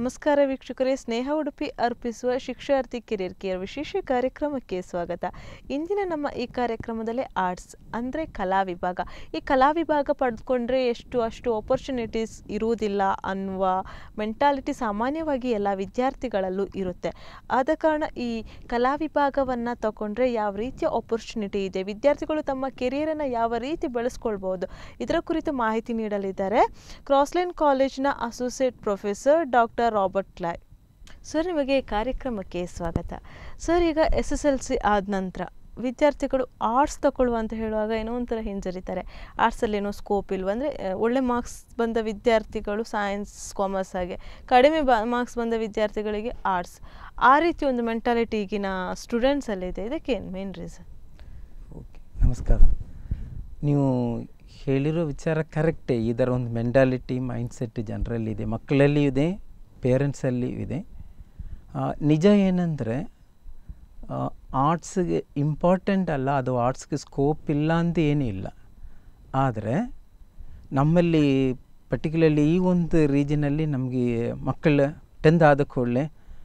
ನಮಸ್ಕಾರ ವೀಕ್ಷಕರೇ ಸ್ನೇಹ ಉಡುಪಿ ಅರ್ಪಿಸುವ ಶಿಕ್ಷಾರ್ಥಿ ಕೆರಿಯರ್ ಕೇರ್ ವಿಶೇಷ ಕಾರ್ಯಕ್ರಮಕ್ಕೆ ಸ್ವಾಗತ ಇಂದಿನ ನಮ್ಮ ಈ ಕಾರ್ಯಕ್ರಮದಲ್ಲಿ ಆರ್ಟ್ಸ್ ಅಂದರೆ ಕಲಾ ವಿಭಾಗ ಈ ಕಲಾ ವಿಭಾಗ ಪಡೆದುಕೊಂಡ್ರೆ ಎಷ್ಟು ಅಷ್ಟು ಆಪರ್ಚುನಿಟೀಸ್ ಇರುವುದಿಲ್ಲ ಅನ್ನುವ ಮೆಂಟಾಲಿಟಿ ಸಾಮಾನ್ಯವಾಗಿ ಎಲ್ಲ ವಿದ್ಯಾರ್ಥಿಗಳಲ್ಲೂ ಇರುತ್ತೆ ಆದ ಕಾರಣ ಈ ಕಲಾ ವಿಭಾಗವನ್ನು ತಗೊಂಡ್ರೆ ಯಾವ ರೀತಿಯ ಆಪರ್ಚುನಿಟಿ ಇದೆ ವಿದ್ಯಾರ್ಥಿಗಳು ತಮ್ಮ ಕೆರಿಯರನ್ನು ಯಾವ ರೀತಿ ಬೆಳೆಸ್ಕೊಳ್ಬೋದು ಇದರ ಕುರಿತು ಮಾಹಿತಿ ನೀಡಲಿದ್ದಾರೆ ಕ್ರಾಸ್ಲೈನ್ ಕಾಲೇಜ್ನ associate professor doctor Robert Loy sir ನಿಮಗೆ ಕಾರ್ಯಕ್ರಮಕ್ಕೆ ಸ್ವಾಗತ ಸರ್ ಈಗ ಎಸ್ ಎಸ್ ಎಲ್ ಸಿ ಆದ ನಂತರ ವಿದ್ಯಾರ್ಥಿಗಳು ಆರ್ಟ್ಸ್ ತಗೊಳ್ಳುವ ಅಂತ ಹೇಳುವಾಗ ಏನೋ ಒಂಥರ ಹಿಂಜರಿತಾರೆ ಆರ್ಟ್ಸಲ್ಲಿ ಏನೋ ಸ್ಕೋಪ್ ಇಲ್ವ ಅಂದರೆ ಒಳ್ಳೆ ಮಾರ್ಕ್ಸ್ ಬಂದ ವಿದ್ಯಾರ್ಥಿಗಳು ಸೈನ್ಸ್ ಕಾಮರ್ಸ್ ಹಾಗೆ ಕಡಿಮೆ ಬ ಮಾರ್ಕ್ಸ್ ಬಂದ ವಿದ್ಯಾರ್ಥಿಗಳಿಗೆ ಆರ್ಟ್ಸ್ ಆ ರೀತಿ ಒಂದು ಮೆಂಟಾಲಿಟಿ ಈಗಿನ ಸ್ಟೂಡೆಂಟ್ಸಲ್ಲಿದೆ ಇದಕ್ಕೇನು ಮೇನ್ ರೀಸನ್ ಓಕೆ ನಮಸ್ಕಾರ ನೀವು ಹೇಳಿರೋ ವಿಚಾರ ಕರೆಕ್ಟೇ ಇದರ ಒಂದು ಮೆಂಟಾಲಿಟಿ ಮೈಂಡ್ಸೆಟ್ ಜನರಲ್ಲಿ ಇದೆ ಮಕ್ಕಳಲ್ಲಿ ಇದೆ ಪೇರೆಂಟ್ಸಲ್ಲಿಯೂ ಇದೆ ಆ, ನಿಜ ಏನಂದರೆ ಆರ್ಟ್ಸ್ಗೆ ಇಂಪಾರ್ಟೆಂಟ್ ಅಲ್ಲ ಅದು ಆರ್ಟ್ಸ್ಗೆ ಸ್ಕೋಪ್ ಇಲ್ಲ ಅಂತ ಏನೂ ಇಲ್ಲ ಆದರೆ ನಮ್ಮಲ್ಲಿ ಪರ್ಟಿಕ್ಯುಲರ್ಲಿ ಈ ಒಂದು ರೀಜನಲ್ಲಿ ನಮಗೆ ಮಕ್ಕಳು ಟೆಂತ್ ಆದ ಕೂಡಲೇ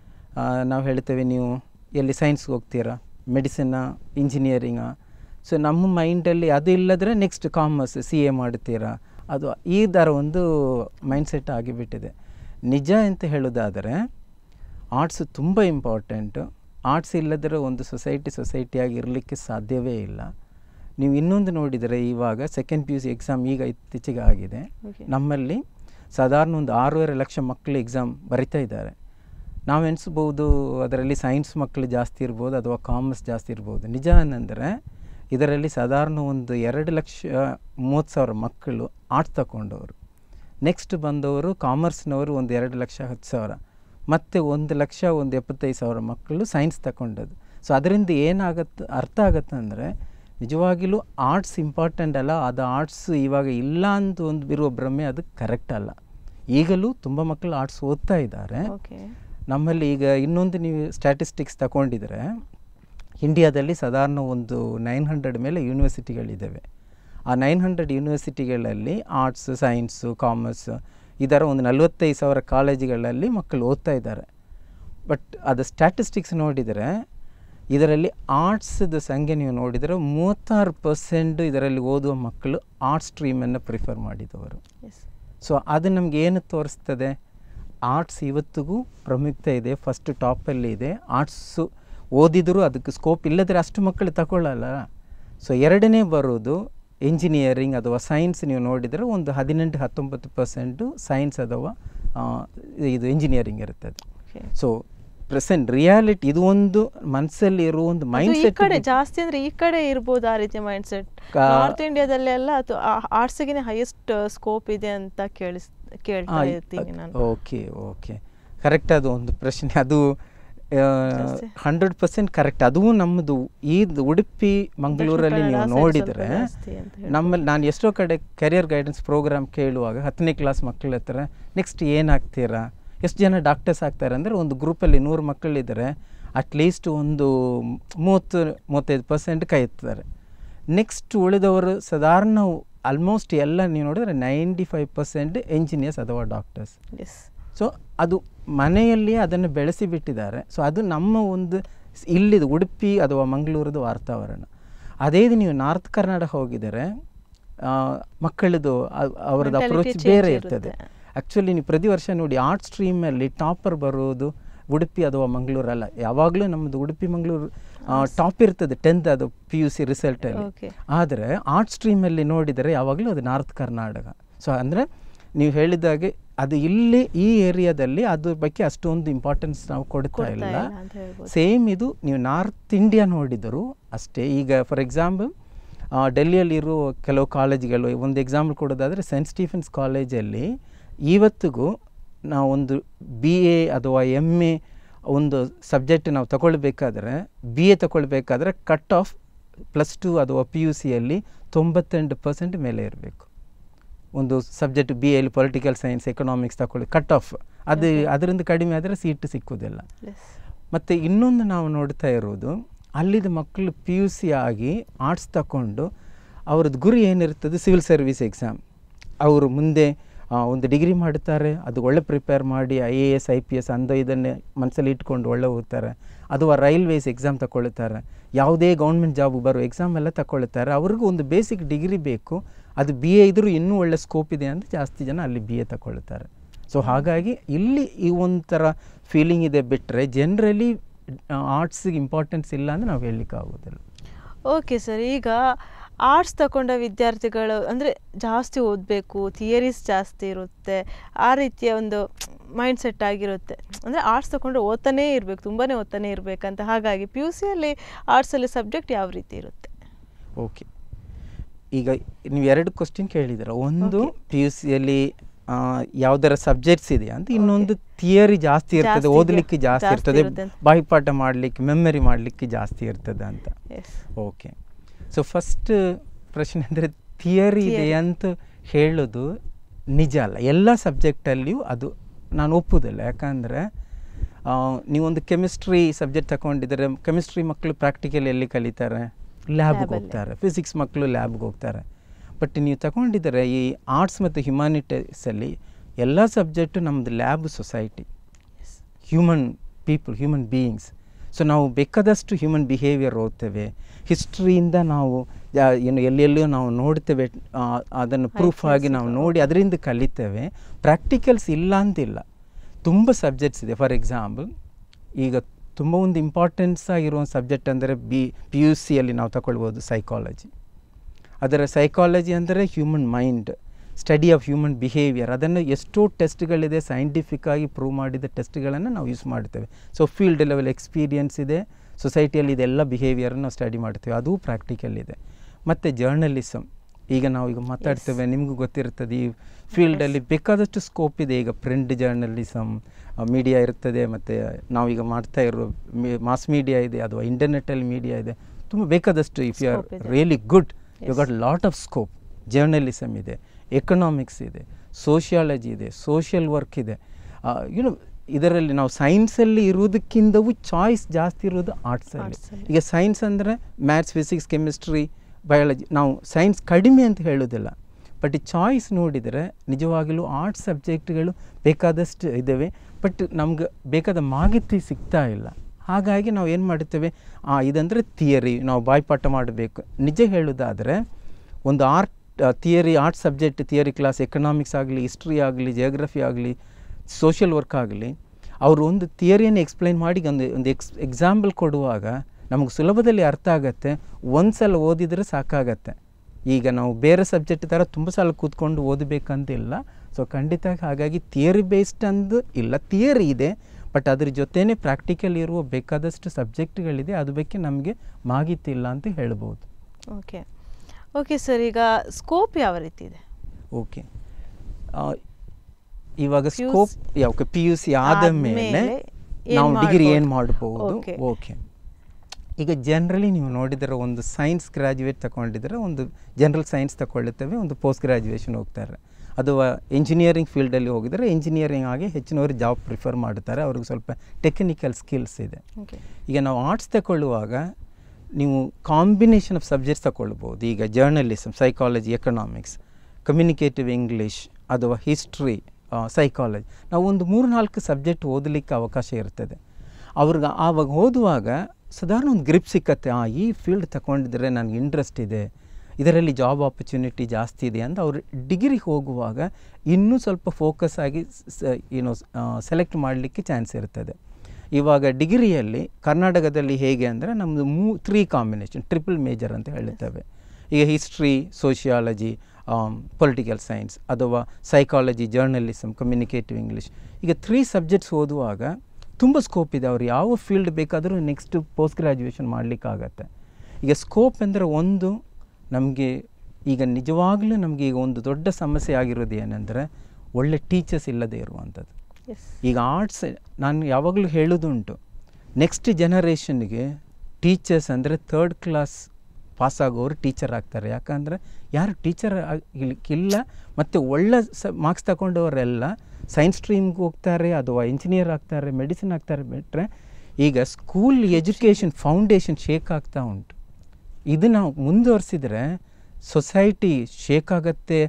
ನಾವು ಹೇಳ್ತೇವೆ ನೀವು ಎಲ್ಲಿ ಸೈನ್ಸ್ಗೆ ಹೋಗ್ತೀರಾ ಮೆಡಿಸಿನ್ನ ಇಂಜಿನಿಯರಿಂಗಾ ಸೊ ನಮ್ಮ ಮೈಂಡಲ್ಲಿ ಅದು ಇಲ್ಲದ್ರೆ ನೆಕ್ಸ್ಟ್ ಕಾಮರ್ಸ್ ಸಿ ಎ ಮಾಡ್ತೀರಾ ಅದು ಈ ಥರ ಒಂದು ಮೈಂಡ್ಸೆಟ್ ಆಗಿಬಿಟ್ಟಿದೆ ನಿಜ ಅಂತ ಹೇಳೋದಾದರೆ ಆರ್ಟ್ಸ್ ತುಂಬ ಇಂಪಾರ್ಟೆಂಟು ಆರ್ಟ್ಸ್ ಇಲ್ಲದ್ರೆ ಒಂದು ಸೊಸೈಟಿ ಸೊಸೈಟಿಯಾಗಿ ಇರಲಿಕ್ಕೆ ಸಾಧ್ಯವೇ ಇಲ್ಲ ನೀವು ಇನ್ನೊಂದು ನೋಡಿದರೆ ಇವಾಗ second P U C exam ಈಗ ಇತ್ತೀಚೆಗೆ ಆಗಿದೆ Okay. ನಮ್ಮಲ್ಲಿ ಸಾಧಾರಣ ಒಂದು ಆರೂವರೆ ಲಕ್ಷ ಮಕ್ಕಳು ಎಕ್ಸಾಮ್ ಬರಿತಾ ಇದ್ದಾರೆ ನಾವು ಎಣಿಸ್ಬೋದು ಅದರಲ್ಲಿ ಸೈನ್ಸ್ ಮಕ್ಕಳು ಜಾಸ್ತಿ ಇರ್ಬೋದು ಅಥವಾ ಕಾಮರ್ಸ್ ಜಾಸ್ತಿ ಇರ್ಬೋದು ನಿಜ ಏನಂದರೆ ಇದರಲ್ಲಿ ಸಾಧಾರಣ ಒಂದು ಎರಡು ಲಕ್ಷ ಮೂವತ್ತು ಸಾವಿರ ಮಕ್ಕಳು ಆರ್ಟ್ಸ್ ತಗೊಂಡವರು ನೆಕ್ಸ್ಟ್ ಬಂದವರು ಕಾಮರ್ಸ್ನವರು ಒಂದು ಎರಡು ಲಕ್ಷ ಹತ್ತು ಸಾವಿರ ಮತ್ತು ಒಂದು ಲಕ್ಷ ಒಂದು ಎಪ್ಪತ್ತೈದು ಸಾವಿರ ಮಕ್ಕಳು ಸೈನ್ಸ್ ತಗೊಂಡದ್ದು ಸೊ ಅದರಿಂದ ಏನಾಗತ್ತೆ ಅರ್ಥ ಆಗತ್ತೆ ಅಂದರೆ ನಿಜವಾಗಿಲೂ ಆರ್ಟ್ಸ್ ಇಂಪಾರ್ಟೆಂಟ್ ಅಲ್ಲ ಅದು ಆರ್ಟ್ಸ್ ಇವಾಗ ಇಲ್ಲ ಅಂತ ಒಂದು ಇರುವ ಭ್ರಮೆ ಅದು ಕರೆಕ್ಟ್ ಅಲ್ಲ ಈಗಲೂ ತುಂಬ ಮಕ್ಕಳು ಆರ್ಟ್ಸ್ ಓದ್ತಾ ಇದ್ದಾರೆ ಓಕೆ ನಮ್ಮಲ್ಲಿ ಈಗ ಇನ್ನೊಂದು ನೀವು ಸ್ಟ್ಯಾಟಿಸ್ಟಿಕ್ಸ್ ತಗೊಂಡಿದ್ರೆ ಇಂಡಿಯಾದಲ್ಲಿ ಸಾಧಾರಣ ಒಂದು ನೈನ್ ಹಂಡ್ರೆಡ್ ಮೇಲೆ ಯೂನಿವರ್ಸಿಟಿಗಳಿದ್ದಾವೆ ಆ ನೈನ್ ಹಂಡ್ರೆಡ್ ಯೂನಿವರ್ಸಿಟಿಗಳಲ್ಲಿ ಆರ್ಟ್ಸ್ ಸೈನ್ಸು ಕಾಮರ್ಸ್ ಇದರ ಒಂದು ನಲವತ್ತೈದು ಸಾವಿರ ಕಾಲೇಜುಗಳಲ್ಲಿ ಮಕ್ಕಳು ಓದ್ತಾ ಇದ್ದಾರೆ ಬಟ್ ಅದು ಸ್ಟ್ಯಾಟಿಸ್ಟಿಕ್ಸ್ ನೋಡಿದರೆ ಇದರಲ್ಲಿ ಆರ್ಟ್ಸ್ದು ಸಂಖ್ಯೆ ನೀವು ನೋಡಿದರೆ ಮೂವತ್ತಾರು ಪರ್ಸೆಂಟ್ ಇದರಲ್ಲಿ ಓದುವ ಮಕ್ಕಳು ಆರ್ಟ್ಸ್ ಸ್ಟ್ರೀಮನ್ನು ಪ್ರಿಫರ್ ಮಾಡಿದವರು ಎಸ್ ಸೊ ಅದು ನಮ್ಗೆ ಏನು ತೋರಿಸ್ತದೆ ಆರ್ಟ್ಸ್ ಇವತ್ತಿಗೂ ಪ್ರಾಮುಖ್ಯತೆ ಇದೆ ಫಸ್ಟ್ ಟಾಪಲ್ಲಿ ಇದೆ ಆರ್ಟ್ಸು ಓದಿದರೂ ಅದಕ್ಕೆ ಸ್ಕೋಪ್ ಇಲ್ಲದ್ರೆ ಅಷ್ಟು ಮಕ್ಕಳು ತಗೊಳ್ಳಲ್ಲ ಸೊ ಎರಡನೇ ಬರೋದು ಇಂಜಿನಿಯರಿಂಗ್ ಅಥವಾ ಸೈನ್ಸ್ ನೀವು ನೋಡಿದರೆ ಒಂದು ಹದಿನೆಂಟು ಹತ್ತೊಂಬತ್ತು ಪರ್ಸೆಂಟು ಸೈನ್ಸ್ ಅಥವಾ ಆ, ಇದು ಇಂಜಿನಿಯರಿಂಗ್ ಇರ್ತದೆ ಓಕೆ ಸೊ ಪ್ರೆಸೆಂಟ್ ರಿಯಾಲಿಟಿ ಇದು ಒಂದು ಮನಸ್ಸಲ್ಲಿ ಇರುವ ಒಂದು ಮೈಂಡ್ ಈ ಸೆಟ್ ಕಡೆ ಜಾಸ್ತಿ ಅಂದ್ರೆ ಈ ಕಡೆ ಇರ್ಬೋದು ಆ ರೀತಿಯ ಮೈಂಡ್ ಸೆಟ್ ಕಾ- ನಾರ್ತ್ ಇಂಡಿಯಾದಲ್ಲೆಲ್ಲ ಅದು ಆರ್ಟ್ಸ್ಗೆ ಹೈಯೆಸ್ಟ್ ಸ್ಕೋಪ್ ಇದೆ ಅಂತ ಕೇಳಿಸ್ ಕೇಳ್ತಾ ಇರ್ತೀನಿ ನಾನು ಓಕೆ ಓಕೆ ಕರೆಕ್ಟ್ ಅದು ಒಂದು ಪ್ರಶ್ನೆ ಅದು ಜಾಸ್ತಿ. ಹಂಡ್ರೆಡ್ ಪರ್ಸೆಂಟ್ ಕರೆಕ್ಟ್ ಅದು ನಮ್ಮದು ಈ ಉಡುಪಿ ಮಂಗಳೂರಲ್ಲಿ ದಕ್ಷಿಣ ನೀವು ಕನ್ನಡ side ನೋಡಿದರೆ ಸ್ವಲ್ಪ ಜಾಸ್ತಿ ಅಂತ ಹೇಳ್ಬೋದು. ನಮ್ಮಲ್ಲಿ ನಾನು ಎಷ್ಟೋ ಕಡೆ ಕೆರಿಯರ್ ಗೈಡೆನ್ಸ್ ಪ್ರೋಗ್ರಾಮ್ ಕೇಳುವಾಗ ಹತ್ತನೇ ಕ್ಲಾಸ್ ಮಕ್ಕಳ ಹತ್ರ ನೆಕ್ಸ್ಟ್ ಏನಾಗ್ತೀರಾ ಎಷ್ಟು ಜನ ಡಾಕ್ಟರ್ಸ್ ಆಗ್ತಾರೆ ಅಂದರೆ ಒಂದು ಗ್ರೂಪಲ್ಲಿ ನೂರು ಮಕ್ಕಳಿದ್ದಾರೆ ಅಟ್ಲೀಸ್ಟ್ ಒಂದು ಮೂವತ್ತು ಮೂವತ್ತೈದು ಪರ್ಸೆಂಟ್ ಕೈ ಎತ್ತಾರೆ ನೆಕ್ಸ್ಟ್ ಉಳಿದವರು ಸಾಧಾರಣ ಆಲ್ಮೋಸ್ಟ್ ಎಲ್ಲ ನೀವು ನೋಡಿದ್ರೆ ನೈಂಟಿ ಫೈವ್ ಪರ್ಸೆಂಟ್ ಎಂಜಿನಿಯರ್ಸ್ ಅಥವಾ ಡಾಕ್ಟರ್ಸ್ ಎಸ್ ಸೊ ಅದು ಮನೆಯಲ್ಲಿ ಅದನ್ನು ಬೆಳೆಸಿ ಬಿಟ್ಟಿದ್ದಾರೆ ಸೊ ಅದು ನಮ್ಮ ಒಂದು ಸ್- ಇಲ್ಲಿದು ಉಡುಪಿ ಅಥವಾ ಮಂಗಳೂರದು ವಾತಾವರಣ ಅದೇ ಇದು ನೀವು ನಾರ್ತ್ ಕರ್ನಾಟಕ ಹೋಗಿದರೆ ಆ, ಮಕ್ಕಳದು ಅ- ಅವರದ್ದು Mentality ಅಪ್ರೋಚ್ change ಬೇರೆ ಇರುತ್ತೆ. ಇರ್ತದೆ ಆ್ಯಕ್ಚುಲಿ ನೀವು ಪ್ರತಿ ವರ್ಷ ನೋಡಿ ಆರ್ಟ್ ಸ್ಟ್ರೀಮಲ್ಲಿ ಟಾಪರ್ ಬರೋದು ಉಡುಪಿ ಅಥವಾ ಮಂಗಳೂರಲ್ಲ ಯಾವಾಗಲೂ ನಮ್ಮದು ಉಡುಪಿ ಮಂಗಳೂರು ಟಾಪ್ ಇರ್ತದೆ ಟೆಂತ್ ಅದು ಪಿ ಯು ಸಿ ರಿಸಲ್ಟಲ್ಲಿ ಓಕೆ ಆದರೆ ಆರ್ಟ್ ಸ್ಟ್ರೀಮಲ್ಲಿ ನೋಡಿದರೆ ಯಾವಾಗಲೂ ಅದು ನಾರ್ತ್ ಕರ್ನಾಟಕ ಸೊ ಅಂದರೆ ನೀವು ಹೇಳಿದಾಗೆ ಅದು ಇಲ್ಲಿ ಈ ಏರಿಯಾದಲ್ಲಿ ಅದ್ರ ಬಗ್ಗೆ ಅಷ್ಟೊಂದು ಇಂಪಾರ್ಟೆನ್ಸ್ ನಾವು ಕೊಡ್ತಾ ಕೊಡ್ತಾ ಇಲ್ಲ ಇಲ್ಲ ಅಂತ ಹೇಳ್ಬೋದು. ಸೇಮ್ ಇದು ನೀವು ನಾರ್ತ್ ಇಂಡಿಯಾ ನೋಡಿದರೂ ಅಷ್ಟೇ ಈಗ ಫಾರ್ ಎಕ್ಸಾಂಪಲ್ ಡೆಲ್ಲಿಯಲ್ಲಿರೋ ಕೆಲವು ಕಾಲೇಜ್ಗಳು ಒಂದು ಎಕ್ಸಾಂಪಲ್ ಕೊಡೋದಾದರೆ ಸೆಂಟ್ ಸ್ಟೀಫನ್ಸ್ ಕಾಲೇಜಲ್ಲಿ ಇವತ್ತಿಗೂ ನಾವು ಒಂದು ಬಿ ಎ ಅಥವಾ ಎಮ್ ಎ ಒಂದು ಸಬ್ಜೆಕ್ಟ್ ನಾವು ತಗೊಳ್ಬೇಕಾದ್ರೆ ಬಿ ಎ ತಗೊಳ್ಬೇಕಾದ್ರೆ ಕಟ್ ಆಫ್ ಪ್ಲಸ್ ಟು ಅಥವಾ ಪಿ ಯು ಸಿಯಲ್ಲಿ ತೊಂಬತ್ತೆಂಟು ಪರ್ಸೆಂಟ್ ಮೇಲೆ ಇರಬೇಕು ಒಂದು ಸಬ್ಜೆಕ್ಟ್ ಬಿ ಎಲ್ಲಿ ಪೊಲಿಟಿಕಲ್ ಸೈನ್ಸ್ ಎಕನಾಮಿಕ್ಸ್ ತಗೊಳ್ಳಿ ಕಟ್ ಆಫ್ ಅದು ಅದರಿಂದ ಕಡಿಮೆ ಆದರೆ ಸೀಟ್ ಸಿಕ್ಕುವುದಿಲ್ಲ ಎಸ್ ಮತ್ತು ಇನ್ನೊಂದು ನಾವು ನೋಡ್ತಾ ಇರೋದು ಅಲ್ಲಿದ ಮಕ್ಕಳು ಪಿ ಯು ಸಿ ಆಗಿ ಆರ್ಟ್ಸ್ ತಗೊಂಡು ಅವ್ರದ್ದು ಗುರಿ ಏನಿರ್ತದೆ ಸಿವಿಲ್ ಸರ್ವಿಸ್ ಎಕ್ಸಾಮ್ ಅವರು ಮುಂದೆ ಆ, ಒಂದು ಡಿಗ್ರಿ ಮಾಡ್ತಾರೆ ಅದು ಒಳ್ಳೆ ಪ್ರಿಪೇರ್ ಮಾಡಿ I A S I P S ಅಂದ ಇದನ್ನೇ ಮನಸ್ಸಲ್ಲಿ ಇಟ್ಕೊಂಡು ಒಳ್ಳೆ ಓದ್ತಾರೆ ಅಥವಾ ರೈಲ್ವೇಸ್ ಎಕ್ಸಾಮ್ ತಗೊಳ್ತಾರೆ ಯಾವುದೇ ಗೌರ್ಮೆಂಟ್ ಜಾಬ್ ಬರೋ ಎಕ್ಸಾಮ್ ಎಲ್ಲ ತಗೊಳ್ತಾರೆ ಅವ್ರಿಗೂ ಒಂದು ಬೇಸಿಕ್ ಡಿಗ್ರಿ ಬೇಕು ಅದು ಬಿ ಎ ಇದ್ರೂ ಇನ್ನೂ ಒಳ್ಳೆ ಸ್ಕೋಪ್ ಇದೆ ಅಂತ ಜಾಸ್ತಿ ಜನ ಅಲ್ಲಿ ಬಿ ಎ ತಗೊಳ್ತಾರೆ ಸೊ ಹಾಗಾಗಿ ಇಲ್ಲಿ ಈ ಒಂಥರ ಫೀಲಿಂಗ್ ಇದೆ ಬಿಟ್ಟರೆ ಜನರಲಿ ಆರ್ಟ್ಸಿಗೆ ಇಂಪಾರ್ಟೆನ್ಸ್ ಇಲ್ಲ ಅಂದರೆ ನಾವು ಹೇಳಲಿಕ್ಕೆ ಆಗೋದಿಲ್ಲ ಓಕೆ ಸರ್ ಈಗ ಆರ್ಟ್ಸ್ ತಗೊಂಡ ವಿದ್ಯಾರ್ಥಿಗಳು ಅಂದರೆ ಜಾಸ್ತಿ ಓದಬೇಕು ಥಿಯರೀಸ್ ಜಾಸ್ತಿ ಇರುತ್ತೆ ಆ ರೀತಿಯ ಒಂದು ಮೈಂಡ್ ಸೆಟ್ ಆಗಿರುತ್ತೆ ಅಂದರೆ ಆರ್ಟ್ಸ್ ತಗೊಂಡ್ರೆ ಓದ್ತಾನೇ ಇರಬೇಕು ತುಂಬಾ ಓದ್ತಾನೆ ಇರಬೇಕಂತ ಹಾಗಾಗಿ ಪಿ ಯು ಸಿಯಲ್ಲಿ ಆರ್ಟ್ಸಲ್ಲಿ ಸಬ್ಜೆಕ್ಟ್ ಯಾವ ರೀತಿ ಇರುತ್ತೆ ಓಕೆ ಈಗ ನೀವು ಎರಡು ಕ್ವಶನ್ ಕೇಳಿದ್ದೀರ ಒಂದು ಪಿ ಯು ಸಿಯಲ್ಲಿ ಯಾವ್ದಾರ ಸಬ್ಜೆಕ್ಟ್ಸ್ ಇದೆಯಾ ಅಂತ ಇನ್ನೊಂದು ಥಿಯರಿ ಜಾಸ್ತಿ ಇರ್ತದೆ ಜಾಸ್ತಿ ಇದೆ. ಓದಲಿಕ್ಕೆ ಜಾಸ್ತಿ ಜಾಸ್ತಿ ಇರ್ತದೆ ಇರುತ್ತೆ ಅಂತ. ಬಾಯಿಪಾಠ ಮಾಡಲಿಕ್ಕೆ ಮೆಮರಿ ಮಾಡಲಿಕ್ಕೆ ಜಾಸ್ತಿ ಇರ್ತದೆ ಅಂತ ಎಸ್ ಓಕೆ ಸೊ ಫಸ್ಟ್ ಪ್ರಶ್ನೆ ಅಂದರೆ ಥಿಯರಿ ಇದೆ Theory. ಅಂತ ಹೇಳೋದು ನಿಜ ಅಲ್ಲ ಎಲ್ಲ ಸಬ್ಜೆಕ್ಟಲ್ಲಿಯೂ ಅದು ನಾನು ಒಪ್ಪುವುದಿಲ್ಲ ಯಾಕಂದರೆ ನೀವೊಂದು ಕೆಮಿಸ್ಟ್ರಿ ಸಬ್ಜೆಕ್ಟ್ ತಗೊಂಡಿದ್ದಾರೆ ಕೆಮಿಸ್ಟ್ರಿ ಮಕ್ಕಳು ಪ್ರಾಕ್ಟಿಕಲ್ ಎಲ್ಲಿ ಕಲಿತಾರೆ ಲ್ಯಾಬ್ಗೆ Lab ಅಲ್ಲಿ. ಹೋಗ್ತಾರೆ ಫಿಸಿಕ್ಸ್ ಮಕ್ಕಳು ಲ್ಯಾಬ್ಗೆ ಹೋಗ್ತಾರೆ ಬಟ್ ನೀವು ತಗೊಂಡಿದ್ದಾರೆ ಈ ಆರ್ಟ್ಸ್ ಮತ್ತು ಹ್ಯುಮಾನಿಟೀಸಲ್ಲಿ ಎಲ್ಲ ಸಬ್ಜೆಕ್ಟು ನಮ್ಮದು lab society human people human beings so ನಾವು ಬೇಕಾದಷ್ಟು ಹ್ಯೂಮನ್ ಬಿಹೇವಿಯರ್ ಓದ್ತೇವೆ ಹಿಸ್ಟ್ರಿಯಿಂದ ನಾವು ಯಾ- ಏನು ಎಲ್ಲೆಲ್ಲೂ ನಾವು ನೋಡ್ತೇವೆ ಆ, ಅದನ್ನು ಪ್ರೂಫ್ ಆಗಿ ನಾವು ನೋಡಿ ಅದರಿಂದ ಕಲಿತೇವೆ ಪ್ರಾಕ್ಟಿಕಲ್ಸ್ ಇಲ್ಲ ಅಂತಿಲ್ಲ ತುಂಬ ಸಬ್ಜೆಕ್ಟ್ಸ್ ಇದೆ ಫಾರ್ ಎಕ್ಸಾಂಪಲ್ ಈಗ ತುಂಬ ಒಂದು ಇಂಪಾರ್ಟೆನ್ಸ್ ಆಗಿರುವ ಸಬ್ಜೆಕ್ಟ್ ಅಂದರೆ ಬಿ ಪಿ ಯು ಸಿಯಲ್ಲಿ ನಾವು ತಗೊಳ್ಬೋದು ಸೈಕಾಲಜಿ ಅದರ ಸೈಕಾಲಜಿ ಅಂದರೆ human mind study of human behaviour ಅದನ್ನು ಎಷ್ಟೋ ಟೆಸ್ಟ್ಗಳಿದೆ ಸೈಂಟಿಫಿಕ್ ಆಗಿ ಪ್ರೂವ್ ಮಾಡಿದ ಟೆಸ್ಟ್ಗಳನ್ನು ನಾವು ಯೂಸ್ ಮಾಡ್ತೇವೆ ಸೊ ಫೀಲ್ಡ್ ಲೆವೆಲ್ ಎಕ್ಸ್ಪೀರಿಯನ್ಸ್ ಇದೆ ಸೊಸೈಟಿಯಲ್ಲಿ ಇದೆಲ್ಲ ಬಿಹೇವಿಯರನ್ನು ನಾವು ಸ್ಟಡಿ ಮಾಡ್ತೇವೆ ಅದು ಪ್ರಾಕ್ಟಿಕಲ್ ಇದೆ ಮತ್ತು ಜರ್ನಲಿಸಮ್ ಈಗ ನಾವು ಈಗ ಮಾತಾಡ್ತೇವೆ ನಿಮಗೂ ಗೊತ್ತಿರ್ತದೆ ಈ ಫೀಲ್ಡಲ್ಲಿ ಬೇಕಾದಷ್ಟು ಸ್ಕೋಪ್ ಇದೆ ಈಗ ಪ್ರಿಂಟ್ ಜರ್ನಲಿಸಮ್ ಮೀಡಿಯಾ ಇರ್ತದೆ ಮತ್ತು ನಾವೀಗ ಮಾಡ್ತಾ ಇರೋ ಮಾಸ್ ಮೀಡಿಯಾ ಇದೆ ಅಥವಾ ಇಂಟರ್ನೆಟ್ಟಲ್ಲಿ ಮೀಡಿಯಾ ಇದೆ ತುಂಬ ಬೇಕಾದಷ್ಟು ಇಫ್ ಯು ಆರ್ Scope ಇದೆ. Really good you Yes. Got lot of scope journalism ಇದೆ ಎಕನಾಮಿಕ್ಸ್ ಇದೆ ಸೋಷಿಯಾಲಜಿ ಇದೆ ಸೋಷಿಯಲ್ ವರ್ಕ್ ಇದೆ ಯುನೋ ಇದರಲ್ಲಿ ನಾವು ಸೈನ್ಸಲ್ಲಿ ಇರೋದಕ್ಕಿಂತವೂ ಚಾಯ್ಸ್ ಜಾಸ್ತಿ ಇರೋದು ಆರ್ಟ್ಸಲ್ಲಿ Arts ಅಲ್ಲಿ. ಈಗ ಸೈನ್ಸ್ ಅಂದರೆ ಮ್ಯಾಥ್ಸ್ ಫಿಸಿಕ್ಸ್ ಕೆಮಿಸ್ಟ್ರಿ ಬಯಾಲಜಿ ನಾವು ಸೈನ್ಸ್ ಕಡಿಮೆ ಅಂತ ಹೇಳೋದಿಲ್ಲ ಬಟ್ ಈ ಚಾಯ್ಸ್ ನೋಡಿದರೆ ನಿಜವಾಗಲೂ ಆರ್ಟ್ಸ್ ಸಬ್ಜೆಕ್ಟ್ಗಳು ಬೇಕಾದಷ್ಟು ಇದ್ದಾವೆ ಬಟ್ ನಮ್ಗೆ ಬೇಕಾದ ಮಾಹಿತಿ ಸಿಗ್ತಾ ಇಲ್ಲ ಹಾಗಾಗಿ ನಾವು ಏನು ಮಾಡುತ್ತೇವೆ ಆ, ಇದಂದರೆ ಥಿಯರಿ ನಾವು ಬಾಯ್ಪಾಠ ಮಾಡಬೇಕು ನಿಜ ಹೇಳೋದಾದರೆ ಒಂದು art theory art subject theory class economics ಆಗಲಿ ಹಿಸ್ಟ್ರಿ ಆಗಲಿ ಜಿಯೋಗ್ರಫಿ ಆಗಲಿ ಸೋಷಿಯಲ್ ವರ್ಕ್ ಆಗಲಿ ಅವರು ಒಂದು ಥಿಯರಿಯನ್ನು ಎಕ್ಸ್ಪ್ಲೈನ್ ಮಾಡಿ ಒಂದು ಒಂದು ಎಕ್ಸ್ ಎಕ್ಸಾಂಪಲ್ ಕೊಡುವಾಗ ನಮಗೆ ಸುಲಭದಲ್ಲಿ ಅರ್ಥ ಆಗತ್ತೆ ಒಂದು ಸಲ ಓದಿದರೆ ಸಾಕಾಗತ್ತೆ ಈಗ ನಾವು ಬೇರೆ ಸಬ್ಜೆಕ್ಟ್ ಥರ ತುಂಬ ಸಲ ಕೂತ್ಕೊಂಡು ಓದಬೇಕಂತಿಲ್ಲ ಸೊ ಖಂಡಿತ ಹಾಗಾಗಿ ಥಿಯರಿ ಬೇಸ್ಡ್ ಅಂದು ಇಲ್ಲ ಥಿಯರಿ ಇದೆ ಬಟ್ ಅದ್ರ ಜೊತೆನೇ ಪ್ರಾಕ್ಟಿಕಲ್ ಇರುವ ಬೇಕಾದಷ್ಟು ಸಬ್ಜೆಕ್ಟ್ಗಳಿದೆ ಅದು ಬಗ್ಗೆ ನಮಗೆ ಮಾಹಿತಿ ಇಲ್ಲ ಅಂತ ಹೇಳ್ಬೋದು ಓಕೆ ಓಕೆ ಸರ್ ಈಗ ಸ್ಕೋಪ್ ಯಾವ ರೀತಿ ಇದೆ ಓಕೆ ಇವಾಗ PUC ಸ್ಕೋಪ್ ಯಾವ ಪಿ ಯು ಸಿ ಆದ ಮೇಲೆ ಆದ್ಮೇಲೆ ಏನ್ ನಾವು ಡಿಗ್ರಿ ಏನು ಮಾಡ್ಬೋದು? ಮಾಡ್ಬೋದು Okay. ಓಕೆ ಈಗ ಜನರಲಿ ನೀವು ನೋಡಿದರೆ ಒಂದು ಸೈನ್ಸ್ ಗ್ರ್ಯಾಜುಯೇಟ್ ತಗೊಂಡಿದ್ರೆ ಒಂದು ಜನರಲ್ ಸೈನ್ಸ್ ತಗೊಳ್ಳುತ್ತೇವೆ ಒಂದು ಪೋಸ್ಟ್ ಗ್ರ್ಯಾಜುಯೇಷನ್ ಹೋಗ್ತಾರೆ ಅಥವಾ ಇಂಜಿನಿಯರಿಂಗ್ ಫೀಲ್ಡಲ್ಲಿ ಹೋಗಿದರೆ ಇಂಜಿನಿಯರಿಂಗ್ ಆಗಿ ಹೆಚ್ಚಿನವರು ಜಾಬ್ ಪ್ರಿಫರ್ ಮಾಡ್ತಾರೆ ಅವ್ರಿಗೆ ಸ್ವಲ್ಪ ಟೆಕ್ನಿಕಲ್ ಸ್ಕಿಲ್ಸ್ ಇದೆ ಓಕೆ ಈಗ ನಾವು ಆರ್ಟ್ಸ್ ತಗೊಳ್ಳುವಾಗ ನೀವು ಕಾಂಬಿನೇಷನ್ ಆಫ್ ಸಬ್ಜೆಕ್ಟ್ಸ್ ತಗೊಳ್ಬೋದು ಈಗ journalism psychology economics communicative English ಅಥವಾ ಹಿಸ್ಟ್ರಿ ಸೈಕಾಲಜಿ ನಾವು ಒಂದು ಮೂರು ನಾಲ್ಕು ಸಬ್ಜೆಕ್ಟ್ ಓದಲಿಕ್ಕೆ ಅವಕಾಶ ಇರ್ತದೆ ಅವ್ರಿಗೆ ಆವಾಗ ಓದುವಾಗ ಸಾಧಾರಣ ಒಂದು ಗ್ರಿಪ್ ಸಿಕ್ಕತ್ತೆ ಆ ಈ ಫೀಲ್ಡ್ ತಗೊಂಡಿದ್ರೆ ನನಗೆ ಇಂಟ್ರೆಸ್ಟ್ ಇದೆ ಇದರಲ್ಲಿ ಜಾಬ್ ಆಪರ್ಚುನಿಟಿ ಜಾಸ್ತಿ ಇದೆ ಅಂತ ಅವರು ಡಿಗ್ರಿ ಹೋಗುವಾಗ ಇನ್ನೂ ಸ್ವಲ್ಪ ಫೋಕಸ್ ಆಗಿ ಏನು ಸೆಲೆಕ್ಟ್ ಮಾಡಲಿಕ್ಕೆ ಚಾನ್ಸ್ ಇರ್ತದೆ ಇವಾಗ ಡಿಗ್ರಿಯಲ್ಲಿ ಕರ್ನಾಟಕದಲ್ಲಿ ಹೇಗೆ ಅಂದರೆ ನಮ್ಮದು ಮೂ ತ್ರೀ ಕಾಂಬಿನೇಷನ್ ಟ್ರಿಪಲ್ ಮೇಜರ್ ಅಂತ ಹೇಳುತ್ತೇವೆ ಈಗ ಹಿಸ್ಟ್ರಿ ಸೋಷಿಯಾಲಜಿ ಪೊಲಿಟಿಕಲ್ ಸೈನ್ಸ್ ಅಥವಾ ಸೈಕಾಲಜಿ ಜರ್ನಲಿಸಮ್ ಕಮ್ಯುನಿಕೇಟಿವ್ ಇಂಗ್ಲೀಷ್ ಈಗ ತ್ರೀ ಸಬ್ಜೆಕ್ಟ್ಸ್ ಓದುವಾಗ ತುಂಬ ಸ್ಕೋಪ್ ಇದೆ ಅವ್ರು ಯಾವ ಫೀಲ್ಡ್ ಬೇಕಾದರೂ ನೆಕ್ಸ್ಟ್ ಪೋಸ್ಟ್ ಗ್ರ್ಯಾಜುಯೇಷನ್ ಮಾಡಲಿಕ್ಕಾಗತ್ತೆ ಈಗ ಸ್ಕೋಪ್ ಅಂದರೆ ಒಂದು ನಮಗೆ ಈಗ ನಿಜವಾಗ್ಲೂ ನಮಗೆ ಈಗ ಒಂದು ದೊಡ್ಡ ಸಮಸ್ಯೆ ಆಗಿರೋದು ಏನಂದರೆ ಒಳ್ಳೆ ಟೀಚರ್ಸ್ ಇಲ್ಲದೆ ಇರುವಂಥದ್ದು ಎಸ್ ಈಗ ಆರ್ಟ್ಸ್ ನಾನು ಯಾವಾಗಲೂ ಹೇಳೋದುಂಟು ನೆಕ್ಸ್ಟ್ ಜನರೇಷನ್ಗೆ ಟೀಚರ್ಸ್ ಅಂದರೆ ಥರ್ಡ್ ಕ್ಲಾಸ್ ಪಾಸ್ ಆಗೋರು ಟೀಚರ್ ಆಗ್ತಾರೆ ಯಾಕಂದರೆ ಯಾರು ಟೀಚರ್ ಇಲ್ಲ ಮತ್ತು ಒಳ್ಳೆ ಸ ಮಾರ್ಕ್ಸ್ ತಗೊಂಡವರೆಲ್ಲ ಸೈನ್ಸ್ ಸ್ಟ್ರೀಮ್ಗೆ ಹೋಗ್ತಾರೆ ಅಥವಾ ಇಂಜಿನಿಯರ್ ಆಗ್ತಾರೆ ಮೆಡಿಸಿನ್ ಆಗ್ತಾರೆ ಬಿಟ್ಟರೆ ಈಗ ಸ್ಕೂಲ್ ಎಜುಕೇಷನ್ ಫೌಂಡೇಶನ್ ಶೇಕ್ ಆಗ್ತಾ ಉಂಟು ಇದು ನಾವು ಮುಂದುವರಿಸಿದರೆ ಸೊಸೈಟಿ ಶೇಕ್ ಆಗುತ್ತೆ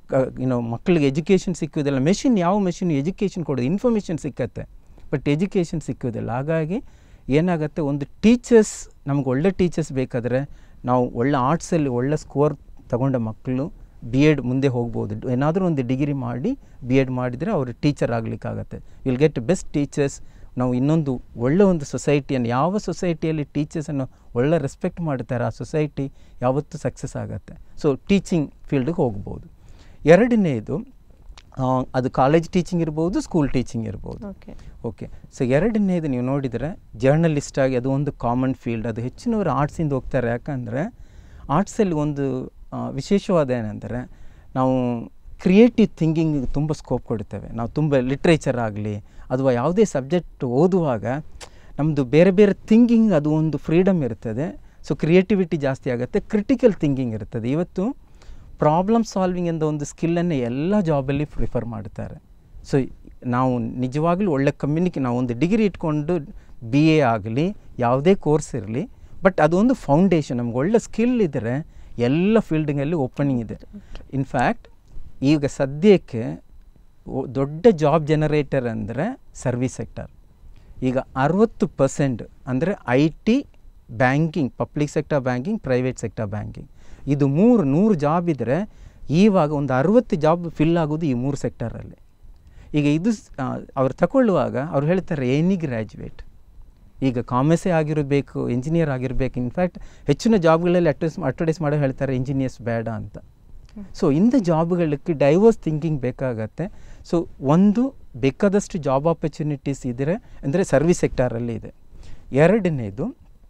ಏನೋ ಮಕ್ಕಳಿಗೆ ಎಜುಕೇಷನ್ ಸಿಕ್ಕುವುದಿಲ್ಲ ಮೆಷಿನ್ ಯಾವ ಮೆಷಿನ್ ಎಜುಕೇಷನ್ ಕೊಡೋದು ಇನ್ಫಾರ್ಮೇಷನ್ ಸಿಕ್ಕತ್ತೆ ಬಟ್ ಎಜುಕೇಷನ್ ಸಿಕ್ಕುವುದಿಲ್ಲ ಹಾಗಾಗಿ ಏನಾಗುತ್ತೆ ಒಂದು ಟೀಚರ್ಸ್ ನಮ್ಗೆ ಒಳ್ಳೆ ಟೀಚರ್ಸ್ ಬೇಕಾದರೆ ನಾವು ಒಳ್ಳೆ ಆರ್ಟ್ಸಲ್ಲಿ ಒಳ್ಳೆ ಸ್ಕೋರ್ ತಗೊಂಡ ಮಕ್ಕಳು ಬಿ ಎಡ್ ಮುಂದೆ ಹೋಗ್ಬೋದು ಏನಾದರೂ ಒಂದು ಡಿಗ್ರಿ ಮಾಡಿ ಬಿ ಎಡ್ ಮಾಡಿದರೆ ಅವರು ಟೀಚರ್ ಆಗಲಿಕ್ಕಾಗತ್ತೆ ವಿಲ್ ಗೆಟ್ ಬೆಸ್ಟ್ ಟೀಚರ್ಸ್ ನಾವು ಇನ್ನೊಂದು ಒಳ್ಳೆ ಒಂದು ಸೊಸೈಟಿಯನ್ನು ಯಾವ ಸೊಸೈಟಿಯಲ್ಲಿ ಟೀಚರ್ಸನ್ನು ಒಳ್ಳೆ ರೆಸ್ಪೆಕ್ಟ್ ಮಾಡ್ತಾರೆ ಆ ಸೊಸೈಟಿ ಯಾವತ್ತೂ ಸಕ್ಸಸ್ ಆಗುತ್ತೆ ಸೊ ಟೀಚಿಂಗ್ ಫೀಲ್ಡಿಗೆ ಹೋಗ್ಬೋದು ಎರಡನೇದು ಆ, ಅದು ಕಾಲೇಜ್ ಟೀಚಿಂಗ್ ಇರ್ಬೋದು ಸ್ಕೂಲ್ ಟೀಚಿಂಗ್ ಇರ್ಬೋದು ಓಕೆ ಓಕೆ ಸೊ ಎರಡನೇದು ನೀವು ನೋಡಿದರೆ ಜರ್ನಲಿಸ್ಟ್ ಆಗಿ ಅದು ಒಂದು ಕಾಮನ್ ಫೀಲ್ಡ್ ಅದು ಹೆಚ್ಚಿನವರು ಆರ್ಟ್ಸಿಂದ ಹೋಗ್ತಾರೆ ಯಾಕಂದರೆ ಆರ್ಟ್ಸಲ್ಲಿ ಒಂದು ಆ, ವಿಶೇಷವಾದ ಏನಂದರೆ ನಾವು ಕ್ರಿಯೇಟಿವ್ ಥಿಂಕಿಂಗ್ ತುಂಬ ಸ್ಕೋಪ್ ಕೊಡ್ತೇವೆ ನಾವು ತುಂಬ ಲಿಟ್ರೇಚರ್ ಆಗಲಿ ಅಥವಾ ಯಾವುದೇ ಸಬ್ಜೆಕ್ಟ್ ಓದುವಾಗ ನಮ್ಮದು ಬೇರೆ ಬೇರೆ ಥಿಂಕಿಂಗ್ ಅದು ಒಂದು ಫ್ರೀಡಮ್ ಇರ್ತದೆ ಸೊ ಕ್ರಿಯೇಟಿವಿಟಿ ಜಾಸ್ತಿ ಆಗುತ್ತೆ ಕ್ರಿಟಿಕಲ್ ಥಿಂಕಿಂಗ್ ಇರ್ತದೆ ಇವತ್ತು ಪ್ರಾಬ್ಲಮ್ ಸಾಲ್ವಿಂಗ್ ಎಂದ ಒಂದು ಸ್ಕಿಲ್ಲನ್ನು ಎಲ್ಲ ಜಾಬಲ್ಲಿ ಪ್ರಿಫರ್ ಮಾಡ್ತಾರೆ ಸೊ ನಾವು ನಿಜವಾಗ್ಲೂ ಒಳ್ಳೆ ಕಮ್ಯುನಿಕೇ ನಾವು ಒಂದು ಡಿಗ್ರಿ ಇಟ್ಕೊಂಡು ಬಿ ಎ ಆಗಲಿ ಯಾವುದೇ ಕೋರ್ಸ್ ಇರಲಿ ಬಟ್ ಅದೊಂದು ಫೌಂಡೇಶನ್ ನಮ್ಗೆ ಒಳ್ಳೆ ಸ್ಕಿಲ್ ಇದ್ದರೆ ಎಲ್ಲ ಫೀಲ್ಡಿನಲ್ಲಿ ಓಪನಿಂಗ್ ಇದೆ ಇನ್ಫ್ಯಾಕ್ಟ್ ಈಗ ಸದ್ಯಕ್ಕೆ ಒ- ದೊಡ್ಡ ಜಾಬ್ ಜನರೇಟರ್ ಅಂದರೆ ಸರ್ವಿಸ್ ಸೆಕ್ಟರ್ ಈಗ ಅರವತ್ತು ಪರ್ಸೆಂಟ್ ಅಂದರೆ I T banking public sector banking private sector banking ಇದು ಮೂರು ನೂರು ಜಾಬ್ ಇದ್ದರೆ ಈವಾಗ ಒಂದು ಅರವತ್ತು ಜಾಬ್ ಫಿಲ್ ಆಗೋದು ಈ ಮೂರು ಸೆಕ್ಟರಲ್ಲಿ ಈಗ ಇದು ಸ್- ಆ, ಅವ್ರು ತಗೊಳ್ಳುವಾಗ ಅವ್ರು ಹೇಳ್ತಾರೆ ಎನಿ ಗ್ರ್ಯಾಜುಯೇಟ್ ಈಗ ಕಾಮರ್ಸೇ ಆಗಿರಬೇಕು ಇಂಜಿನಿಯರ್ ಆಗಿರಬೇಕು ಇನ್ಫ್ಯಾಕ್ಟ್ ಹೆಚ್ಚಿನ ಜಾಬ್ಗಳಲ್ಲಿ ಅಡ್ವರ್ಟೈಸ್ ಅಡ್ವರ್ಟೈಸ್ ಮಾಡೋ ಹೇಳ್ತಾರೆ ಇಂಜಿನಿಯರ್ಸ್ ಬೇಡ ಅಂತ ಸೊ ಇಂಥ ಜಾಬ್ಗಳಿಗೆ ಡೈವರ್ಸ್ ಥಿಂಕಿಂಗ್ ಬೇಕಾಗತ್ತೆ ಸೊ ಒಂದು ಬೇಕಾದಷ್ಟು ಜಾಬ್ ಆಪರ್ಚುನಿಟೀಸ್ ಇದ್ದರೆ ಅಂದರೆ ಸರ್ವಿಸ್ ಸೆಕ್ಟರಲ್ಲಿ ಇದೆ ಎರಡನೇದು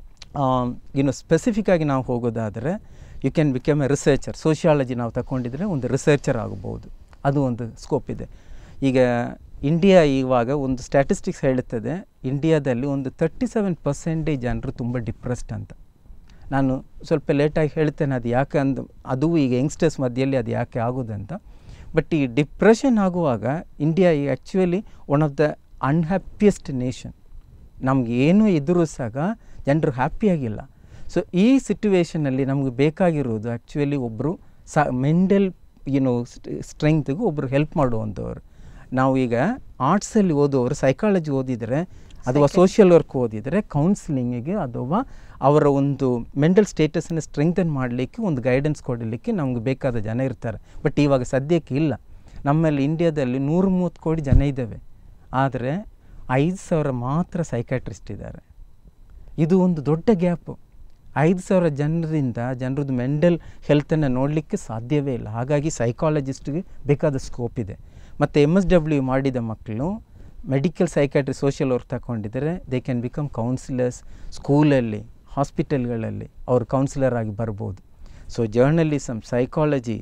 ಇನ್ನು ಸ್ಪೆಸಿಫಿಕ್ ಆಗಿ ನಾವು ಹೋಗೋದಾದರೆ you can become a researcher sociology ನಾವು ತಗೊಂಡಿದ್ರೆ ಒಂದು ರಿಸರ್ಚರ್ ಆಗಬಹುದು ಅದು ಒಂದು ಸ್ಕೋಪ್ ಇದೆ ಈಗ ಇಂಡಿಯಾ ಇವಾಗ ಒಂದು ಸ್ಟ್ಯಾಟಿಸ್ಟಿಕ್ಸ್ ಹೇಳುತ್ತದೆ ಇಂಡಿಯಾದಲ್ಲಿ ಒಂದು ತರ್ಟಿ ಸೆವೆನ್ ಪರ್ಸೆಂಟೇಜ್ ಜನರು ತುಂಬ ಡಿಪ್ರೆಸ್ಡ್ ಅಂತ ನಾನು ಸ್ವಲ್ಪ ಲೇಟಾಗಿ ಹೇಳ್ತೇನೆ ಅದು ಯಾಕೆ ಅಂದು ಅದು ಈಗ ಯಂಗ್ಸ್ಟರ್ಸ್ ಮಧ್ಯದಲ್ಲಿ ಅದು ಯಾಕೆ ಆಗೋದಂತ ಬಟ್ ಈ ಡಿಪ್ರೆಷನ್ ಆಗುವಾಗ ಇಂಡಿಯಾ ಈ actually one of the unhappiest nation ನಮ್ಗೆ ಏನೂ ಎದುರಿಸಾಗ ಜನರು ಹ್ಯಾಪಿಯಾಗಿಲ್ಲ ಸೊ ಈ ಸಿಟುವೇಷನಲ್ಲಿ ನಮಗೆ ಬೇಕಾಗಿರೋದು ಆ್ಯಕ್ಚುಲಿ ಒಬ್ಬರು ಸ ಮೆಂಟಲ್ ಏನೋ ಸ್ಟ್ರೆಂಗ್ತಿಗೂ ಒಬ್ಬರು ಹೆಲ್ಪ್ ಮಾಡುವಂಥವ್ರು ನಾವು ಈಗ ಆರ್ಟ್ಸಲ್ಲಿ ಓದೋರು ಸೈಕಾಲಜಿ ಓದಿದರೆ ಅಥವಾ ಸೋಷಿಯಲ್ ವರ್ಕ್ ಓದಿದರೆ ಕೌನ್ಸಿಲಿಂಗಿಗೆ ಅಥವಾ ಅವರ ಒಂದು ಮೆಂಟಲ್ ಸ್ಟೇಟಸನ್ನು ಸ್ಟ್ರೆಂಗ್ತನ್ ಮಾಡಲಿಕ್ಕೆ ಒಂದು ಗೈಡೆನ್ಸ್ ಕೊಡಲಿಕ್ಕೆ ನಮ್ಗೆ ಬೇಕಾದ ಜನ ಇರ್ತಾರೆ ಬಟ್ ಇವಾಗ ಸದ್ಯಕ್ಕೆ ಇಲ್ಲ ನಮ್ಮಲ್ಲಿ ಇಂಡಿಯಾದಲ್ಲಿ ನೂರು ಮೂವತ್ತು ಕೋಟಿ ಜನ ಇದ್ದೇವೆ ಆದರೆ ಐದು ಸಾವಿರ ಮಾತ್ರ ಸೈಕಾಟ್ರಿಸ್ಟ್ ಇದ್ದಾರೆ ಇದು ಒಂದು ದೊಡ್ಡ ಗ್ಯಾಪು ಐದು ಸಾವಿರ ಜನರಿಂದ ಜನರದ್ದು ಮೆಂಟಲ್ ಹೆಲ್ತನ್ನು ನೋಡಲಿಕ್ಕೆ ಸಾಧ್ಯವೇ ಇಲ್ಲ ಹಾಗಾಗಿ ಸೈಕಾಲಜಿಸ್ಟ್ಗೆ ಬೇಕಾದ ಸ್ಕೋಪ್ ಇದೆ ಮತ್ತು ಎಮ್ ಎಸ್ ಡಬ್ಲ್ಯೂ ಮಾಡಿದ ಮಕ್ಕಳು ಮೆಡಿಕಲ್ ಸೈಕಾಟ್ರಿ ಸೋಷಿಯಲ್ ವರ್ಕ್ ತಗೊಂಡಿದ್ದಾರೆ ದೇ ಕ್ಯಾನ್ ಬಿಕಮ್ ಕೌನ್ಸಿಲರ್ಸ್ ಸ್ಕೂಲಲ್ಲಿ ಹಾಸ್ಪಿಟಲ್ಗಳಲ್ಲಿ ಅವರು ಕೌನ್ಸಿಲರ್ ಆಗಿ ಬರ್ಬೋದು so journalism psychology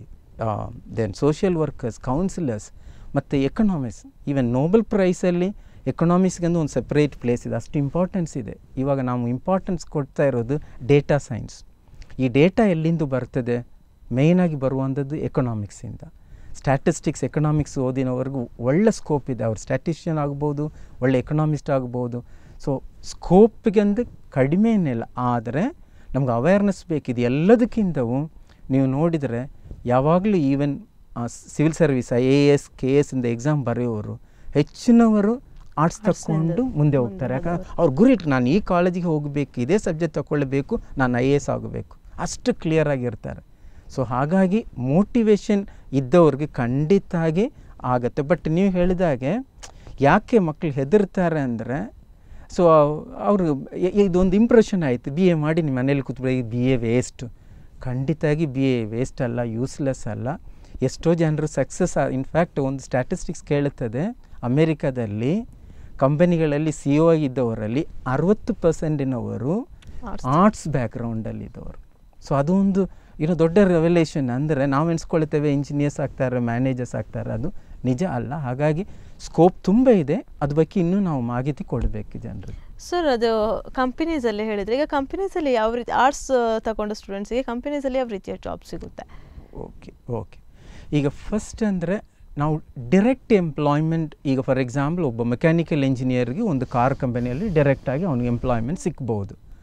then social workers counsellors ಮತ್ತು ಎಕನಾಮಿಕ್ಸ್ ಈವನ್ ನೋಬೆಲ್ ಪ್ರೈಸಲ್ಲಿ ಎಕನಾಮಿಕ್ಸ್ಗೆಂದು ಒಂದು ಸಪ್ರೇಟ್ ಪ್ಲೇಸ್ ಇದೆ ಅಷ್ಟು ಇಂಪಾರ್ಟೆನ್ಸ್ ಇದೆ ಇವಾಗ ನಾವು ಇಂಪಾರ್ಟೆನ್ಸ್ ಕೊಡ್ತಾ ಇರೋದು ಡೇಟಾ ಸೈನ್ಸ್ ಈ ಡೇಟಾ ಎಲ್ಲಿಂದ ಬರ್ತದೆ ಮೇಯ್ನಾಗಿ ಬರುವಂಥದ್ದು ಎಕನಾಮಿಕ್ಸಿಂದ ಸ್ಟ್ಯಾಟಿಸ್ಟಿಕ್ಸ್ ಎಕನಾಮಿಕ್ಸ್ ಓದಿನವರೆಗೂ ಒಳ್ಳೆ ಸ್ಕೋಪ್ ಇದೆ ಅವ್ರು ಸ್ಟ್ಯಾಟಿಷಿಯನ್ ಆಗ್ಬೋದು ಒಳ್ಳೆ ಎಕನಾಮಿಸ್ಟ್ ಆಗ್ಬೋದು ಸೊ ಸ್ಕೋಪ್ಗೆಂದು ಕಡಿಮೆ ಏನಿಲ್ಲ ಆದರೆ ನಮ್ಗೆ ಅವೇರ್ನೆಸ್ ಬೇಕಿದೆ ಎಲ್ಲದಕ್ಕಿಂತವೂ ನೀವು ನೋಡಿದರೆ ಯಾವಾಗಲೂ even civil service I A S K S ಇಂದ ಎಕ್ಸಾಮ್ ಬರೆಯೋರು ಹೆಚ್ಚಿನವರು ಆರ್ಟ್ಸ್ ತಕ್ಕೊಂಡು ಮುಂದೆ ಹೋಗ್ತಾರೆ ಯಾಕಂದ್ರೆ ಅವ್ರ ಗುರಿ ಇಟ್ಟು ನಾನು ಈ ಕಾಲೇಜಿಗೆ ಹೋಗಬೇಕು ಇದೇ ಸಬ್ಜೆಕ್ಟ್ ತಗೊಳ್ಬೇಕು ನಾನು ಐ ಎ ಎಸ್ ಆಗಬೇಕು ಅಷ್ಟು ಕ್ಲಿಯರ್ ಆಗಿರ್ತಾರೆ ಸೊ ಹಾಗಾಗಿ ಮೋಟಿವೇಶನ್ ಇದ್ದವ್ರಿಗೆ ಖಂಡಿತಾಗಿ ಆಗುತ್ತೆ ಬಟ್ ನೀವು ಹೇಳಿದಾಗೆ ಯಾಕೆ ಮಕ್ಕಳು ಹೆದರ್ತಾರೆ ಅಂದರೆ ಸೊ ಅವರು ಇದೊಂದು ಇಂಪ್ರೆಷನ್ ಆಯಿತು ಬಿ ಎ ಮಾಡಿ ನಿಮ್ಮ ಮನೇಲಿ ಕೂತ್ಬಿಡಿ ಬಿ ಎ ವೇಸ್ಟು ಖಂಡಿತಾಗಿ ಬಿ ಎ ವೇಸ್ಟ್ ಅಲ್ಲ ಯೂಸ್ಲೆಸ್ ಅಲ್ಲ ಎಷ್ಟೋ ಜನರು ಸಕ್ಸಸ್ ಇನ್ಫ್ಯಾಕ್ಟ್ ಒಂದು ಸ್ಟ್ಯಾಟಿಸ್ಟಿಕ್ಸ್ ಕೇಳುತ್ತದೆ ಅಮೇರಿಕಾದಲ್ಲಿ ಕಂಪನಿಗಳಲ್ಲಿ ಸಿ ಒ ಇದ್ದವರಲ್ಲಿ ಅರವತ್ತು ಪರ್ಸೆಂಟಿನವರು Arts. ಆರ್ಟ್ಸ್ ಬ್ಯಾಕ್ಗ್ರೌಂಡಲ್ಲಿದ್ದವರು ಸೊ ಅದೊಂದು ಏನೋ ದೊಡ್ಡ ರೆವಲ್ಯೂಷನ್ ಅಂದರೆ ನಾವು ಎಣಿಸ್ಕೊಳ್ತೇವೆ ಇಂಜಿನಿಯರ್ಸ್ ಆಗ್ತಾರೆ ಮ್ಯಾನೇಜರ್ಸ್ ಆಗ್ತಾರೆ ಅದು ನಿಜ ಅಲ್ಲ ಹಾಗಾಗಿ ಸ್ಕೋಪ್ ತುಂಬ ಇದೆ ಅದ್ರ ಬಗ್ಗೆ ಇನ್ನೂ ನಾವು ಮಾಹಿತಿ ಕೊಡಬೇಕು ಜನರಿಗೆ ಸರ್ ಅದು ಕಂಪನೀಸಲ್ಲಿ ಹೇಳಿದರೆ ಈಗ ಕಂಪನೀಸಲ್ಲಿ ಯಾವ ರೀತಿ ಆರ್ಟ್ಸ್ ತಗೊಂಡ ಸ್ಟೂಡೆಂಟ್ಸಿಗೆ ಕಂಪನೀಸಲ್ಲಿ ಯಾವ ರೀತಿಯ ಜಾಬ್ ಸಿಗುತ್ತೆ ಓಕೆ ಓಕೆ ಈಗ ಫಸ್ಟ್ ಅಂದರೆ ನಾವು ಡಿರೆಕ್ಟ್ ಎಂಪ್ಲಾಯ್ಮೆಂಟ್ ಈಗ ಫಾರ್ ಎಕ್ಸಾಂಪಲ್ ಒಬ್ಬ ಮೆಕ್ಯಾನಿಕಲ್ ಇಂಜಿನಿಯರ್ಗೆ ಒಂದು ಕಾರ್ ಕಂಪನಿಯಲ್ಲಿ ಡೈರೆಕ್ಟಾಗಿ ಅವನಿಗೆ ಎಂಪ್ಲಾಯ್ಮೆಂಟ್ ಸಿಗ್ಬೋದು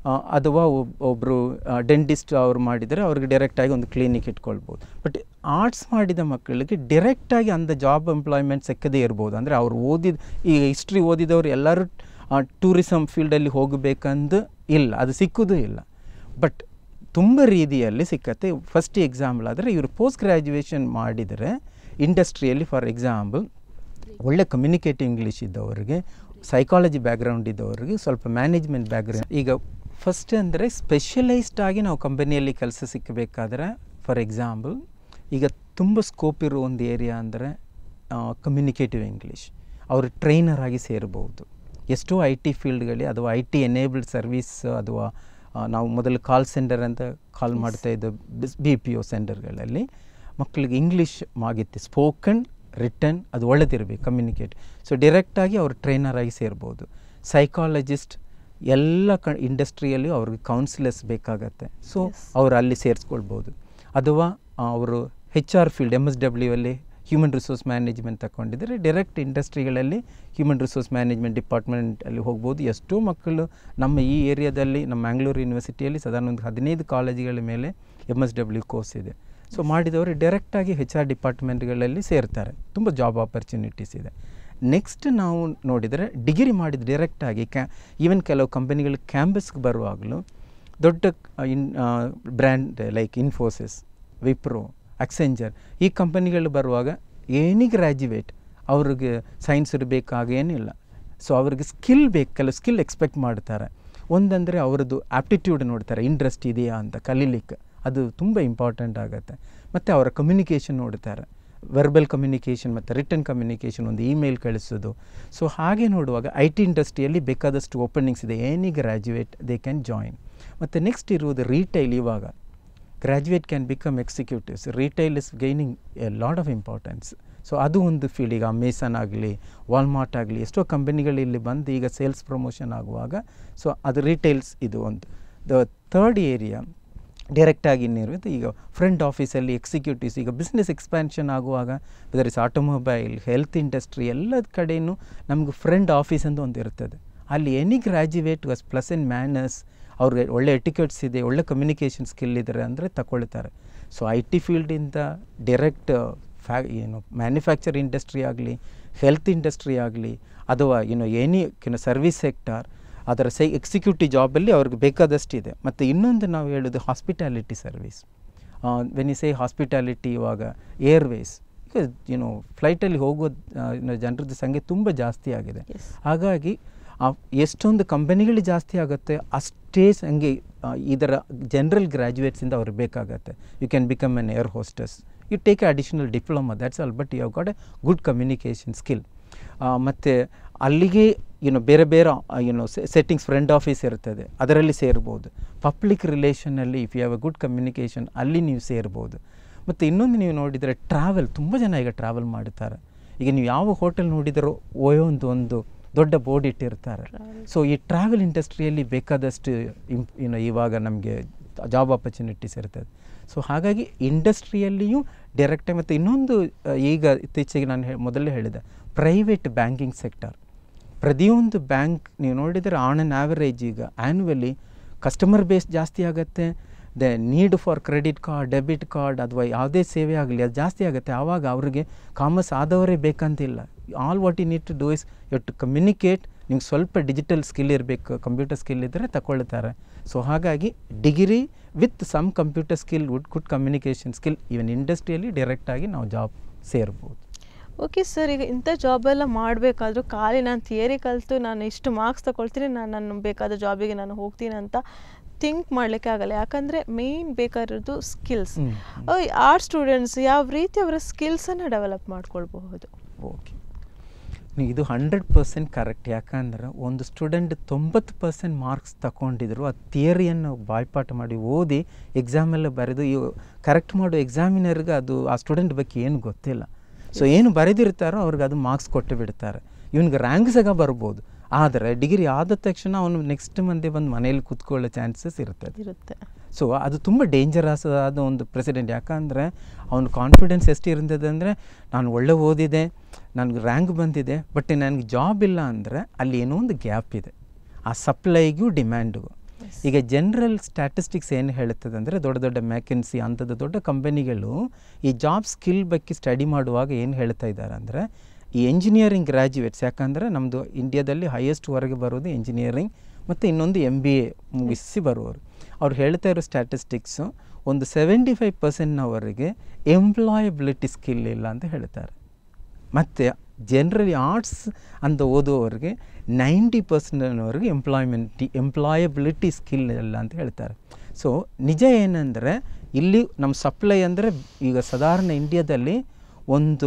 ಆ, ಅಥವಾ ಒಬ್ಬರು ಡೆಂಟಿಸ್ಟ್ ಅವ್ರು ಮಾಡಿದರೆ ಅವ್ರಿಗೆ ಡೈರೆಕ್ಟಾಗಿ ಒಂದು ಕ್ಲಿನಿಕ್ ಇಟ್ಕೊಳ್ಬೋದು ಬಟ್ ಆರ್ಟ್ಸ್ ಮಾಡಿದ ಮಕ್ಕಳಿಗೆ ಡೈರೆಕ್ಟಾಗಿ ಅಂದ ಜಾಬ್ ಎಂಪ್ಲಾಯ್ಮೆಂಟ್ ಸಿಕ್ಕದೇ ಇರ್ಬೋದು ಅಂದರೆ ಅವ್ರು ಓದಿದ ಈ ಹಿಸ್ಟ್ರಿ ಓದಿದವರು ಎಲ್ಲರೂ ಟೂರಿಸಮ್ ಫೀಲ್ಡಲ್ಲಿ ಹೋಗಬೇಕಂದು ಇಲ್ಲ ಅದು ಸಿಕ್ಕುವುದೂ ಇಲ್ಲ ಬಟ್ ತುಂಬ ರೀತಿಯಲ್ಲಿ ಸಿಕ್ಕತ್ತೆ ಫಸ್ಟ್ ಎಕ್ಸಾಂಪಲ್ ಆದರೆ ಇವರು ಪೋಸ್ಟ್ ಗ್ರ್ಯಾಜುಯೇಷನ್ ಮಾಡಿದರೆ ಇಂಡಸ್ಟ್ರಿಯಲ್ಲಿ ಫಾರ್ ಎಕ್ಸಾಂಪಲ್ ಒಳ್ಳೆ ಕಮ್ಯುನಿಕೇಟಿವ್ ಇಂಗ್ಲೀಷ್ ಇದ್ದವರಿಗೆ ಸೈಕಾಲಜಿ ಬ್ಯಾಕ್ಗ್ರೌಂಡ್ ಇದ್ದವರಿಗೆ ಸ್ವಲ್ಪ ಮ್ಯಾನೇಜ್ಮೆಂಟ್ ಬ್ಯಾಕ್ಗ್ರೌಂಡ್ ಈಗ ಫಸ್ಟ್ ಅಂದರೆ ಸ್ಪೆಷಲೈಸ್ಡ್ ಆಗಿ ನಾವು ಕಂಪನಿಯಲ್ಲಿ ಕೆಲಸ ಸಿಕ್ಕಬೇಕಾದ್ರೆ ಫಾರ್ ಎಕ್ಸಾಂಪಲ್ ಈಗ ತುಂಬ ಸ್ಕೋಪ್ ಇರೋ ಒಂದು ಏರಿಯಾ ಅಂದರೆ ಕಮ್ಯುನಿಕೇಟಿವ್ ಇಂಗ್ಲೀಷ್ ಅವರು ಟ್ರೈನರ್ ಆಗಿ ಸೇರ್ಬೋದು ಎಷ್ಟೋ ಐ ಟಿ ಫೀಲ್ಡ್ಗಳಲ್ಲಿ ಅಥವಾ ಐ ಟಿ ಎನೇಬಲ್ಡ್ ಸರ್ವಿಸ್ ಅಥವಾ ಆ, ನಾವು ಮೊದಲು ಕಾಲ್ ಸೆಂಟರ್ ಅಂತ ಕಾಲ್ ಮಾಡ್ತಾ ಇದ್ದ ಬಿ ಪಿ ಒ ಸೆಂಟರ್ಗಳಲ್ಲಿ ಮಕ್ಕಳಿಗೆ ಇಂಗ್ಲೀಷ್ ಆಗಿತ್ತು ಸ್ಪೋಕನ್ ರಿಟರ್ನ್ ಅದು ಒಳ್ಳೆದಿರಬೇಕು ಕಮ್ಯುನಿಕೇಟ್ ಸೊ ಡೈರೆಕ್ಟಾಗಿ ಅವರು ಟ್ರೈನರ್ ಆಗಿ ಸೇರ್ಬೋದು ಸೈಕಾಲಜಿಸ್ಟ್ ಎಲ್ಲ ಕ ಇಂಡಸ್ಟ್ರಿಯಲ್ಲಿ ಅವ್ರಿಗೆ ಕೌನ್ಸಿಲರ್ಸ್ ಬೇಕಾಗತ್ತೆ ಸೊ Yes. ಅವರು ಅಲ್ಲಿ ಸೇರಿಸ್ಕೊಳ್ಬೋದು ಅಥವಾ ಅವರು H R field M S W ಅಲ್ಲಿ ಹ್ಯೂಮನ್ ರಿಸೋರ್ಸ್ ಮ್ಯಾನೇಜ್ಮೆಂಟ್ ತಗೊಂಡಿದ್ದಾರೆ ಡೈರೆಕ್ಟ್ ಇಂಡಸ್ಟ್ರಿಗಳಲ್ಲಿ ಹ್ಯೂಮನ್ ರಿಸೋರ್ಸ್ ಮ್ಯಾನೇಜ್ಮೆಂಟ್ ಡಿಪಾರ್ಟ್ಮೆಂಟಲ್ಲಿ ಹೋಗ್ಬೋದು ಎಷ್ಟೋ ಮಕ್ಕಳು ನಮ್ಮ ಈ ಏರಿಯಾದಲ್ಲಿ ನಮ್ಮ ಮ್ಯಾಂಗ್ಳೂರು ಯೂನಿವರ್ಸಿಟಿಯಲ್ಲಿ ಸಾಧಾರಣ ಒಂದು ಹದಿನೈದು ಕಾಲೇಜುಗಳ ಮೇಲೆ ಎಮ್ ಎಸ್ ಡಬ್ಲ್ಯೂ ಕೋರ್ಸ್ ಇದೆ ಸೊ ಮಾಡಿದವರು ಡೈರೆಕ್ಟಾಗಿ ಹೆಚ್ ಆರ್ ಡಿಪಾರ್ಟ್ಮೆಂಟ್ಗಳಲ್ಲಿ ಸೇರ್ತಾರೆ ತುಂಬ ಜಾಬ್ ಆಪರ್ಚುನಿಟೀಸ್ ಇದೆ ನೆಕ್ಸ್ಟ್ ನಾವು ನೋಡಿದರೆ ಡಿಗ್ರಿ ಮಾಡಿದ ಡೈರೆಕ್ಟಾಗಿ ಕ್ಯಾ ಈವನ್ ಕೆಲವು ಕಂಪನಿಗಳು ಕ್ಯಾಂಪಸ್ಗೆ ಬರುವಾಗಲೂ ದೊಡ್ಡ ಆ, in brand like Infosys Wipro Accenture ಈ ಕಂಪನಿಗಳು ಬರುವಾಗ ಎನಿ ಗ್ರ್ಯಾಜುಯೇಟ್ ಅವ್ರಿಗೆ ಸೈನ್ಸ್ ಇರಬೇಕಾಗ ಏನಿಲ್ಲ ಸೊ ಅವ್ರಿಗೆ ಸ್ಕಿಲ್ ಬೇಕು ಕೆಲವು ಸ್ಕಿಲ್ ಎಕ್ಸ್ಪೆಕ್ಟ್ ಮಾಡ್ತಾರೆ ಒಂದಂದರೆ ಅವರದ್ದು ಆಪ್ಟಿಟ್ಯೂಡ್ ನೋಡ್ತಾರೆ ಇಂಟ್ರೆಸ್ಟ್ ಇದೆಯಾ ಅಂತ ಕಲೀಲಿಕ್ಕೆ ಅದು ತುಂಬ ಇಂಪಾರ್ಟೆಂಟ್ ಆಗುತ್ತೆ ಮತ್ತು ಅವರ ಕಮ್ಯುನಿಕೇಷನ್ ನೋಡ್ತಾರೆ ವೆರ್ಬಲ್ ಕಮ್ಯುನಿಕೇಷನ್ ಮತ್ತು ರಿಟರ್ನ್ ಕಮ್ಯುನಿಕೇಷನ್ ಒಂದು ಇಮೇಲ್ ಕಳಿಸೋದು ಸೊ ಹಾಗೆ ನೋಡುವಾಗ ಐ ಟಿ ಇಂಡಸ್ಟ್ರಿಯಲ್ಲಿ ಬೇಕಾದಷ್ಟು ಓಪನಿಂಗ್ಸ್ ಇದೆ any graduate they can join ಮತ್ತು ನೆಕ್ಸ್ಟ್ ಇರುವುದು ರೀಟೈಲ್ ಇವಾಗ graduate can become executives retail is gaining a lot of importance so ಅದು ಒಂದು ಫೀಲ್ಡ್ ಈಗ ಅಮೇಸನ್ ಆಗಲಿ ವಾಲ್ಮಾರ್ಟ್ ಆಗಲಿ ಎಷ್ಟೋ ಕಂಪನಿಗಳು ಇಲ್ಲಿ ಬಂದು ಈಗ ಸೇಲ್ಸ್ ಪ್ರಮೋಷನ್ ಆಗುವಾಗ ಸೊ ಅದು ರೀಟೈಲ್ಸ್ ಇದು ಒಂದು ದ ಥರ್ಡ್ ಏರಿಯಾ ಡೈರೆಕ್ಟಾಗಿ ಇನ್ನಿರೋದು ಈಗ ಫ್ರಂಟ್ ಆಫೀಸಲ್ಲಿ ಎಕ್ಸಿಕ್ಯೂಟಿವ್ಸ್ ಈಗ ಬಿಸ್ನೆಸ್ ಎಕ್ಸ್ಪ್ಯಾನ್ಷನ್ ಆಗುವಾಗ whether is automobile health industry ಎಲ್ಲ ಕಡೆಯೂ ನಮಗೆ ಫ್ರಂಟ್ ಆಫೀಸ್ ಅಂತ ಒಂದು ಇರ್ತದೆ ಅಲ್ಲಿ any graduate was plus in manners ಅವ್ರಿಗೆ ಒಳ್ಳೆ ಎಟಿಕೆಟ್ಸ್ ಇದೆ ಒಳ್ಳೆ ಕಮ್ಯುನಿಕೇಷನ್ ಸ್ಕಿಲ್ ಇದ್ದಾರೆ ಅಂದರೆ ತಗೊಳ್ತಾರೆ ಸೊ ಐ ಟಿ ಫೀಲ್ಡಿಂದ ಡೈರೆಕ್ಟ್ ಫ್ಯಾ ಏನು ಮ್ಯಾನುಫ್ಯಾಕ್ಚರ್ ಇಂಡಸ್ಟ್ರಿ ಆಗಲಿ ಹೆಲ್ತ್ ಇಂಡಸ್ಟ್ರಿ ಆಗಲಿ ಅಥವಾ ಏನು ಎನಿ ಏನು ಸರ್ವಿಸ್ ಸೆಕ್ಟಾರ್ ಅದರ ಸೈ ಎಕ್ಸಿಕ್ಯೂಟಿವ್ ಜಾಬಲ್ಲಿ ಅವ್ರಿಗೆ ಬೇಕಾದಷ್ಟಿದೆ ಮತ್ತು ಇನ್ನೊಂದು ನಾವು ಹೇಳೋದು hospitality service when you say hospitality ಇವಾಗ ಏರ್ವೇಸ್ ಈಗ ಏನು ಫ್ಲೈಟಲ್ಲಿ ಹೋಗೋ ಜನರದ್ದು ಸಂಖ್ಯೆ ತುಂಬ ಜಾಸ್ತಿ ಆಗಿದೆ Yes. ಹಾಗಾಗಿ ಆ ಎಷ್ಟೊಂದು ಕಂಪನಿಗಳು ಜಾಸ್ತಿ ಆಗುತ್ತೆ ಅಷ್ಟೇ ಹಂಗೆ ಆ, ಇದರ ಜನರಲ್ ಗ್ರ್ಯಾಜುಯೇಟ್ಸಿಂದ ಅವ್ರಿಗೆ ಬೇಕಾಗತ್ತೆ you can become an air hostess you take a additional diploma that's all but you have got a good communication skill ಮತ್ತು ಅಲ್ಲಿಗೆ ಏನು ಬೇರೆ ಬೇರೆ ಏನು ಸೆಟ್ಟಿಂಗ್ಸ್ ಫ್ರೆಂಡ್ ಆಫೀಸ್ ಇರ್ತದೆ ಅದರಲ್ಲಿ ಸೇರ್ಬೋದು ಪಬ್ಲಿಕ್ ರಿಲೇಷನಲ್ಲಿ if you have a good communication ಅಲ್ಲಿ ನೀವು ಸೇರ್ಬೋದು ಮತ್ತು ಇನ್ನೊಂದು ನೀವು ನೋಡಿದರೆ ಟ್ರಾವೆಲ್ ತುಂಬ ಜನ ಈಗ ಟ್ರಾವೆಲ್ ಮಾಡ್ತಾರೆ ಈಗ ನೀವು ಯಾವ ಹೋಟೆಲ್ ನೋಡಿದರೂ ಓಯೋ ಒಂದು ಒಂದು ದೊಡ್ಡ ಬೋರ್ಡ್ ಇಟ್ಟಿರ್ತಾರೆ Travel. ಸೊ ಈ ಟ್ರಾವೆಲ್ ಇಂಡಸ್ಟ್ರಿಯಲ್ಲಿ ಬೇಕಾದಷ್ಟು ಇಂಪ್ ಏನು ಇವಾಗ ನಮಗೆ ಜಾಬ್ ಆಪರ್ಚುನಿಟೀಸ್ ಇರ್ತದೆ ಸೊ ಹಾಗಾಗಿ ಇಂಡಸ್ಟ್ರಿಯಲ್ಲಿಯೂ ಡೈರೆಕ್ಟಾಗಿ ಮತ್ತು ಇನ್ನೊಂದು ಆ, ಈಗ ಇತ್ತೀಚೆಗೆ ನಾನು ಹೇ ಮೊದಲೇ ಹೇಳಿದೆ ಪ್ರೈವೇಟ್ ಬ್ಯಾಂಕಿಂಗ್ ಸೆಕ್ಟರ್ ಪ್ರತಿಯೊಂದು ಬ್ಯಾಂಕ್ ನೀವು ನೋಡಿದರೆ ಆನ್ ಆನ್ ಆ್ಯಾವರೇಜ್ ಈಗ ಆ್ಯನ್ಯುವಲಿ ಕಸ್ಟಮರ್ ಬೇಸ್ ಜಾಸ್ತಿ ಆಗುತ್ತೆ the need for credit card debit card ಅಥವಾ ಯಾವುದೇ ಸೇವೆ ಆಗಲಿ ಅದು ಜಾಸ್ತಿ ಆಗುತ್ತೆ ಆವಾಗ ಅವರಿಗೆ ಕಾಮರ್ಸ್ ಆದವರೇ ಬೇಕಂತಿಲ್ಲ all what you need to do is you to communicate ನಿಮ್ಗೆ ಸ್ವಲ್ಪ ಡಿಜಿಟಲ್ ಸ್ಕಿಲ್ ಇರಬೇಕು ಕಂಪ್ಯೂಟರ್ ಸ್ಕಿಲ್ ಇದ್ದರೆ ತಗೊಳ್ತಾರೆ ಸೊ ಹಾಗಾಗಿ degree with some computer skill would good communication skill even ಇಂಡಸ್ಟ್ರಿಯಲ್ಲಿ ಡೈರೆಕ್ಟಾಗಿ ನಾವು ಜಾಬ್ ಸೇರ್ಬೋದು ಓಕೆ ಸರ್ ಈಗ ಇಂಥ ಜಾಬೆಲ್ಲ ಮಾಡಬೇಕಾದ್ರೂ ಖಾಲಿ ನಾನು ಥಿಯರಿ ಕಲಿತು ನಾನು ಇಷ್ಟು ಮಾರ್ಕ್ಸ್ ತಗೊಳ್ತೀನಿ ನಾನು ನನ್ನ ಬೇಕಾದ ಜಾಬಿಗೆ ನಾನು ಹೋಗ್ತೀನಿ ಅಂತ ಥಿಂಕ್ ಮಾಡಲಿಕ್ಕೆ ಆಗಲ್ಲ ಯಾಕಂದರೆ ಮೇಯ್ನ್ ಬೇಕಾಗಿರೋದು ಸ್ಕಿಲ್ಸ್ ಹ್ಮ್, ಆರ್ಟ್ ಸ್ಟೂಡೆಂಟ್ಸ್ ಯಾವ ರೀತಿ ಅವರ ಸ್ಕಿಲ್ಸನ್ನು ಡೆವಲಪ್ ಮಾಡ್ಕೊಳ್ಬಹುದು ಓಕೆ ನೀವು ಇದು ಹಂಡ್ರೆಡ್ ಪರ್ಸೆಂಟ್ ಕರೆಕ್ಟ್ ಯಾಕಂದ್ರೆ ಒಂದು ಸ್ಟೂಡೆಂಟ್ ತೊಂಬತ್ತು ಪರ್ಸೆಂಟ್ ಮಾರ್ಕ್ಸ್ ತಗೊಂಡಿದ್ರು ಆ ಥಿಯರಿಯನ್ನು ಬಾಯ್ಪಾಠ ಮಾಡಿ ಓದಿ ಎಕ್ಸಾಮೆಲ್ಲ ಬರೆದು ಇವು ಕರೆಕ್ಟ್ ಮಾಡೋ ಎಕ್ಸಾಮಿನರ್ಗೆ ಅದು ಆ ಸ್ಟೂಡೆಂಟ್ ಬಗ್ಗೆ ಏನು ಗೊತ್ತಿಲ್ಲ ಸೊ ಏನು ಬರೆದಿರ್ತಾರೋ ಅವ್ರಿಗೆ ಅದು ಮಾರ್ಕ್ಸ್ ಕೊಟ್ಟು ಬಿಡ್ತಾರೆ ಇವನಿಗೆ ರ್ಯಾಂಕ್ ಸಹ ಬರ್ಬೋದು ಆದರೆ ಡಿಗ್ರಿ ಆದ ತಕ್ಷಣ ಅವನು ನೆಕ್ಸ್ಟ್ ಮಂದಿ ಬಂದು ಮನೇಲಿ ಕೂತ್ಕೊಳ್ಳೋ ಚಾನ್ಸಸ್ ಇರ್ತದೆ ಇರುತ್ತೆ ಸೊ ಅದು ತುಂಬ ಡೇಂಜರಸ್ ಆದ ಒಂದು ಪ್ರೆಸಿಡೆಂಟ್ ಯಾಕಂದರೆ ಅವನ ಕಾನ್ಫಿಡೆನ್ಸ್ ಎಷ್ಟು ಇರ್ತದೆ ಅಂದರೆ ನಾನು ಒಳ್ಳೆ ಓದಿದೆ ನನಗೆ ರ್ಯಾಂಕ್ ಬಂದಿದೆ ಬಟ್ ನನಗೆ ಜಾಬ್ ಇಲ್ಲ ಅಂದರೆ ಅಲ್ಲಿ ಏನೋ ಒಂದು ಗ್ಯಾಪ್ ಇದೆ ಆ ಸಪ್ಲೈಗೂ ಡಿಮ್ಯಾಂಡ್ಗೂ ಈಗ ಜನರಲ್ ಸ್ಟ್ಯಾಟಿಸ್ಟಿಕ್ಸ್ ಏನು ಹೇಳುತ್ತದೆ ಅಂದರೆ ದೊಡ್ಡ ದೊಡ್ಡ ಮ್ಯಾಕೆನ್ಸಿ ಅಂಥದ್ದು ದೊಡ್ಡ ಕಂಪನಿಗಳು ಈ ಜಾಬ್ ಸ್ಕಿಲ್ ಬಗ್ಗೆ ಸ್ಟಡಿ ಮಾಡುವಾಗ ಏನು ಹೇಳ್ತಾ ಇದ್ದಾರೆ ಅಂದರೆ ಈ ಎಂಜಿನಿಯರಿಂಗ್ ಗ್ರ್ಯಾಜುಯೇಟ್ಸ್ ಯಾಕಂದರೆ ನಮ್ಮದು ಇಂಡಿಯಾದಲ್ಲಿ ಹೈಯೆಸ್ಟ್ ಹೊರಗೆ ಬರೋದು ಎಂಜಿನಿಯರಿಂಗ್ ಮತ್ತು ಇನ್ನೊಂದು ಎಮ್ ಬಿ ಎ ಮುಗಿಸಿ ಬರುವವರು ಅವ್ರು ಹೇಳ್ತಾ ಇರೋ ಸ್ಟ್ಯಾಟಿಸ್ಟಿಕ್ಸು ಒಂದು ಸೆವೆಂಟಿ ಫೈವ್ ಪರ್ಸೆಂಟ್ನವರೆಗೆ ಎಂಪ್ಲಾಯಬಿಲಿಟಿ ಸ್ಕಿಲ್ ಇಲ್ಲ ಅಂತ ಹೇಳ್ತಾರೆ ಮತ್ತು ಜನರಲಿ ಆರ್ಟ್ಸ್ ಅಂತ ಓದುವವರಿಗೆ ನೈಂಟಿ ಪರ್ಸೆಂಟ್ನವರೆಗೆ ಎಂಪ್ಲಾಯ್ಮೆಂಟ್ ಎಂಪ್ಲಾಯಬಿಲಿಟಿ ಸ್ಕಿಲ್ ಇಲ್ಲ ಅಂತ ಹೇಳ್ತಾರೆ ಸೊ ನಿಜ ಏನಂದರೆ ಇಲ್ಲಿ ನಮ್ಮ ಸಪ್ಲೈ ಅಂದರೆ ಈಗ ಸಾಧಾರಣ ಇಂಡಿಯಾದಲ್ಲಿ ಒಂದು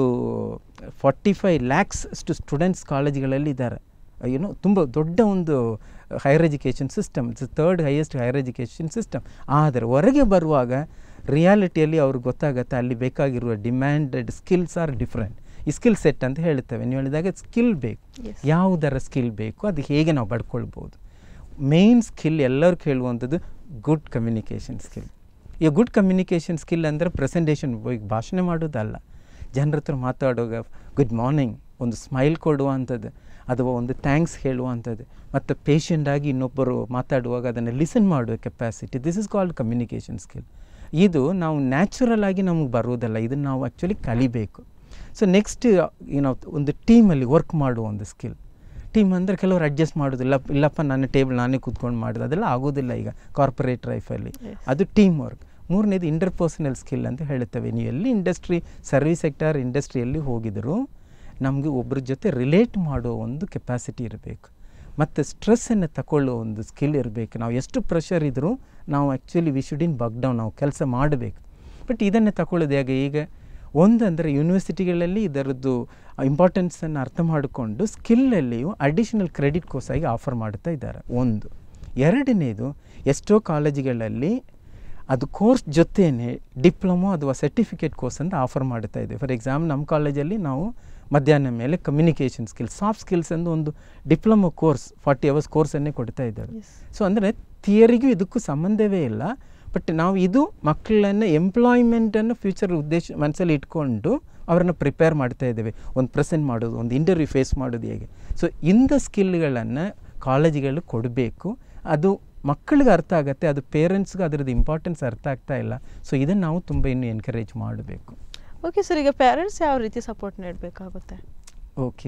ಫಾರ್ಟಿ ಫೈವ್ ಲ್ಯಾಕ್ಸ್ ಅಷ್ಟು ಸ್ಟೂಡೆಂಟ್ಸ್ ಕಾಲೇಜ್ಗಳಲ್ಲಿ ಇದ್ದಾರೆ ಏನೋ ತುಂಬ ದೊಡ್ಡ ಒಂದು higher education system it's third highest higher education system ಆದರೆ ಹೊರಗೆ ಬರುವಾಗ ರಿಯಾಲಿಟಿಯಲ್ಲಿ ಅವ್ರಿಗೆ ಗೊತ್ತಾಗುತ್ತೆ ಅಲ್ಲಿ ಬೇಕಾಗಿರುವ ಡಿಮ್ಯಾಂಡೆಡ್ ಸ್ಕಿಲ್ಸ್ ಆರ್ ಡಿಫ್ರೆಂಟ್ ಈ ಸ್ಕಿಲ್ ಸೆಟ್ ಅಂತ ಹೇಳ್ತೇವೆ ನೀವು ಹೇಳಿದಾಗ ಸ್ಕಿಲ್ ಬೇಕು Yes. ಯಾವುದರ ಸ್ಕಿಲ್ ಬೇಕು ಅದು ಹೇಗೆ ನಾವು ಪಡ್ಕೊಳ್ಬೋದು ಮೇನ್ ಸ್ಕಿಲ್ ಎಲ್ಲರೂ ಕೇಳುವಂಥದ್ದು ಗುಡ್ ಕಮ್ಯುನಿಕೇಷನ್ ಸ್ಕಿಲ್ ಈ ಗುಡ್ ಕಮ್ಯುನಿಕೇಷನ್ ಸ್ಕಿಲ್ ಅಂದರೆ ಪ್ರೆಸೆಂಟೇಷನ್ ಈಗ ಭಾಷಣ ಮಾಡೋದಲ್ಲ ಜನರ ಹತ್ರ ಮಾತಾಡುವಾಗ ಗುಡ್ ಮಾರ್ನಿಂಗ್ ಒಂದು ಸ್ಮೈಲ್ ಕೊಡುವಂಥದ್ದು ಅಥವಾ ಒಂದು ಥ್ಯಾಂಕ್ಸ್ ಹೇಳುವಂಥದ್ದು ಮತ್ತು ಪೇಷಂಟಾಗಿ ಇನ್ನೊಬ್ಬರು ಮಾತಾಡುವಾಗ ಅದನ್ನು ಲಿಸನ್ ಮಾಡುವ capacity this is called communication skill ಇದು ನಾವು ನ್ಯಾಚುರಲ್ ಆಗಿ ನಮಗೆ ಬರುವುದಲ್ಲ ಇದನ್ನು ನಾವು ಆ್ಯಕ್ಚುಲಿ ಕಲಿಬೇಕು ಸೊ ನೆಕ್ಸ್ಟ್ ಏನೋ ಒಂದು ಟೀಮಲ್ಲಿ ವರ್ಕ್ ಮಾಡುವ ಒಂದು ಸ್ಕಿಲ್ ಟೀಮ್ ಅಂದರೆ ಕೆಲವರು ಅಡ್ಜಸ್ಟ್ ಮಾಡೋದಿಲ್ಲ ಇಲ್ಲಪ್ಪ ನನ್ನ ಟೇಬಲ್ ನಾನೇ ಕೂತ್ಕೊಂಡು ಮಾಡೋದು ಅದೆಲ್ಲ ಆಗೋದಿಲ್ಲ ಈಗ ಕಾರ್ಪೊರೇಟ್ ಲೈಫಲ್ಲಿ Yes. ಅದು ಟೀಮ್ ವರ್ಕ್ ಮೂರನೇದು ಇಂಟರ್ಪರ್ಸನಲ್ ಸ್ಕಿಲ್ ಅಂತ ಹೇಳ್ತೇವೆ ನೀವು ಎಲ್ಲಿ ಇಂಡಸ್ಟ್ರಿ ಸರ್ವಿಸ್ ಸೆಕ್ಟರ್ ಇಂಡಸ್ಟ್ರಿಯಲ್ಲಿ ಹೋಗಿದ್ರು ನಮಗೆ ಒಬ್ಬರ ಜೊತೆ ರಿಲೇಟ್ ಮಾಡೋ ಒಂದು ಕೆಪಾಸಿಟಿ ಇರಬೇಕು ಮತ್ತು ಸ್ಟ್ರೆಸ್ಸನ್ನು ತಗೊಳ್ಳೋ ಒಂದು ಸ್ಕಿಲ್ ಇರಬೇಕು ನಾವು ಎಷ್ಟು ಪ್ರೆಷರ್ ಇದ್ದರೂ ನಾವು actually we should in bug down ನಾವು ಕೆಲಸ ಮಾಡಬೇಕು ಬಟ್ ಇದನ್ನು ತಗೊಳ್ಳೋದು ಹೇಗೆ ಈಗ ಒಂದಂದರೆ ಯೂನಿವರ್ಸಿಟಿಗಳಲ್ಲಿ ಇದರದ್ದು ಇಂಪಾರ್ಟೆನ್ಸನ್ನು ಅರ್ಥ ಮಾಡಿಕೊಂಡು ಸ್ಕಿಲ್ಲಲ್ಲಿಯೂ ಅಡಿಷನಲ್ ಕ್ರೆಡಿಟ್ ಕೋರ್ಸ್ ಆಗಿ ಆಫರ್ ಮಾಡ್ತಾ ಇದ್ದಾರೆ ಒಂದು ಎರಡನೇದು ಎಷ್ಟೋ ಕಾಲೇಜುಗಳಲ್ಲಿ ಅದು ಕೋರ್ಸ್ ಜೊತೆಯೇ ಡಿಪ್ಲೊಮೊ ಅಥವಾ ಸರ್ಟಿಫಿಕೇಟ್ ಕೋರ್ಸ್ ಅಂತ ಆಫರ್ ಮಾಡ್ತಾ ಇದೆ ಫಾರ್ ಎಕ್ಸಾಂಪಲ್ ನಮ್ಮ ಕಾಲೇಜಲ್ಲಿ ನಾವು ಮಧ್ಯಾಹ್ನ ಮೇಲೆ ಕಮ್ಯುನಿಕೇಷನ್ ಸ್ಕಿಲ್ ಸಾಫ್ಟ್ ಸ್ಕಿಲ್ಸ್ ಎಂದು ಒಂದು ಡಿಪ್ಲೊಮೊ ಕೋರ್ಸ್ ಫಾರ್ಟಿ ಅವರ್ಸ್ ಕೋರ್ಸನ್ನೇ ಕೊಡ್ತಾ ಇದ್ದಾರೆ Yes. ಸೊ ಅಂದರೆ ಥಿಯರಿಗೂ ಇದಕ್ಕೂ ಸಂಬಂಧವೇ ಇಲ್ಲ ಬಟ್ ನಾವು ಇದು ಮಕ್ಕಳನ್ನು ಎಂಪ್ಲಾಯ್ಮೆಂಟನ್ನು ಫ್ಯೂಚರ್ ಉದ್ದೇಶ ಮನಸ್ಸಲ್ಲಿ ಇಟ್ಕೊಂಡು ಅವರನ್ನು ಪ್ರಿಪೇರ್ ಮಾಡ್ತಾ ಇದ್ದೇವೆ ಒಂದು ಪ್ರೆಸೆಂಟ್ ಮಾಡೋದು ಒಂದು ಇಂಟರ್ವ್ಯೂ ಫೇಸ್ ಮಾಡೋದು ಹೇಗೆ ಸೊ ಇಂಥ ಸ್ಕಿಲ್ಗಳನ್ನು ಕಾಲೇಜುಗಳು ಕೊಡಬೇಕು ಅದು ಮಕ್ಕಳಿಗೆ ಅರ್ಥ ಆಗುತ್ತೆ ಅದು ಪೇರೆಂಟ್ಸ್ಗೆ ಅದರದ್ದು ಇಂಪಾರ್ಟೆನ್ಸ್ ಅರ್ಥ ಆಗ್ತಾ ಇಲ್ಲ ಸೊ ಇದನ್ನು ನಾವು ತುಂಬ ಇನ್ನು ಎನ್ಕರೇಜ್ ಮಾಡಬೇಕು ಓಕೆ ಸರ್ ಈಗ ಪೇರೆಂಟ್ಸ್ ಯಾವ ರೀತಿ ಸಪೋರ್ಟ್ ನೀಡಬೇಕಾಗುತ್ತೆ ಓಕೆ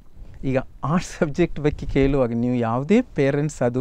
ಈಗ ಆರ್ಟ್ಸ್ ಸಬ್ಜೆಕ್ಟ್ ಬಗ್ಗೆ ಕೇಳುವಾಗ ನೀವು ಯಾವುದೇ ಪೇರೆಂಟ್ಸ್ ಅದು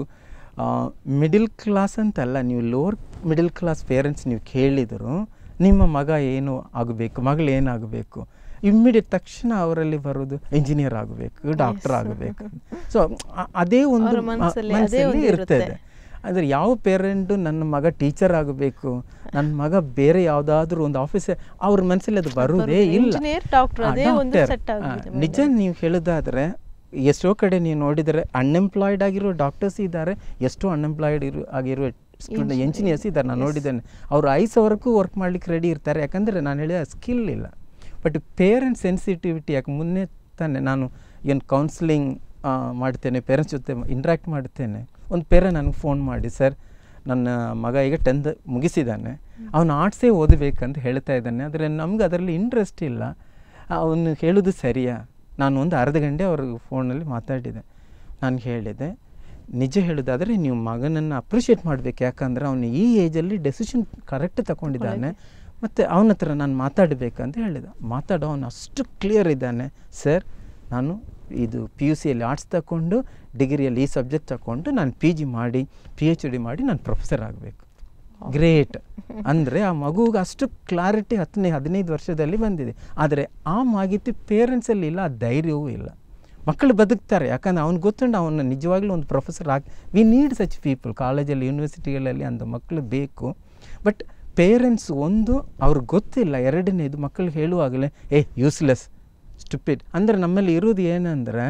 ಮಿಡಿಲ್ ಕ್ಲಾಸ್ ಅಂತಲ್ಲ ನೀವು ಲೋವರ್ ಮಿಡಿಲ್ ಕ್ಲಾಸ್ ಪೇರೆಂಟ್ಸ್ ನೀವು ಕೇಳಿದರು ನಿಮ್ಮ ಮಗ ಏನು ಆಗಬೇಕು ಮಗಳು ಏನಾಗಬೇಕು ಇಮ್ಮಿಡಿಯೇಟ್ ತಕ್ಷಣ ಅವರಲ್ಲಿ ಬರೋದು ಇಂಜಿನಿಯರ್ ಆಗಬೇಕು ಡಾಕ್ಟರ್ Yes. ಆಗಬೇಕು ಸೊ ಅದೇ ಒಂದು ಅವ್ರ ಮ- ಮನ್ಸಲ್ಲಿ ಅದೇ ಮನ್ಸಲ್ಲಿ ಒಂದು ಇರುತ್ತೆ. ಇರ್ತದೆ ಅಂದರೆ ಯಾವ ಪೇರೆಂಟು ನನ್ನ ಮಗ ಟೀಚರ್ ಆಗಬೇಕು ನನ್ನ ಮಗ ಬೇರೆ ಯಾವುದಾದ್ರೂ ಒಂದು ಆಫೀಸ್ ಅವ್ರ ಮನಸ್ಸಲ್ಲಿ ಅದು ಬರುವುದೇ ಬರುವುದೇ. ಇಲ್ಲ Engineer, doctor ಆ, ಅದೇ ಒಂದು doctor. set ಆಗಿದೆ ಆ, ನಿಜ ನೀವು ಹೇಳೋದಾದ್ರೆ ಎಷ್ಟೋ ಕಡೆ ನೀವು ನೋಡಿದರೆ ಅನ್ಎಂಪ್ಲಾಯ್ಡ್ ಆಗಿರೋ ಡಾಕ್ಟರ್ಸ್ ಇದ್ದಾರೆ ಎಷ್ಟೋ ಅನ್ಎಂಪ್ಲಾಯ್ಡ್ ಇರೋ ಆಗಿರೋ ಸ್ಟೂಡೆಂಟ್ Engineer. ಎಂಜಿನಿಯರ್ಸ್ ಇದ್ದಾರೆ ನಾನು Yes. ನೋಡಿದ್ದೇನೆ ಅವರು ಐದು ಸಾವಿರಕ್ಕೂ ವರ್ಕ್ ಮಾಡ್ಲಿಕ್ಕೆ ರೆಡಿ ಇರ್ತಾರೆ ಯಾಕಂದರೆ ನಾನು ಹೇಳಿದ ಸ್ಕಿಲ್ ಇಲ್ಲ ಬಟ್ ಪೇರೆಂಟ್ಸ್ ಸೆನ್ಸಿಟಿವಿಟಿ ಯಾಕೆ ಮುನ್ನೆ ತಾನೆ ನಾನು ಏನು ಕೌನ್ಸಿಲಿಂಗ್ ಮಾಡ್ತೇನೆ ಪೇರೆಂಟ್ಸ್ ಜೊತೆ ಇಂಟ್ರ್ಯಾಕ್ಟ್ ಮಾಡ್ತೇನೆ ಒಂದು ಪೇರೆಂಟ್ ನನಗೆ ಫೋನ್ ಮಾಡಿ ಸರ್ ನನ್ನ ಮಗ ಈಗ ಟೆಂತ್ ಮುಗಿಸಿದ್ದಾನೆ ಅವನು ಆರ್ಟ್ಸೇ ಓದಬೇಕಂತ ಹೇಳ್ತಾ ಇದ್ದಾನೆ ಆದರೆ ನಮ್ಗೆ ಅದರಲ್ಲಿ ಇಂಟ್ರೆಸ್ಟ್ ಇಲ್ಲ ಅವನು ಹೇಳೋದು ಸರಿಯಾ ನಾನು ಒಂದು ಅರ್ಧ ಗಂಟೆ ಅವ್ರಿಗೆ ಫೋನಲ್ಲಿ ಮಾತಾಡಿದೆ ನಾನು ಹೇಳಿದೆ ನಿಜ ಹೇಳೋದಾದರೆ ನೀವು ಮಗನನ್ನು ಅಪ್ರಿಷಿಯೇಟ್ ಮಾಡಬೇಕು ಯಾಕಂದರೆ ಅವನು ಈ ಏಜಲ್ಲಿ ಡೆಸಿಷನ್ ಕರೆಕ್ಟ್ ತಗೊಂಡಿದ್ದಾನೆ ಮತ್ತು ಅವನ ಹತ್ರ ನಾನು ಮಾತಾಡಬೇಕಂತ ಹೇಳಿದ ಮಾತಾಡೋ ಅವನು ಅಷ್ಟು ಕ್ಲಿಯರ್ ಇದ್ದಾನೆ ಸರ್ ನಾನು ಇದು ಪಿ ಯು ಸಿಯಲ್ಲಿ ಆರ್ಟ್ಸ್ ತಗೊಂಡು ಡಿಗ್ರಿಯಲ್ಲಿ ಈ ಸಬ್ಜೆಕ್ಟ್ ತಗೊಂಡು ನಾನು ಪಿ ಜಿ ಮಾಡಿ ಪಿ ಎಚ್ ಡಿ ಮಾಡಿ ನಾನು ಪ್ರೊಫೆಸರ್ ಆಗಬೇಕು ಗ್ರೇಟ್ ಅಂದರೆ ಆ ಮಗುಗೆ ಅಷ್ಟು ಕ್ಲಾರಿಟಿ ಹತ್ತನೇ ಹದಿನೈದು ವರ್ಷದಲ್ಲಿ ಬಂದಿದೆ ಆದರೆ ಆ ಮಾಹಿತಿ ಪೇರೆಂಟ್ಸಲ್ಲಿ ಇಲ್ಲ ಆ ಧೈರ್ಯವೂ ಇಲ್ಲ ಮಕ್ಕಳು ಬದುಕ್ತಾರೆ ಯಾಕಂದ್ರೆ ಅವ್ನು ಗೊತ್ತುಂಟು ಅವನು ನಿಜವಾಗ್ಲೂ ಒಂದು ಪ್ರೊಫೆಸರ್ ಆಗಿ ವಿ ನೀಡ್ ಸಚ್ ಪೀಪಲ್ ಕಾಲೇಜಲ್ಲಿ ಯೂನಿವರ್ಸಿಟಿಗಳಲ್ಲಿ ಅಂಥ ಮಕ್ಕಳು ಬೇಕು ಬಟ್ ಪೇರೆಂಟ್ಸ್ ಒಂದು ಅವ್ರಿಗೆ ಗೊತ್ತಿಲ್ಲ ಎರಡನೇದು ಮಕ್ಕಳು ಹೇಳುವಾಗಲೇ ಏ ಯೂಸ್ಲೆಸ್ ಸ್ಟುಪಿಡ್ ಅಂದರೆ ನಮ್ಮಲ್ಲಿ ಇರೋದು ಏನಂದ್ರೆ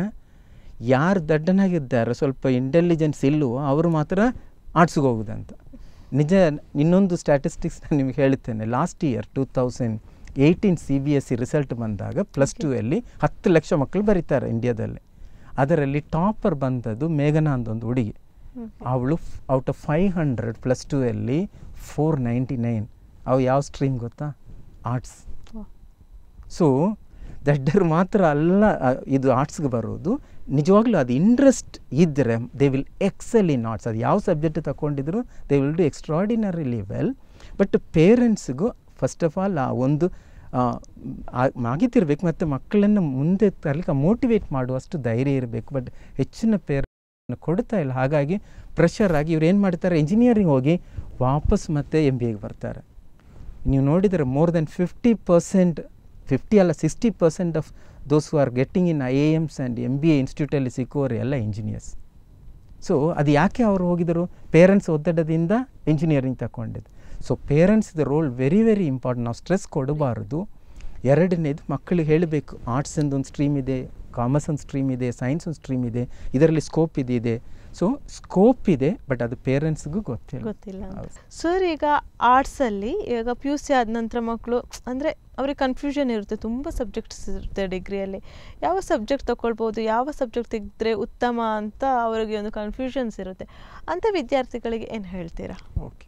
ಯಾರು ದಡ್ಡನಾಗಿದ್ದಾರೆ ಸ್ವಲ್ಪ ಇಂಟೆಲಿಜೆನ್ಸ್ ಇಲ್ಲವೋ ಅವರು ಮಾತ್ರ ಆರ್ಟ್ಸ್ಗೆ ಹೋಗುದಂತ ನಿಜ ಇನ್ನೊಂದು ಸ್ಟ್ಯಾಟಿಸ್ಟಿಕ್ಸ್ ನಾನು ನಿಮಗೆ ಹೇಳ್ತೇನೆ last year two thousand eighteen C B S C result ಬಂದಾಗ ಪ್ಲಸ್ ಟೂ ಅಲ್ಲಿ ಹತ್ತು ಲಕ್ಷ ಮಕ್ಕಳು ಬರೀತಾರೆ ಇಂಡಿಯಾದಲ್ಲಿ ಅದರಲ್ಲಿ ಟಾಪರ್ ಬಂದದ್ದು ಮೇಘನಾ ಅಂತ ಒಂದು ಹುಡುಗಿ ಅವಳು out of five hundred plus two ಅಲ್ಲಿ ಫೋರ್ ನೈಂಟಿ ನೈನ್ ಅವು ಯಾವ ಸ್ಟ್ರೀಮ್ ಗೊತ್ತಾ ಆರ್ಟ್ಸ್ ಸೊ ದಡ್ಡರು ಮಾತ್ರ ಅಲ್ಲ ಆ, ಇದು ಆರ್ಟ್ಸ್ಗೆ ಬರೋದು ನಿಜವಾಗ್ಲೂ ಅದು ಇಂಟ್ರೆಸ್ಟ್ ಇದ್ದರೆ they will excel in arts ಅದು ಯಾವ ಸಬ್ಜೆಕ್ಟ್ ತಗೊಂಡಿದ್ರು they will do extraordinarily well but ಪೇರೆಂಟ್ಸ್ಗೂ ಫಸ್ಟ್ ಆಫ್ ಆಲ್ ಆ ಒಂದು ಆ, ಆ- ಮಾಗಿತಿರ್ಬೇಕು ಮತ್ತು ಮಕ್ಕಳನ್ನು ಮುಂದೆ ತರಲಿಕ್ಕೆ ಮೋಟಿವೇಟ್ ಮಾಡುವಷ್ಟು ಧೈರ್ಯ ಇರಬೇಕು ಬಟ್ ಹೆಚ್ಚಿನ ಪೇರೆಂಟ್ಸ್ ಕೊಡ್ತಾ ಇಲ್ಲ ಹಾಗಾಗಿ ಪ್ರೆಷರ್ ಆಗಿ ಇವ್ರು ಏನು ಮಾಡ್ತಾರೆ ಇಂಜಿನಿಯರಿಂಗ್ ಹೋಗಿ ವಾಪಸ್ ಮತ್ತೆ ಎಮ್ ಬಿ ಎಗೆ ಬರ್ತಾರೆ ನೀವು ನೋಡಿದರೆ more than fifty percent fifty ಅಲ್ಲ sixty percent of those who are getting in I A Ms and M B A ಇನ್ಸ್ಟಿಟ್ಯೂಟಲ್ಲಿ ಸಿಕ್ಕುವವರು ಎಲ್ಲ ಇಂಜಿನಿಯರ್ಸ್ ಸೊ ಅದು ಯಾಕೆ ಅವರು ಹೋಗಿದರು ಪೇರೆಂಟ್ಸ್ ಒತ್ತಡದಿಂದ ಇಂಜಿನಿಯರಿಂಗ್ ತಗೊಂಡಿದ್ದು ಸೊ ಪೇರೆಂಟ್ಸ್ದ ರೋಲ್ ವೆರಿ ವೆರಿ ಇಂಪಾರ್ಟೆಂಟ್ ನಾವು ಸ್ಟ್ರೆಸ್ ಕೊಡಬಾರ್ದು ಎರಡನೇದು ಮಕ್ಕಳಿಗೆ ಹೇಳಬೇಕು ಆರ್ಟ್ಸ್ ಒಂದು ಸ್ಟ್ರೀಮ್ ಇದೆ ಕಾಮರ್ಸ್ ಒಂದು ಸ್ಟ್ರೀಮ್ ಇದೆ ಸೈನ್ಸ್ ಒಂದು ಸ್ಟ್ರೀಮ್ ಇದೆ ಇದರಲ್ಲಿ ಸ್ಕೋಪ್ ಇದಿದೆ ಸೊ ಸ್ಕೋಪ್ ಇದೆ ಬಟ್ ಅದು ಪೇರೆಂಟ್ಸ್ಗೂ ಗೊತ್ತಿಲ್ಲ ಗೊತ್ತಿಲ್ಲ ಅಂತ ಹೌದು. ಸರ್ ಈಗ ಆರ್ಟ್ಸಲ್ಲಿ ಈಗ ಪಿ ಯು ಸಿ ಆದ ನಂತರ ಮಕ್ಕಳು ಅಂದರೆ ಅವ್ರಿಗೆ ಕನ್ಫ್ಯೂಷನ್ ಇರುತ್ತೆ ತುಂಬ ಸಬ್ಜೆಕ್ಟ್ಸ್ ಇರುತ್ತೆ ಡಿಗ್ರಿಯಲ್ಲಿ ಯಾವ ಸಬ್ಜೆಕ್ಟ್ ತಗೊಳ್ಬೋದು ಯಾವ ಸಬ್ಜೆಕ್ಟ್ ತೆಗೆದ್ರೆ ಉತ್ತಮ ಅಂತ ಅವರಿಗೆ ಒಂದು ಕನ್ಫ್ಯೂಷನ್ಸ್ ಇರುತ್ತೆ ಅಂಥ ವಿದ್ಯಾರ್ಥಿಗಳಿಗೆ ಏನು ಹೇಳ್ತೀರಾ ಓಕೆ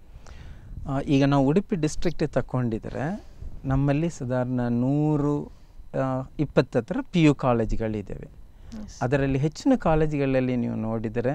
ಆ, ಈಗ ನಾವು ಉಡುಪಿ ಡಿಸ್ಟ್ರಿಕ್ಟ್ ತಗೊಂಡಿದ್ರೆ ನಮ್ಮಲ್ಲಿ ಸಾಧಾರಣ ನೂರು ಆ, ಇಪ್ಪತ್ತತ್ರ ಪಿ ಯು ಕಾಲೇಜ್ಗಳಿದ್ದಾವೆ ಅದರಲ್ಲಿ ಹೆಚ್ಚಿನ ಕಾಲೇಜುಗಳಲ್ಲಿ ನೀವು ನೋಡಿದರೆ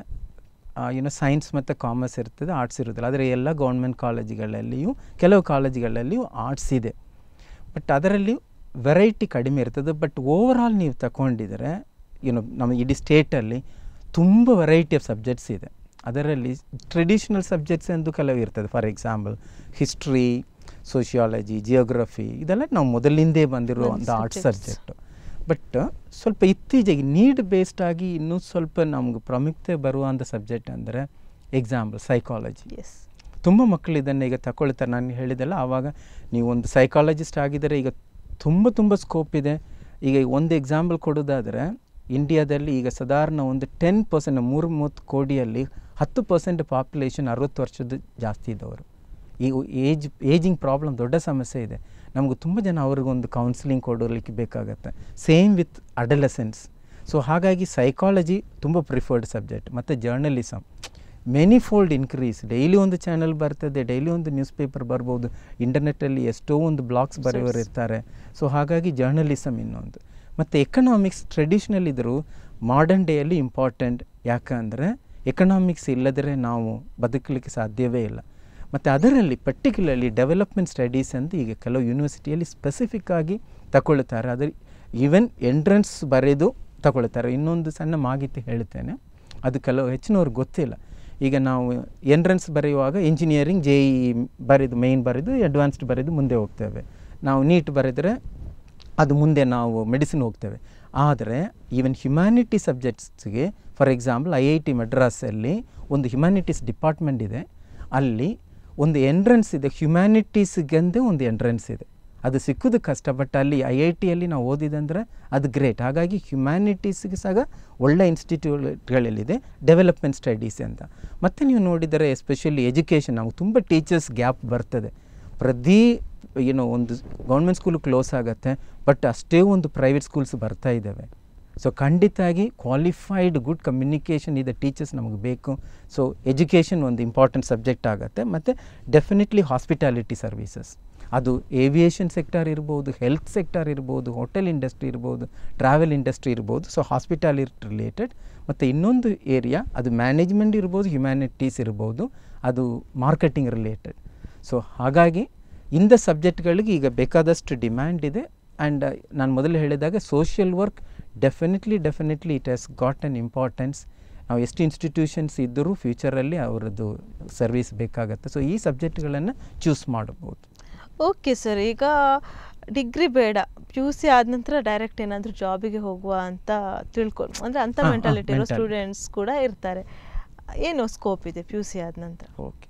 ಏನು ಸೈನ್ಸ್ ಮತ್ತು ಕಾಮರ್ಸ್ ಇರ್ತದೆ ಆರ್ಟ್ಸ್ ಇರೋದಿಲ್ಲ ಆದರೆ ಎಲ್ಲ ಗೌರ್ಮೆಂಟ್ ಕಾಲೇಜುಗಳಲ್ಲಿಯೂ ಕೆಲವು ಕಾಲೇಜುಗಳಲ್ಲಿಯೂ ಆರ್ಟ್ಸ್ ಇದೆ ಬಟ್ ಅದರಲ್ಲಿ ವೆರೈಟಿ ಕಡಿಮೆ ಇರ್ತದೆ ಬಟ್ ಓವರಾಲ್ ನೀವು ತಗೊಂಡಿದರೆ ಏನು ನಮ್ಮ ಇಡೀ ಸ್ಟೇಟಲ್ಲಿ ತುಂಬ ವೆರೈಟಿ ಆಫ್ ಸಬ್ಜೆಕ್ಟ್ಸ್ ಇದೆ ಅದರಲ್ಲಿ ಟ್ರೆಡಿಷನಲ್ ಸಬ್ಜೆಕ್ಟ್ಸ್ ಎಂದು ಕೆಲವು ಇರ್ತದೆ for example history sociology geography ಇದೆಲ್ಲ ನಾವು ಮೊದಲಿಂದೇ ಬಂದಿರೋ ಒಂದು ಒಂದು ಆರ್ಟ್ಸ್ subjects. ಸಬ್ಜೆಕ್ಟು ಬಟ್ ಸ್ವಲ್ಪ ಇತ್ತೀಚೆಗೆ ನೀಡ್ ಬೇಸ್ಡ್ ಆಗಿ ಇನ್ನೂ ಸ್ವಲ್ಪ ನಮ್ಗೆ ಪ್ರಾಮುಖ್ಯತೆ ಬರುವಂಥ ಸಬ್ಜೆಕ್ಟ್ ಅಂದರೆ ಎಕ್ಸಾಂಪಲ್ ಸೈಕಾಲಜಿ ಎಸ್ ತುಂಬ ಮಕ್ಕಳು ಇದನ್ನು ಈಗ ತಗೊಳ್ತಾರೆ ನಾನು ಹೇಳಿದೆಲ್ಲ ಆವಾಗ ನೀವು ಒಂದು ಸೈಕಾಲಜಿಸ್ಟ್ ಆಗಿದ್ದರೆ ಈಗ ತುಂಬ ತುಂಬ ಸ್ಕೋಪ್ ಇದೆ ಈಗ ಒಂದು ಎಕ್ಸಾಂಪಲ್ ಕೊಡೋದಾದರೆ ಇಂಡಿಯಾದಲ್ಲಿ ಈಗ ಸಾಧಾರಣ ಒಂದು ಟೆನ್ ಪರ್ಸೆಂಟ್ ಮೂರು ಮೂವತ್ತು ಕೋಟಿಯಲ್ಲಿ ಹತ್ತು ಪರ್ಸೆಂಟ್ ಪಾಪ್ಯುಲೇಷನ್ ಅರವತ್ತು ವರ್ಷದ ಜಾಸ್ತಿ ಇದ್ದವರು ಈ ಏಜ್ ಏಜಿಂಗ್ ಪ್ರಾಬ್ಲಮ್ ದೊಡ್ಡ ಸಮಸ್ಯೆ ಇದೆ ನಮಗೂ ತುಂಬ ಜನ ಅವ್ರಿಗೊಂದು ಕೌನ್ಸಿಲಿಂಗ್ ಕೊಡಲಿಕ್ಕೆ ಬೇಕಾಗತ್ತೆ ಸೇಮ್ ವಿತ್ ಅಡಲಸೆನ್ಸ್ ಸೊ ಹಾಗಾಗಿ ಸೈಕಾಲಜಿ ತುಂಬ ಪ್ರಿಫರ್ಡ್ ಸಬ್ಜೆಕ್ಟ್ ಮತ್ತು journalism many fold increase daily ಒಂದು ಚಾನಲ್ ಬರ್ತದೆ ಡೈಲಿ ಒಂದು ನ್ಯೂಸ್ ಪೇಪರ್ ಬರ್ಬೋದು ಇಂಟರ್ನೆಟ್ಟಲ್ಲಿ ಎಷ್ಟೋ ಒಂದು ಬ್ಲಾಗ್ಸ್ ಬರೆಯೋರು ಇರ್ತಾರೆ ಸೊ ಹಾಗಾಗಿ ಜರ್ನಲಿಸಮ್ ಇನ್ನೊಂದು ಮತ್ತು ಎಕನಾಮಿಕ್ಸ್ ಟ್ರೆಡಿಷ್ನಲ್ ಇದ್ದರೂ ಮಾಡರ್ನ್ ಡೇಯಲ್ಲಿ ಇಂಪಾರ್ಟೆಂಟ್ ಯಾಕಂದರೆ ಎಕನಾಮಿಕ್ಸ್ ಇಲ್ಲದರೆ ನಾವು ಬದುಕಲಿಕ್ಕೆ ಸಾಧ್ಯವೇ ಇಲ್ಲ ಮತ್ತು ಅದರಲ್ಲಿ ಪರ್ಟಿಕ್ಯುಲರ್ಲಿ ಡೆವಲಪ್ಮೆಂಟ್ ಸ್ಟಡೀಸ್ ಅಂತ ಈಗ ಕೆಲವು ಯೂನಿವರ್ಸಿಟಿಯಲ್ಲಿ ಸ್ಪೆಸಿಫಿಕ್ ಆಗಿ ತಗೊಳ್ತಾರೆ ಅದ್ರ ಈವನ್ ಎಂಟ್ರೆನ್ಸ್ ಬರೆದು ತಗೊಳ್ತಾರೆ ಇನ್ನೊಂದು ಸಣ್ಣ ಮಾಹಿತಿ ಹೇಳ್ತೇನೆ ಅದು ಕೆಲವು ಹೆಚ್ಚಿನವ್ರಿಗೆ ಗೊತ್ತಿಲ್ಲ ಈಗ ನಾವು ಎಂಟ್ರೆನ್ಸ್ ಬರೆಯುವಾಗ ಇಂಜಿನಿಯರಿಂಗ್ ಜೆ ಇ ಬರೆದು ಮೇಯ್ನ್ ಬರೆದು ಅಡ್ವಾನ್ಸ್ಡ್ ಬರೆದು ಮುಂದೆ ಹೋಗ್ತೇವೆ ನಾವು ನೀಟ್ ಬರೆದರೆ ಅದು ಮುಂದೆ ನಾವು ಮೆಡಿಸಿನ್ ಹೋಗ್ತೇವೆ ಆದರೆ ಈವನ್ ಹ್ಯುಮ್ಯಾನಿಟಿ ಸಬ್ಜೆಕ್ಟ್ಸ್ಗೆ for example I I T ಮಡ್ರಾಸಲ್ಲಿ ಒಂದು ಹ್ಯುಮ್ಯಾನಿಟೀಸ್ ಡಿಪಾರ್ಟ್ಮೆಂಟ್ ಇದೆ ಅಲ್ಲಿ ಒಂದು ಎಂಟ್ರೆನ್ಸ್ ಇದೆ ಹ್ಯುಮ್ಯಾನಿಟೀಸ್ಗೆಂದೇ ಒಂದು ಎಂಟ್ರೆನ್ಸ್ ಇದೆ ಅದು ಸಿಕ್ಕೋದು ಕಷ್ಟ ಬಟ್ ಅಲ್ಲಿ ಐ ಐ ಟಿಯಲ್ಲಿ ನಾವು ಓದಿದಂದರೆ ಅದು ಗ್ರೇಟ್ ಹಾಗಾಗಿ ಹ್ಯುಮ್ಯಾನಿಟೀಸ್ಗೆ ಸಹ ಒಳ್ಳೆ ಇನ್ಸ್ಟಿಟ್ಯೂಟ್ಗಳಲ್ಲಿದೆ ಡೆವಲಪ್ಮೆಂಟ್ ಸ್ಟಡೀಸ್ ಅಂತ ಮತ್ತು ನೀವು ನೋಡಿದರೆ ಎಸ್ಪೆಷಲಿ ಎಜುಕೇಷನ್ ನಾವು ತುಂಬ ಟೀಚರ್ಸ್ ಗ್ಯಾಪ್ ಬರ್ತದೆ ಪ್ರತಿ ಏನೋ ಒಂದು ಗೌರ್ಮೆಂಟ್ ಸ್ಕೂಲು ಕ್ಲೋಸ್ ಆಗುತ್ತೆ ಬಟ್ ಅಷ್ಟೇ ಒಂದು ಪ್ರೈವೇಟ್ ಸ್ಕೂಲ್ಸ್ ಬರ್ತಾ ಇದ್ದಾವೆ ಸೊ ಖಂಡಿತಾಗಿ ಕ್ವಾಲಿಫೈಡ್ ಗುಡ್ ಕಮ್ಯುನಿಕೇಷನ್ ಇದೆ ಟೀಚರ್ಸ್ ನಮಗೆ ಬೇಕು ಸೊ ಎಜುಕೇಷನ್ ಒಂದು ಇಂಪಾರ್ಟೆಂಟ್ ಸಬ್ಜೆಕ್ಟ್ ಆಗುತ್ತೆ ಮತ್ತು ಡೆಫಿನೆಟ್ಲಿ ಹಾಸ್ಪಿಟಾಲಿಟಿ ಸರ್ವೀಸಸ್ ಅದು ಏವಿಯೇಷನ್ ಸೆಕ್ಟರ್ ಇರ್ಬೋದು ಹೆಲ್ತ್ ಸೆಕ್ಟರ್ ಇರ್ಬೋದು ಹೋಟೆಲ್ ಇಂಡಸ್ಟ್ರಿ ಇರ್ಬೋದು ಟ್ರಾವೆಲ್ ಇಂಡಸ್ಟ್ರಿ ಇರ್ಬೋದು ಸೊ ಹಾಸ್ಪಿಟಾಲಿಟಿ ರಿಲೇಟೆಡ್ ಮತ್ತು ಇನ್ನೊಂದು ಏರಿಯಾ ಅದು ಮ್ಯಾನೇಜ್ಮೆಂಟ್ ಇರ್ಬೋದು ಹ್ಯುಮ್ಯಾನಿಟೀಸ್ ಇರ್ಬೋದು ಅದು ಮಾರ್ಕೆಟಿಂಗ್ ರಿಲೇಟೆಡ್ ಸೊ ಹಾಗಾಗಿ ಇಂಥ ಸಬ್ಜೆಕ್ಟ್ಗಳಿಗೆ ಈಗ ಬೇಕಾದಷ್ಟು ಡಿಮ್ಯಾಂಡ್ ಇದೆ ಆ್ಯಂಡ್ ನಾನು ಮೊದಲು ಹೇಳಿದಾಗ social work definitely definitely it has got an importance ನಾವು ಎಷ್ಟು ಇನ್ಸ್ಟಿಟ್ಯೂಷನ್ಸ್ ಇದ್ದರೂ ಫ್ಯೂಚರಲ್ಲಿ ಅವರದ್ದು ಸರ್ವಿಸ್ ಬೇಕಾಗತ್ತೆ ಸೊ ಈ ಸಬ್ಜೆಕ್ಟ್ಗಳನ್ನು ಚೂಸ್ ಮಾಡಬಹುದು ಓಕೆ ಸರ್ ಈಗ ಡಿಗ್ರಿ ಬೇಡ ಪಿ ಯು ಸಿ ಆದ ನಂತರ ಡೈರೆಕ್ಟ್ ಏನಾದರೂ ಜಾಬಿಗೆ ಹೋಗುವ ಅಂತ ತಿಳ್ಕೊಂಡು ಅಂದರೆ ಅಂಥ ಹಾ, ಹಾ, ಮೆಂಟಾಲಿಟಿ ಇರೋ mentality. ಸ್ಟೂಡೆಂಟ್ಸ್ ಕೂಡ ಇರ್ತಾರೆ ಏನು ಸ್ಕೋಪ್ ಇದೆ ಪಿ ಯು ಸಿ ಆದ ನಂತರ ಓಕೆ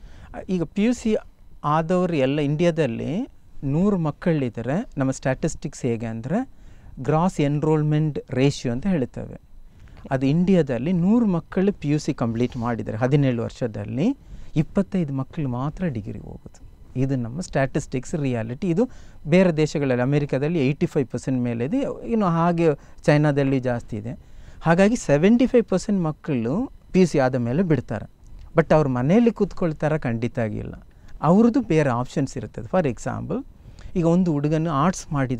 ಈಗ ಪಿ ಯು ಸಿ ಆದವರು ಎಲ್ಲ ಇಂಡಿಯಾದಲ್ಲಿ ನೂರು ಮಕ್ಕಳಿದ್ದಾರೆ ನಮ್ಮ ಸ್ಟ್ಯಾಟಿಸ್ಟಿಕ್ಸ್ ಹೇಗೆ ಅಂದರೆ ಗ್ರಾಸ್ ಎನ್ರೋಲ್ಮೆಂಟ್ ರೇಷಿಯೋ ಅಂತ ಹೇಳ್ತೇವೆ ಅದು ಇಂಡಿಯಾದಲ್ಲಿ ನೂರು ಮಕ್ಕಳು ಪಿ ಯು ಸಿ ಕಂಪ್ಲೀಟ್ ಮಾಡಿದ್ದಾರೆ ಹದಿನೇಳು ವರ್ಷದಲ್ಲಿ ಇಪ್ಪತ್ತೈದು ಮಕ್ಕಳು ಮಾತ್ರ ಡಿಗ್ರಿಗೆ ಹೋಗೋದು ಇದು ನಮ್ಮ ಸ್ಟ್ಯಾಟಿಸ್ಟಿಕ್ಸ್ ರಿಯಾಲಿಟಿ ಇದು ಬೇರೆ ದೇಶಗಳಲ್ಲಿ ಅಮೆರಿಕಾದಲ್ಲಿ ಏಯ್ಟಿ ಫೈವ್ ಪರ್ಸೆಂಟ್ ಮೇಲೆ ಇದೆ ಇನ್ನು ಹಾಗೆ ಚೈನಾದಲ್ಲಿ ಜಾಸ್ತಿ ಇದೆ ಹಾಗಾಗಿ ಸೆವೆಂಟಿ ಫೈವ್ ಪರ್ಸೆಂಟ್ ಮಕ್ಕಳು ಪಿ ಯು ಸಿ ಆದ ಮೇಲೆ ಬಿಡ್ತಾರೆ ಬಟ್ ಅವ್ರ ಮನೆಯಲ್ಲಿ ಕೂತ್ಕೊಳ್ತಾರ ಖಂಡಿತ ಆಗಿಲ್ಲ ಅವ್ರದ್ದು ಬೇರೆ ಆಪ್ಷನ್ಸ್ ಇರ್ತದೆ ಫಾರ್ ಎಕ್ಸಾಂಪಲ್ ಈಗ ಒಂದು ಹುಡುಗನು ಆರ್ಟ್ಸ್ ಮಾಡಿದ್ದಾನೆ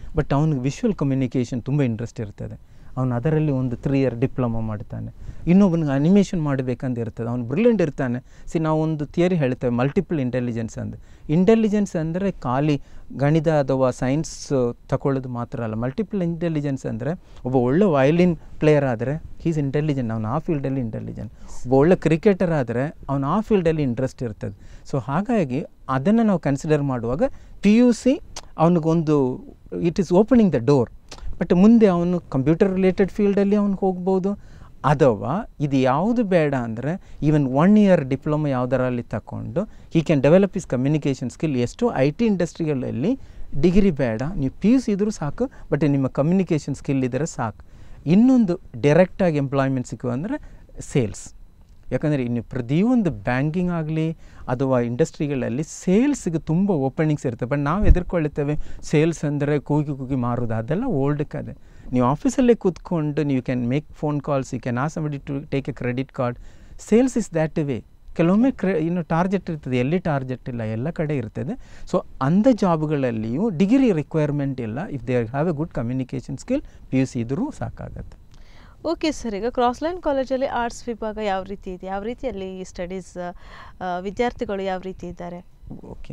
ಬಟ್ ಅವನಿಗೆ ವಿಷುವಲ್ ಕಮ್ಯುನಿಕೇಷನ್ ತುಂಬ ಇಂಟ್ರೆಸ್ಟ್ ಇರ್ತದೆ ಅವನು ಅದರಲ್ಲಿ ಒಂದು ತ್ರೀ ಇಯರ್ ಡಿಪ್ಲೊಮಾ ಮಾಡ್ತಾನೆ ಇನ್ನೊಬ್ಬನಿಗೆ ಅನಿಮೇಷನ್ ಮಾಡಬೇಕಂತ ಇರ್ತದೆ ಅವನು ಬ್ರಿಲಿಯಂಟ್ ಇರ್ತಾನೆ ಸಿ ನಾವು ಒಂದು ಥಿಯರಿ ಹೇಳ್ತೇವೆ ಮಲ್ಟಿಪಲ್ ಇಂಟೆಲಿಜೆನ್ಸ್ ಅಂದರೆ ಇಂಟೆಲಿಜೆನ್ಸ್ ಅಂದರೆ ಖಾಲಿ ಗಣಿತ ಅಥವಾ ಸೈನ್ಸ್ ತಗೊಳ್ಳೋದು ಮಾತ್ರ ಅಲ್ಲ ಮಲ್ಟಿಪಲ್ ಇಂಟೆಲಿಜೆನ್ಸ್ ಅಂದರೆ ಒಬ್ಬ ಒಳ್ಳೆ ವಯಲಿನ್ ಪ್ಲೇಯರ್ ಆದರೆ ಹೀಸ್ ಇಂಟೆಲಿಜೆಂಟ್ ಅವನು ಆ ಫೀಲ್ಡಲ್ಲಿ ಇಂಟೆಲಿಜೆಂಟ್ ಒಬ್ಬ ಒಳ್ಳೆ ಕ್ರಿಕೆಟರ್ ಆದರೆ ಅವನು ಆ ಫೀಲ್ಡಲ್ಲಿ ಇಂಟ್ರೆಸ್ಟ್ ಇರ್ತದೆ ಸೊ ಹಾಗಾಗಿ ಅದನ್ನು ನಾವು ಕನ್ಸಿಡರ್ ಮಾಡುವಾಗ ಪಿ ಯು ಸಿ ಅವನಿಗೊಂದು it is opening the door but ಮುಂದೆ ಅವನು ಕಂಪ್ಯೂಟರ್ ರಿಲೇಟೆಡ್ ಫೀಲ್ಡಲ್ಲಿ ಅವನು ಹೋಗ್ಬೋದು ಅಥವಾ ಇದು ಯಾವುದು ಬೇಡ ಅಂದರೆ ಈವನ್ ಒನ್ ಇಯರ್ ಡಿಪ್ಲೊಮಾ ಯಾವುದರಲ್ಲಿ ತಗೊಂಡು he can develop his communication skill ಎಷ್ಟೋ ಐ ಟಿ ಇಂಡಸ್ಟ್ರಿಗಳಲ್ಲಿ ಡಿಗ್ರಿ ಬೇಡ ನೀವು ಪಿ ಯು ಸಿ ಇದ್ದರೂ ಸಾಕು ಬಟ್ ನಿಮ್ಮ ಕಮ್ಯುನಿಕೇಷನ್ ಸ್ಕಿಲ್ ಇದ್ದರೆ ಸಾಕು ಇನ್ನೊಂದು ಡೈರೆಕ್ಟಾಗಿ ಎಂಪ್ಲಾಯ್ಮೆಂಟ್ ಸಿಕ್ಕುವ ಅಂದರೆ ಸೇಲ್ಸ್ ಯಾಕಂದರೆ ಇನ್ನು ಪ್ರತಿಯೊಂದು ಬ್ಯಾಂಕಿಂಗ್ ಆಗಲಿ ಅಥವಾ ಇಂಡಸ್ಟ್ರಿಗಳಲ್ಲಿ ಸೇಲ್ಸ್ಗೆ ತುಂಬ ಓಪನಿಂಗ್ಸ್ ಇರುತ್ತೆ ಬಟ್ ನಾವು ಎದುರ್ಕೊಳ್ಳುತ್ತೇವೆ ಸೇಲ್ಸ್ ಅಂದರೆ ಕೂಗಿ ಕೂಗಿ ಮಾರೋದು ಅದೆಲ್ಲ ಓಲ್ಡ್ ಕದೆ ನೀವು ಆಫೀಸಲ್ಲೇ ಕೂತ್ಕೊಂಡು ನೀವು can make phone calls you can ah somebody to take a credit card sales is that way ಕೆಲವೊಮ್ಮೆ ಕ್ರೆ ಇನ್ನು ಟಾರ್ಗೆಟ್ ಇರ್ತದೆ ಎಲ್ಲಿ ಟಾರ್ಗೆಟ್ ಇಲ್ಲ ಎಲ್ಲ ಕಡೆ ಇರ್ತದೆ ಸೊ ಅಂಥ ಜಾಬ್ಗಳಲ್ಲಿಯೂ ಡಿಗ್ರಿ ರಿಕ್ವೈರ್ಮೆಂಟ್ ಇಲ್ಲ if they have a good communication skill P U C ಇದ್ದರೂ ಸಾಕಾಗತ್ತೆ ಓಕೆ ಸರ್ ಈಗ ಕ್ರಾಸ್ಲೈನ್ ಕಾಲೇಜಲ್ಲಿ ಆರ್ಟ್ಸ್ ವಿಭಾಗ ಯಾವ ರೀತಿ ಇದೆ ಯಾವ ರೀತಿಯಲ್ಲಿ ಸ್ಟಡೀಸ್ ವಿದ್ಯಾರ್ಥಿಗಳು ಯಾವ ರೀತಿ ಇದ್ದಾರೆ ಓಕೆ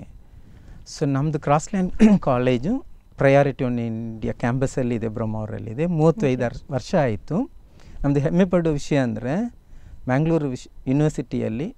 ಸೊ ನಮ್ಮದು Crossland college priority one India ಕ್ಯಾಂಪಸಲ್ಲಿದೆ ಬ್ರಹ್ಮಾವರಲ್ಲಿದೆ ಮೂವತ್ತೈದು ಅರ್- ವರ್ಷ ಆಯಿತು ನಮ್ಮದು ಹೆಮ್ಮೆ ಪಡೋ ವಿಷಯ ಅಂದರೆ ಮ್ಯಾಂಗ್ಳೂರು ವಿಶ್ ಯೂನಿವರ್ಸಿಟಿಯಲ್ಲಿ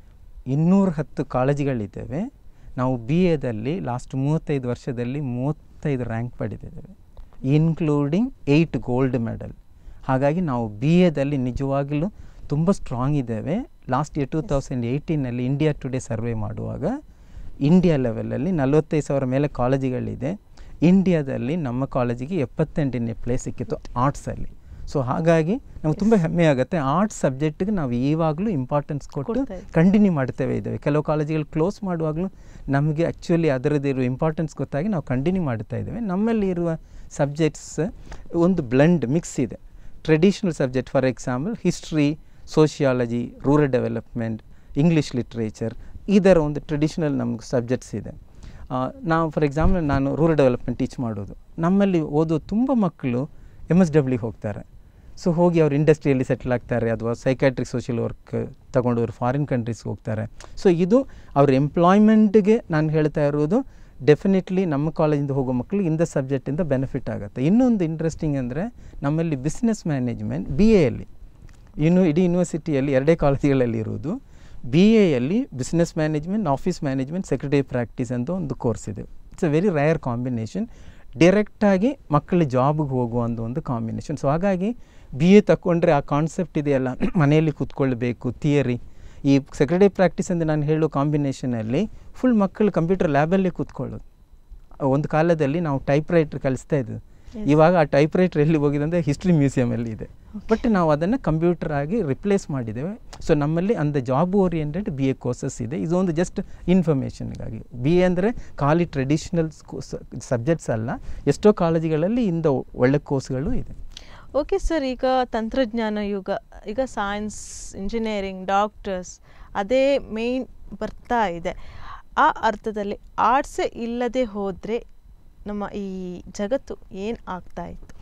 ಇನ್ನೂರ ಹತ್ತು ಕಾಲೇಜುಗಳಿದ್ದೇವೆ ನಾವು ಬಿ ಎದಲ್ಲಿ ಲಾಸ್ಟ್ ಮೂವತ್ತೈದು ವರ್ಷದಲ್ಲಿ ಮೂವತ್ತೈದು ರ್ಯಾಂಕ್ ಪಡೆದಿದ್ದೇವೆ ಇನ್ಕ್ಲೂಡಿಂಗ್ ಏಯ್ಟ್ ಗೋಲ್ಡ್ ಮೆಡಲ್ ಹಾಗಾಗಿ ನಾವು ಬಿ ಎದಲ್ಲಿ ನಿಜವಾಗಲೂ ತುಂಬ ಸ್ಟ್ರಾಂಗ್ ಇದ್ದೇವೆ ಲಾಸ್ಟ್ ಇಯರ್ ಟೂ ತೌಸಂಡ್ ಏಯ್ಟೀನಲ್ಲಿ ಇಂಡಿಯಾ ಟುಡೇ ಸರ್ವೆ ಮಾಡುವಾಗ ಇಂಡಿಯಾ ಲೆವೆಲಲ್ಲಿ ನಲವತ್ತೈದು ಸಾವಿರ ಮೇಲೆ ಕಾಲೇಜುಗಳಿದೆ ಇಂಡಿಯಾದಲ್ಲಿ ನಮ್ಮ ಕಾಲೇಜಿಗೆ ಎಪ್ಪತ್ತೆಂಟನೇ ಪ್ಲೇಸ್ ಸಿಕ್ಕಿತ್ತು ಆರ್ಟ್ಸಲ್ಲಿ ಸೊ ಹಾಗಾಗಿ ನಮ್ಗೆ ತುಂಬ ಹೆಮ್ಮೆ ಆಗುತ್ತೆ ಆರ್ಟ್ಸ್ ಸಬ್ಜೆಕ್ಟಿಗೆ ನಾವು ಇವಾಗಲೂ ಇಂಪಾರ್ಟೆನ್ಸ್ ಕೊಟ್ಟು ಕೊಡ್ತಾ ಇದ್ದೀವಿ. ಕಂಟಿನ್ಯೂ ಮಾಡ್ತೇವೆ ಇದ್ದೇವೆ ಕೆಲವು ಕಾಲೇಜುಗಳು ಕ್ಲೋಸ್ ಮಾಡುವಾಗಲೂ ನಮಗೆ ಆ್ಯಕ್ಚುಲಿ ಅದರದ್ದಿರುವ ಇಂಪಾರ್ಟೆನ್ಸ್ ಗೊತ್ತಾಗಿ ನಾವು ಕಂಟಿನ್ಯೂ ಮಾಡ್ತಾ ಇದ್ದೇವೆ ನಮ್ಮಲ್ಲಿ ಇರುವ ಸಬ್ಜೆಕ್ಟ್ಸ್ ಒಂದು ಬ್ಲೆಂಡ್ ಮಿಕ್ಸ್ ಇದೆ traditional subject for example history sociology rural development English literature ಇದರ ಒಂದು ಟ್ರೆಡಿಷ್ನಲ್ ನಮ್ಗೆ ಸಬ್ಜೆಕ್ಟ್ಸ್ ಇದೆ ಆ, ನಾವು ಫಾರ್ ಎಕ್ಸಾಂಪಲ್ ನಾನು ರೂರಲ್ ಡೆವಲಪ್ಮೆಂಟ್ ಟೀಚ್ ಮಾಡೋದು ನಮ್ಮಲ್ಲಿ ಓದೋ ತುಂಬ ಮಕ್ಕಳು ಎಮ್ ಎಸ್ ಡಬ್ಲ್ಯೂ ಹೋಗ್ತಾರೆ ಸೊ ಹೋಗಿ ಅವ್ರು ಇಂಡಸ್ಟ್ರಿಯಲ್ಲಿ ಸೆಟ್ಲ್ ಆಗ್ತಾರೆ ಅಥವಾ ಸೈಕ್ಯಾಟ್ರಿಕ್ ಸೋಷಿಯಲ್ ವರ್ಕ್ ತಗೊಂಡು ಅವ್ರು ಫಾರಿನ್ ಕಂಟ್ರೀಸ್ಗೆ ಹೋಗ್ತಾರೆ ಸೊ ಇದು ಅವ್ರ ಎಂಪ್ಲಾಯ್ಮೆಂಟ್ಗೆ ನಾನು ಹೇಳ್ತಾ ಇರೋದು ಡೆಫಿನೆಟ್ಲಿ ನಮ್ಮ ಕಾಲೇಜಿಂದ ಹೋಗೋ ಮಕ್ಕಳು ಇಂದ ಸಬ್ಜೆಕ್ಟಿಂದ ಬೆನಿಫಿಟ್ ಆಗುತ್ತೆ ಇನ್ನೊಂದು ಇಂಟ್ರೆಸ್ಟಿಂಗ್ ಅಂದರೆ ನಮ್ಮಲ್ಲಿ ಬಿಸ್ನೆಸ್ ಮ್ಯಾನೇಜ್ಮೆಂಟ್ ಬಿ ಎಯಲ್ಲಿ ಇನ್ನು ಇಡೀ ಯೂನಿವರ್ಸಿಟಿಯಲ್ಲಿ ಎರಡೇ ಕಾಲೇಜುಗಳಲ್ಲಿ ಇರುವುದು ಬಿ ಎಯಲ್ಲಿ business management office management secretary practice ಅಂತ ಒಂದು ಕೋರ್ಸ್ ಇದೆ it's a very rare combination ಡೈರೆಕ್ಟಾಗಿ ಮಕ್ಕಳು ಜಾಬ್ಗೆ ಹೋಗುವಂಥ ಒಂದು ಕಾಂಬಿನೇಷನ್ ಸೊ ಹಾಗಾಗಿ ಬಿ ಎ ತಗೊಂಡ್ರೆ ಆ ಕಾನ್ಸೆಪ್ಟ್ ಇದೆಯಲ್ಲ ಮನೆಯಲ್ಲಿ ಕೂತ್ಕೊಳ್ಬೇಕು ಥಿಯರಿ ಈ ಸೆಕ್ರೆಟರಿ ಪ್ರಾಕ್ಟೀಸ್ ಅಂತ ನಾನು ಹೇಳೋ ಕಾಂಬಿನೇಷನಲ್ಲಿ ಫುಲ್ ಮಕ್ಕಳು ಕಂಪ್ಯೂಟರ್ ಲ್ಯಾಬಲ್ಲೇ ಕೂತ್ಕೊಳ್ಳೋದು ಒಂದು ಕಾಲದಲ್ಲಿ ನಾವು ಟೈಪ್ ರೈಟ್ರ್ ಕಲಿಸ್ತಾ ಇದ್ದು Yes. ಇವಾಗ ಆ ಟೈಪ್ ರೈಟ್ರ್ ಎಲ್ಲಿ ಹೋಗಿದೆ ಅಂದರೆ ಹಿಸ್ಟ್ರಿ ಮ್ಯೂಸಿಯಮಲ್ಲಿ ಇದೆ ಬಟ್ ನಾವು ಅದನ್ನು ಕಂಪ್ಯೂಟರ್ ಆಗಿ ರಿಪ್ಲೇಸ್ ಮಾಡಿದ್ದೇವೆ ಸೊ ನಮ್ಮಲ್ಲಿ ಅಂದ job oriented B A courses ಇದೆ ಇದೊಂದು ಜಸ್ಟ್ ಇನ್ಫಾರ್ಮೇಷನ್ಗಾಗಿ ಬಿ ಎ ಅಂದರೆ ಖಾಲಿ ಟ್ರೆಡಿಷ್ನಲ್ ಸಬ್ಜೆಕ್ಟ್ಸ್ ಅಲ್ಲ ಎಷ್ಟೋ ಕಾಲೇಜುಗಳಲ್ಲಿ ಇಂದ ಒಳ್ಳೆ ಕೋರ್ಸ್ಗಳು ಇದೆ ಓಕೆ ಸರ್ ಈಗ ತಂತ್ರಜ್ಞಾನ ಯುಗ ಈಗ ಸೈನ್ಸ್ ಇಂಜಿನಿಯರಿಂಗ್ ಡಾಕ್ಟರ್ಸ್ ಅದೇ ಮೇಯ್ನ್ ಬರ್ತಾ ಇದೆ ಆ ಅರ್ಥದಲ್ಲಿ ಆರ್ಟ್ಸೇ ಇಲ್ಲದೆ ಹೋದರೆ ನಮ್ಮ ಈ ಜಗತ್ತು ಏನು ಆಗ್ತಾ ಇತ್ತು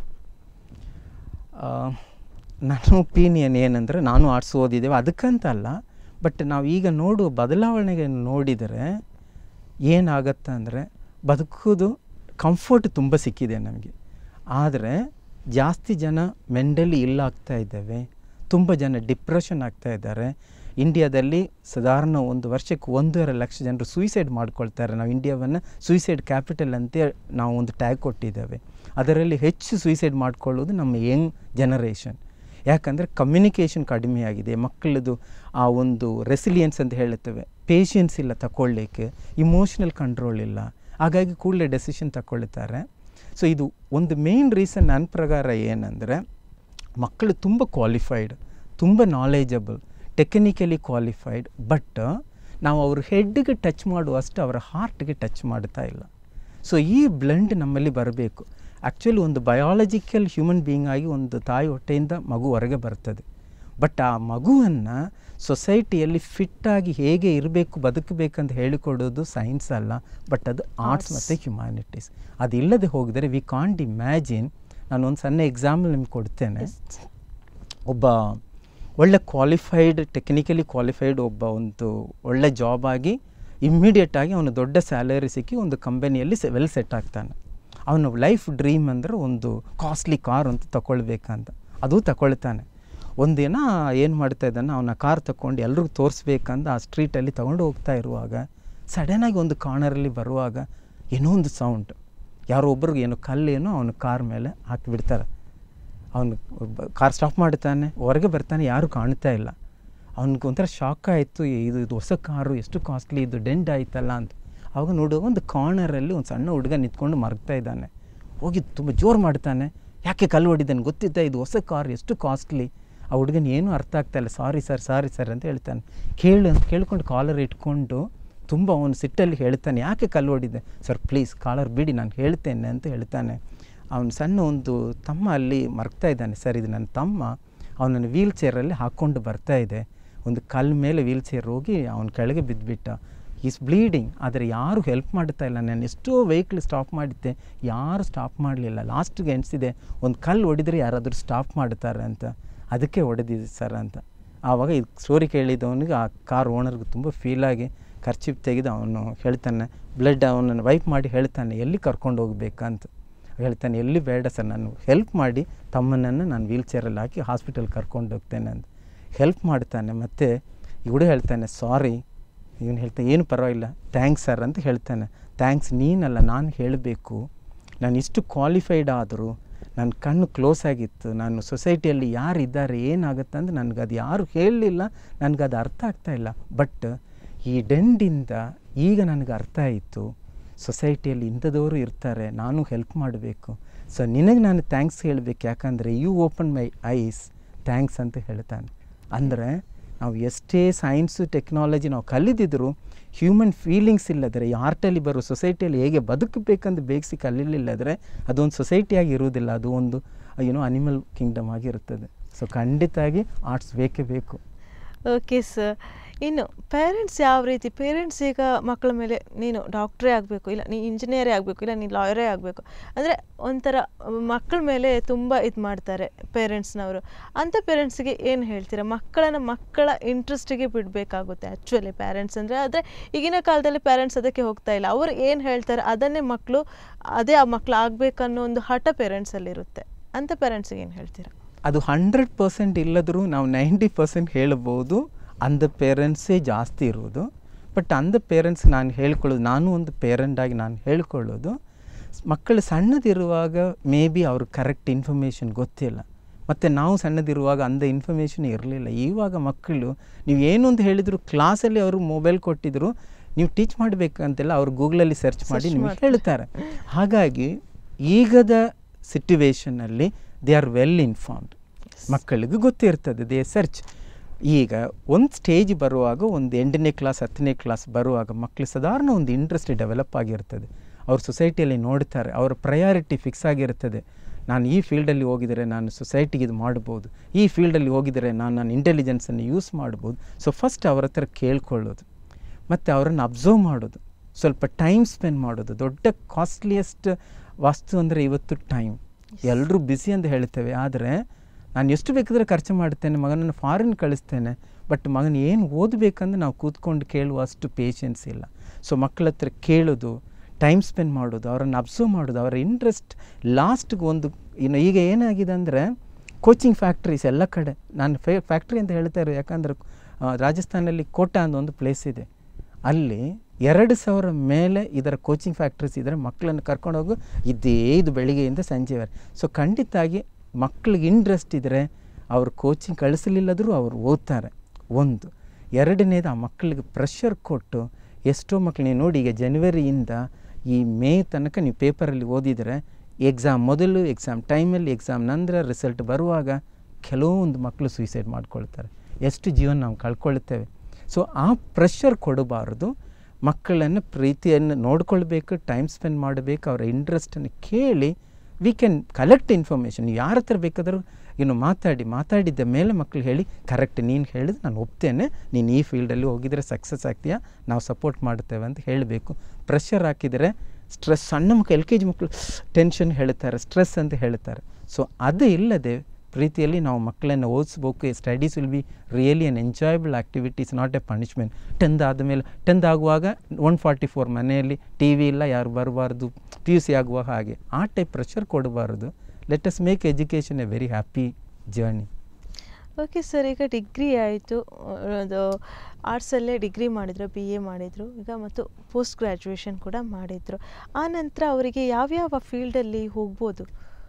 ಆ, ನನ್ನ ಒಪಿನಿಯನ್ ಏನಂದರೆ ನಾನು ಆರ್ಟ್ಸ್ ಓದಿದ್ದೇವೆ ಅದಕ್ಕಂತ ಅಲ್ಲ ಬಟ್ ನಾವು ಈಗ ನೋಡುವ ಬದಲಾವಣೆಗೆ ನೋಡಿದರೆ ಏನಾಗತ್ತೆ ಅಂದರೆ ಬದುಕೋದು ಕಂಫರ್ಟ್ ತುಂಬ ಸಿಕ್ಕಿದೆ ನಮಗೆ ಆದರೆ ಜಾಸ್ತಿ ಜನ ಮೆಂಟಲಿ ಇಲ್ಲ ಆಗ್ತಾ ಇದ್ದೇವೆ ತುಂಬ ಜನ ಡಿಪ್ರೆಷನ್ ಆಗ್ತಾ ಇದ್ದಾರೆ ಇಂಡಿಯಾದಲ್ಲಿ ಸಾಧಾರಣ ಒಂದು ವರ್ಷಕ್ಕೆ ಒಂದೂವರೆ ಲಕ್ಷ ಜನರು ಸೂಯಿಸೈಡ್ ಮಾಡ್ಕೊಳ್ತಾರೆ ನಾವು ಇಂಡಿಯಾವನ್ನು ಸೂಯಿಸೈಡ್ ಕ್ಯಾಪಿಟಲ್ ಅಂತ ನಾವು ಒಂದು ಟ್ಯಾಗ್ ಕೊಟ್ಟಿದ್ದೇವೆ ಅದರಲ್ಲಿ ಹೆಚ್ಚು ಸೂಯಿಸೈಡ್ ಮಾಡ್ಕೊಳ್ಳೋದು ನಮ್ಮ ಯಂಗ್ ಜನರೇಷನ್ ಯಾಕಂದರೆ ಕಮ್ಯುನಿಕೇಷನ್ ಕಡಿಮೆ ಆಗಿದೆ ಮಕ್ಕಳದು ಆ ಒಂದು ರೆಸಿಲಿಯನ್ಸ್ ಅಂತ ಹೇಳುತ್ತೇವೆ ಪೇಷನ್ಸ್ ಇಲ್ಲ ತಗೊಳ್ಳಿಕ್ಕೆ ಇಮೋಷ್ನಲ್ ಕಂಟ್ರೋಲ್ ಇಲ್ಲ ಹಾಗಾಗಿ ಕೂಡಲೇ ಡೆಸಿಷನ್ ತಗೊಳ್ತಾರೆ ಸೊ ಇದು ಒಂದು ಮೇನ್ ರೀಸನ್ ನನ್ನ ಪ್ರಕಾರ ಏನಂದರೆ ಮಕ್ಕಳು ತುಂಬ ಕ್ವಾಲಿಫೈಡ್ ತುಂಬ ನಾಲೆಜಬಲ್ ಟೆಕ್ನಿಕಲಿ ಕ್ವಾಲಿಫೈಡ್ ಬಟ್ ನಾವು ಅವ್ರ ಹೆಡ್ಗೆ ಟಚ್ ಮಾಡುವಷ್ಟು ಅವರ ಹಾರ್ಟ್ಗೆ ಟಚ್ ಮಾಡ್ತಾ ಇಲ್ಲ ಸೊ ಈ ಬ್ಲೆಂಡ್ ನಮ್ಮಲ್ಲಿ ಬರಬೇಕು ಆ್ಯಕ್ಚುಲಿ ಒಂದು ಬಯಾಲಜಿಕಲ್ ಹ್ಯೂಮನ್ ಬೀಯಿಂಗ್ ಆಗಿ ಒಂದು ತಾಯಿ ಹೊಟ್ಟೆಯಿಂದ ಮಗು ಹೊರಗೆ ಬರ್ತದೆ ಬಟ್ ಆ ಮಗುವನ್ನು ಸೊಸೈಟಿಯಲ್ಲಿ ಫಿಟ್ಟಾಗಿ ಹೇಗೆ ಇರಬೇಕು ಬದುಕಬೇಕಂತ ಹೇಳಿಕೊಡೋದು ಸೈನ್ಸ್ ಅಲ್ಲ ಬಟ್ ಅದು ಆರ್ಟ್ಸ್ Arts. ಮತ್ತು ಹ್ಯುಮ್ಯಾನಿಟೀಸ್ ಅದಿಲ್ಲದೆ ಹೋಗಿದರೆ ವಿ ಕಾಂಟ್ ಇಮ್ಯಾಜಿನ್ ನಾನು ಒಂದು ಸಣ್ಣ ಎಕ್ಸಾಂಪಲ್ ನಿಮ್ಗೆ ಕೊಡ್ತೇನೆ ಒಬ್ಬ ಒಳ್ಳೆ ಕ್ವಾಲಿಫೈಡ್ ಟೆಕ್ನಿಕಲಿ ಕ್ವಾಲಿಫೈಡ್ ಒಬ್ಬ ಒಂದು ಒಳ್ಳೆ ಜಾಬ್ ಆಗಿ ಇಮ್ಮಿಡಿಯೇಟ್ ಆಗಿ ಅವನು ದೊಡ್ಡ ಸ್ಯಾಲರಿ ಸಿಕ್ಕಿ ಒಂದು ಕಂಪನಿಯಲ್ಲಿ ವೆಲ್ ಸೆಟ್ ಆಗ್ತಾನೆ ಅವನ ಲೈಫ್ ಡ್ರೀಮ್ ಅಂದರೆ ಒಂದು ಕಾಸ್ಟ್ಲಿ ಕಾರ್ ಅಂತ ತಗೊಳ್ಬೇಕಂತ ಅದು ತಗೊಳ್ತಾನೆ ಒಂದಿನ ಏನು ಮಾಡ್ತಾ ಇದ್ದಾನೆ ಅವನ ಕಾರ್ ತಗೊಂಡು ಎಲ್ರಿಗೂ ತೋರಿಸ್ಬೇಕಂತ ಆ ಸ್ಟ್ರೀಟಲ್ಲಿ ತಗೊಂಡು ಹೋಗ್ತಾ ಇರುವಾಗ ಸಡನ್ನಾಗಿ ಒಂದು ಕಾರ್ನರಲ್ಲಿ ಬರುವಾಗ ಏನೋ ಒಂದು ಸೌಂಡ್ ಯಾರೋ ಒಬ್ರಿಗೆ ಏನೋ ಕಲ್ಲೇನೋ ಅವನ ಕಾರ್ ಮೇಲೆ ಹಾಕಿಬಿಡ್ತಾರೆ ಅವನು ಕಾರ್ ಸ್ಟಾಪ್ ಮಾಡ್ತಾನೆ ಹೊರಗೆ ಬರ್ತಾನೆ ಯಾರೂ ಕಾಣ್ತಾ ಇಲ್ಲ ಅವ್ನಿಗೆ ಒಂಥರ ಶಾಕ್ ಆಯಿತು ಇದು ಇದು ಹೊಸ ಕಾರು ಎಷ್ಟು ಕಾಸ್ಟ್ಲಿ ಇದು ಡೆಂಡ್ ಆಯ್ತಲ್ಲ ಅಂತ ಅವಾಗ ನೋಡುವಾಗ ಒಂದು ಕಾರ್ನರಲ್ಲಿ ಒಂದು ಸಣ್ಣ ಹುಡುಗ ನಿಂತ್ಕೊಂಡು ಮರಗ್ತಾ ಇದ್ದಾನೆ ಹೋಗಿ ತುಂಬ ಜೋರು ಮಾಡ್ತಾನೆ ಯಾಕೆ ಕಲ್ಲು ಹೊಡಿದ್ದಾನೆ ಗೊತ್ತಿದ್ದ ಇದು ಹೊಸ ಕಾರ್ ಎಷ್ಟು ಕಾಸ್ಟ್ಲಿ ಆ ಹುಡುಗನ ಏನೂ ಅರ್ಥ ಆಗ್ತಾ ಇಲ್ಲ ಸಾರಿ ಸರ್ ಸಾರಿ ಸರ್ ಅಂತ ಹೇಳ್ತಾನೆ ಕೇಳು ಅಂತ ಕೇಳ್ಕೊಂಡು ಕಾಲರ್ ಇಟ್ಕೊಂಡು ತುಂಬ ಅವನು ಸಿಟ್ಟಲ್ಲಿ ಹೇಳ್ತಾನೆ ಯಾಕೆ ಕಲ್ಲು ಹೊಡಿದೆ ಸರ್ ಪ್ಲೀಸ್ ಕಾಲರ್ ಬಿಡಿ ನಾನು ಹೇಳ್ತೇನೆ ಅಂತ ಹೇಳ್ತಾನೆ ಅವನು ಸಣ್ಣ ಒಂದು ತಮ್ಮ ಅಲ್ಲಿ ಮರ್ಗ್ತಾ ಇದ್ದಾನೆ ಸರ್ ಇದು ನನ್ನ ತಮ್ಮ ಅವನನ್ನು ವೀಲ್ ಚೇರಲ್ಲಿ ಹಾಕ್ಕೊಂಡು ಬರ್ತಾ ಇದೆ ಒಂದು ಕಲ್ಲು ಮೇಲೆ ವೀಲ್ ಚೇರ್ ಹೋಗಿ ಅವನ ಕೆಳಗೆ ಬಿದ್ದುಬಿಟ್ಟ ಈಸ್ ಬ್ಲೀಡಿಂಗ್ ಆದರೆ ಯಾರು ಹೆಲ್ಪ್ ಮಾಡ್ತಾ ಇಲ್ಲ ನಾನು ಎಷ್ಟೋ ವೆಹಿಕಲ್ ಸ್ಟಾಪ್ ಮಾಡಿದ್ದೆ ಯಾರು ಸ್ಟಾಪ್ ಮಾಡಲಿಲ್ಲ ಲಾಸ್ಟಿಗೆ ಎಣಿಸಿದೆ ಒಂದು ಕಲ್ಲು ಹೊಡಿದ್ರೆ ಯಾರಾದರೂ ಸ್ಟಾಪ್ ಮಾಡ್ತಾರೆ ಅಂತ ಅದಕ್ಕೆ ಹೊಡೆದಿದೆ ಸರ್ ಅಂತ ಆವಾಗ ಇದು ಸ್ಟೋರಿ ಕೇಳಿದವನಿಗೆ ಆ ಕಾರ್ ಓನರ್ಗೆ ತುಂಬ ಫೀಲಾಗಿ ಖರ್ಚಿಪ್ ತೆಗೆದು ಅವನು ಹೇಳ್ತಾನೆ ಬ್ಲಡ್ ಅವನನ್ನು ವೈಪ್ ಮಾಡಿ ಹೇಳ್ತಾನೆ ಎಲ್ಲಿ ಕರ್ಕೊಂಡು ಹೋಗ್ಬೇಕಂತ ಹೇಳ್ತಾನೆ ಎಲ್ಲಿ ಬೇಡ ಸರ್ ನಾನು ಹೆಲ್ಪ್ ಮಾಡಿ ತಮ್ಮನನ್ನು ನಾನು ವೀಲ್ ಚೇರಲ್ಲಿ ಹಾಕಿ ಹಾಸ್ಪಿಟಲ್ ಕರ್ಕೊಂಡು ಹೋಗ್ತೇನೆ ಅಂತ ಹೆಲ್ಪ್ ಮಾಡ್ತಾನೆ ಮತ್ತು ಇವಳು ಹೇಳ್ತಾನೆ ಸಾರಿ ಇವನು ಹೇಳ್ತಾನೆ ಏನು ಪರವಾಗಿಲ್ಲ ಥ್ಯಾಂಕ್ಸ್ ಸರ್ ಅಂತ ಹೇಳ್ತಾನೆ ಥ್ಯಾಂಕ್ಸ್ ನೀನಲ್ಲ ನಾನು ಹೇಳಬೇಕು ನಾನು ಇಷ್ಟು ಕ್ವಾಲಿಫೈಡ್ ಆದರೂ ನನ್ನ ಕಣ್ಣು ಕ್ಲೋಸ್ ಆಗಿತ್ತು ನಾನು ಸೊಸೈಟಿಯಲ್ಲಿ ಯಾರು ಇದ್ದಾರೆ ಏನಾಗುತ್ತೆ ಅಂತ ನನಗೆ ಅದು ಯಾರು ಹೇಳಲಿಲ್ಲ ನನಗೆ ಅದು ಅರ್ಥ ಆಗ್ತಾ ಇಲ್ಲ ಬಟ್ ಈ ಡೆಂಡಿಂದ ಈಗ ನನಗೆ ಅರ್ಥ ಆಯಿತು ಸೊಸೈಟಿಯಲ್ಲಿ ಇಂಥದವರು ಇರ್ತಾರೆ ನಾನು ಹೆಲ್ಪ್ ಮಾಡಬೇಕು ಸೊ ನಿನಗೆ ನಾನು ಥ್ಯಾಂಕ್ಸ್ ಹೇಳಬೇಕು ಯಾಕಂದರೆ you open my eyes thanks ಅಂತ ಹೇಳ್ತಾನೆ ಅಂದರೆ ನಾವು ಎಷ್ಟೇ ಸೈನ್ಸು ಟೆಕ್ನಾಲಜಿ ನಾವು ಕಲಿದಿದ್ರು ಹ್ಯೂಮನ್ ಫೀಲಿಂಗ್ಸ್ ಇಲ್ಲದ್ರೆ ಈ ಆರ್ಟಲ್ಲಿ ಬರೋ ಸೊಸೈಟಿಯಲ್ಲಿ ಹೇಗೆ ಬದುಕಬೇಕಂತ ಬೇಯಿಸಿ ಕಲಿಲಿಲ್ಲದ್ರೆ ಅದೊಂದು ಸೊಸೈಟಿಯಾಗಿ ಇರುವುದಿಲ್ಲ ಅದು ಒಂದು ಏನೋ ಅನಿಮಲ್ ಕಿಂಗ್ಡಮ್ ಆಗಿರುತ್ತದೆ ಸೊ ಖಂಡಿತಾಗಿ ಆರ್ಟ್ಸ್ ಬೇಕೇ ಬೇಕು ಓಕೆ ಸರ್ ಇನ್ನು ಪೇರೆಂಟ್ಸ್ ಯಾವ ರೀತಿ ಪೇರೆಂಟ್ಸ್ ಈಗ ಮಕ್ಕಳ ಮೇಲೆ ನೀನು ಡಾಕ್ಟ್ರೇ ಆಗಬೇಕು ಇಲ್ಲ ನೀನು ಇಂಜಿನಿಯರೇ ಆಗಬೇಕು ಇಲ್ಲ ನೀನು ಲಾಯರೇ ಆಗಬೇಕು ಅಂದರೆ ಒಂಥರ ಮಕ್ಕಳ ಮೇಲೆ ತುಂಬ ಇದು ಮಾಡ್ತಾರೆ ಪೇರೆಂಟ್ಸ್ನವರು ಅಂಥ ಪೇರೆಂಟ್ಸಿಗೆ ಏನು ಹೇಳ್ತೀರಾ ಮಕ್ಕಳನ್ನು ಮಕ್ಕಳ ಇಂಟ್ರೆಸ್ಟಿಗೆ ಬಿಡಬೇಕಾಗುತ್ತೆ ಆ್ಯಕ್ಚುಲಿ ಪೇರೆಂಟ್ಸ್ ಅಂದರೆ ಆದರೆ ಈಗಿನ ಕಾಲದಲ್ಲಿ ಪೇರೆಂಟ್ಸ್ ಅದಕ್ಕೆ ಹೋಗ್ತಾ ಇಲ್ಲ ಅವ್ರು ಏನು ಹೇಳ್ತಾರೆ ಅದನ್ನೇ ಮಕ್ಕಳು ಅದೇ ಆ ಮಕ್ಕಳು ಆಗಬೇಕನ್ನೋ ಒಂದು ಹಠ ಪೇರೆಂಟ್ಸಲ್ಲಿರುತ್ತೆ ಅಂಥ ಪೇರೆಂಟ್ಸಿಗೆ ಏನು ಹೇಳ್ತೀರಾ ಅದು ಹಂಡ್ರೆಡ್ ಪರ್ಸೆಂಟ್ ಇಲ್ಲದರೂ ನಾವು ನೈಂಟಿ ಪರ್ಸೆಂಟ್ ಹೇಳ್ಬೋದು ಅಂದ ಪೇರೆಂಟ್ಸೇ ಜಾಸ್ತಿ ಇರೋದು ಬಟ್ ಅಂದ ಪೇರೆಂಟ್ಸ್ ನಾನು ಹೇಳ್ಕೊಳ್ಳೋದು ನಾನು ಒಂದು ಪೇರೆಂಟಾಗಿ ನಾನು ಹೇಳ್ಕೊಳ್ಳೋದು ಸ್- ಮಕ್ಕಳು ಸಣ್ಣದಿರುವಾಗ ಮೇ ಬಿ ಅವ್ರಿಗೆ ಕರೆಕ್ಟ್ ಇನ್ಫಾರ್ಮೇಷನ್ ಗೊತ್ತಿಲ್ಲ ಮತ್ತು ನಾವು ಸಣ್ಣದಿರುವಾಗ ಅಂದ ಇನ್ಫಾರ್ಮೇಷನ್ ಇರಲಿಲ್ಲ ಇವಾಗ ಮಕ್ಕಳು ನೀವು ಏನು ಅಂತ ಹೇಳಿದ್ರು ಕ್ಲಾಸಲ್ಲಿ ಅವರು ಮೊಬೈಲ್ ಕೊಟ್ಟಿದ್ರು ನೀವು ಟೀಚ್ ಮಾಡಬೇಕಂತೆಲ್ಲ ಅವ್ರು ಗೂಗಲಲ್ಲಿ ಸರ್ಚ್ ಮಾಡಿ Search ನಿಮಗೆ ಮಾಡ್ತಾರೆ. ಹೇಳ್ತಾರೆ ಹಾಗಾಗಿ ಈಗದ ಸಿಟ್ಯುವೇಷನಲ್ಲಿ ದೇ ಆರ್ ವೆಲ್ ಇನ್ಫಾರ್ಮ್ಡ್ ಮಕ್ಕಳಿಗೆ ಗೊತ್ತಿರ್ತದೆ ದೇ ಸರ್ಚ್ ಈಗ ಒಂದು ಸ್ಟೇಜ್ ಬರುವಾಗ ಒಂದು ಎಂಟನೇ ಕ್ಲಾಸ್ ಹತ್ತನೇ ಕ್ಲಾಸ್ ಬರುವಾಗ ಮಕ್ಕಳು ಸಾಧಾರಣ ಒಂದು ಇಂಟ್ರೆಸ್ಟ್ ಡೆವಲಪ್ ಆಗಿರ್ತದೆ ಅವ್ರ ಸೊಸೈಟಿಯಲ್ಲಿ ನೋಡ್ತಾರೆ ಅವರ ಪ್ರಯಾರಿಟಿ ಫಿಕ್ಸ್ ಆಗಿರ್ತದೆ ನಾನು ಈ ಫೀಲ್ಡಲ್ಲಿ ಹೋಗಿದರೆ ನಾನು ಸೊಸೈಟಿಗೆ ಇದು ಮಾಡ್ಬೋದು ಈ ಫೀಲ್ಡಲ್ಲಿ ಹೋಗಿದರೆ ನಾನು ನನ್ನ ಇಂಟೆಲಿಜೆನ್ಸನ್ನು ಯೂಸ್ ಮಾಡ್ಬೋದು ಸೊ ಫಸ್ಟ್ ಅವ್ರ ಹತ್ರ ಕೇಳ್ಕೊಳ್ಳೋದು ಮತ್ತು ಅವರನ್ನು ಅಬ್ಸರ್ವ್ ಮಾಡೋದು ಸ್ವಲ್ಪ ಟೈಮ್ ಸ್ಪೆಂಡ್ ಮಾಡೋದು ದೊಡ್ಡ ಕಾಸ್ಟ್ಲಿಯೆಸ್ಟ್ ವಸ್ತು ಅಂದರೆ ಇವತ್ತು ಟೈಮ್ ಎಲ್ಲರೂ ಬ್ಯುಸಿ ಅಂತ ಹೇಳ್ತೇವೆ ಆದರೆ ನಾನು ಎಷ್ಟು ಬೇಕಾದರೆ ಖರ್ಚು ಮಾಡ್ತೇನೆ ಮಗನನ್ನು ಫಾರಿನ್ ಕಳಿಸ್ತೇನೆ ಬಟ್ ಮಗನ ಏನು ಓದಬೇಕಂದ್ರೆ ನಾವು ಕೂತ್ಕೊಂಡು ಕೇಳುವಷ್ಟು ಪೇಷನ್ಸ್ ಇಲ್ಲ ಸೊ ಮಕ್ಕಳ ಹತ್ರ ಕೇಳೋದು ಟೈಮ್ ಸ್ಪೆಂಡ್ ಮಾಡೋದು ಅವರನ್ನು ಅಬ್ಸರ್ವ್ ಮಾಡೋದು ಅವರ ಇಂಟ್ರೆಸ್ಟ್ ಲಾಸ್ಟ್ಗೆ ಒಂದು ಇನ್ನು ಈಗ ಏನಾಗಿದೆ ಅಂದರೆ ಕೋಚಿಂಗ್ ಫ್ಯಾಕ್ಟ್ರೀಸ್ ಎಲ್ಲ ಕಡೆ ನಾನು ಫೇ ಫ್ಯಾಕ್ಟ್ರಿ ಅಂತ ಹೇಳ್ತಾ ಇರೋ ಯಾಕಂದರೆ ರಾಜಸ್ಥಾನಲ್ಲಿ ಕೋಟಾ ಅನ್ನೋ ಒಂದು ಪ್ಲೇಸ್ ಇದೆ ಅಲ್ಲಿ ಎರಡು ಸಾವಿರ ಮೇಲೆ ಇದರ ಕೋಚಿಂಗ್ ಫ್ಯಾಕ್ಟ್ರೀಸ್ ಇದ್ದರೆ ಮಕ್ಕಳನ್ನು ಕರ್ಕೊಂಡೋಗು ಇದೇ ಇದು ಬೆಳಿಗ್ಗೆಯಿಂದ ಸಂಜೆವರೆ ಸೊ ಖಂಡಿತಾಗಿ ಮಕ್ಕಳಿಗೆ ಇಂಟ್ರೆಸ್ಟ್ ಇದ್ದರೆ ಅವರು ಕೋಚಿಂಗ್ ಕಳಿಸಲಿಲ್ಲದರೂ ಅವರು ಓದ್ತಾರೆ ಒಂದು ಎರಡನೇದು ಆ ಮಕ್ಕಳಿಗೆ ಪ್ರೆಷರ್ ಕೊಟ್ಟು ಎಷ್ಟೋ ಮಕ್ಕಳು ನೀವು ನೋಡಿ ಈಗ ಜನವರಿಯಿಂದ ಈ ಮೇ ತನಕ ನೀವು ಪೇಪರಲ್ಲಿ ಓದಿದರೆ ಎಕ್ಸಾಮ್ ಮೊದಲು ಎಕ್ಸಾಮ್ ಟೈಮಲ್ಲಿ ಎಕ್ಸಾಮ್ ನಂತರ ರಿಸಲ್ಟ್ ಬರುವಾಗ ಕೆಲವೊಂದು ಮಕ್ಕಳು ಸೂಸೈಡ್ ಮಾಡ್ಕೊಳ್ತಾರೆ ಎಷ್ಟು ಜೀವನ ನಾವು ಕಳ್ಕೊಳ್ತೇವೆ ಸೊ ಆ ಪ್ರೆಷರ್ ಕೊಡಬಾರ್ದು ಮಕ್ಕಳನ್ನು ಪ್ರೀತಿಯನ್ನು ನೋಡ್ಕೊಳ್ಬೇಕು ಟೈಮ್ ಸ್ಪೆಂಡ್ ಮಾಡಬೇಕು ಅವರ ಇಂಟ್ರೆಸ್ಟನ್ನು ಕೇಳಿ ವಿ ಕ್ಯಾನ್ ಕಲೆಕ್ಟ್ ಇನ್ಫಾರ್ಮೇಷನ್ ಯಾರ ಹತ್ರ ಬೇಕಾದರೂ ಇನ್ನು ಮಾತಾಡಿ ಮಾತಾಡಿದ್ದ ಮೇಲೆ ಮಕ್ಕಳು ಹೇಳಿ ಕರೆಕ್ಟ್ ನೀನು ಹೇಳಿದ್ರೆ ನಾನು ಒಪ್ತೇನೆ ನೀನು ಈ ಫೀಲ್ಡಲ್ಲಿ ಹೋಗಿದ್ರೆ ಸಕ್ಸಸ್ ಆಗ್ತೀಯಾ ನಾವು ಸಪೋರ್ಟ್ ಮಾಡ್ತೇವೆ ಅಂತ ಹೇಳಬೇಕು ಪ್ರೆಷರ್ ಹಾಕಿದರೆ ಸ್ಟ್ರೆಸ್ ಸಣ್ಣ ಮಕ್ಕಳು ಎಲ್ ಕೆ ಜಿ ಮಕ್ಕಳು ಟೆನ್ಷನ್ ಹೇಳ್ತಾರೆ ಸ್ಟ್ರೆಸ್ ಅಂತ ಹೇಳ್ತಾರೆ ಸೊ ಅದು ಇಲ್ಲದೆ ಪ್ರೀತಿಯಲ್ಲಿ ನಾವು ಮಕ್ಕಳನ್ನು ಓದಿಸ್ಬೇಕು studies will be really an enjoyable activities not a punishment tenth ಆದಮೇಲೆ ಟೆಂತ್ ಆಗುವಾಗ ಒನ್ ಫಾರ್ಟಿ ಫೋರ್ ಮನೆಯಲ್ಲಿ ಟಿ ವಿ ಇಲ್ಲ ಯಾರು ಬರಬಾರ್ದು ಪಿ ಯು ಸಿ ಆಗುವಾಗ ಹಾಗೆ ಆ ಟೈಪ್ ಪ್ರೆಷರ್ ಕೊಡಬಾರ್ದು let us make education a very happy journey okay sir ಈಗ ಡಿಗ್ರಿ ಆಯಿತು ಅದು ಆರ್ಟ್ಸಲ್ಲೇ ಡಿಗ್ರಿ ಮಾಡಿದ್ರು ಬಿ ಎ ಮಾಡಿದರು ಈಗ ಮತ್ತು ಪೋಸ್ಟ್ ಗ್ರ್ಯಾಜುಯೇಷನ್ ಕೂಡ ಮಾಡಿದರು ಆ ನಂತರ ಅವರಿಗೆ ಯಾವ್ಯಾವ ಫೀಲ್ಡಲ್ಲಿ ಹೋಗ್ಬೋದು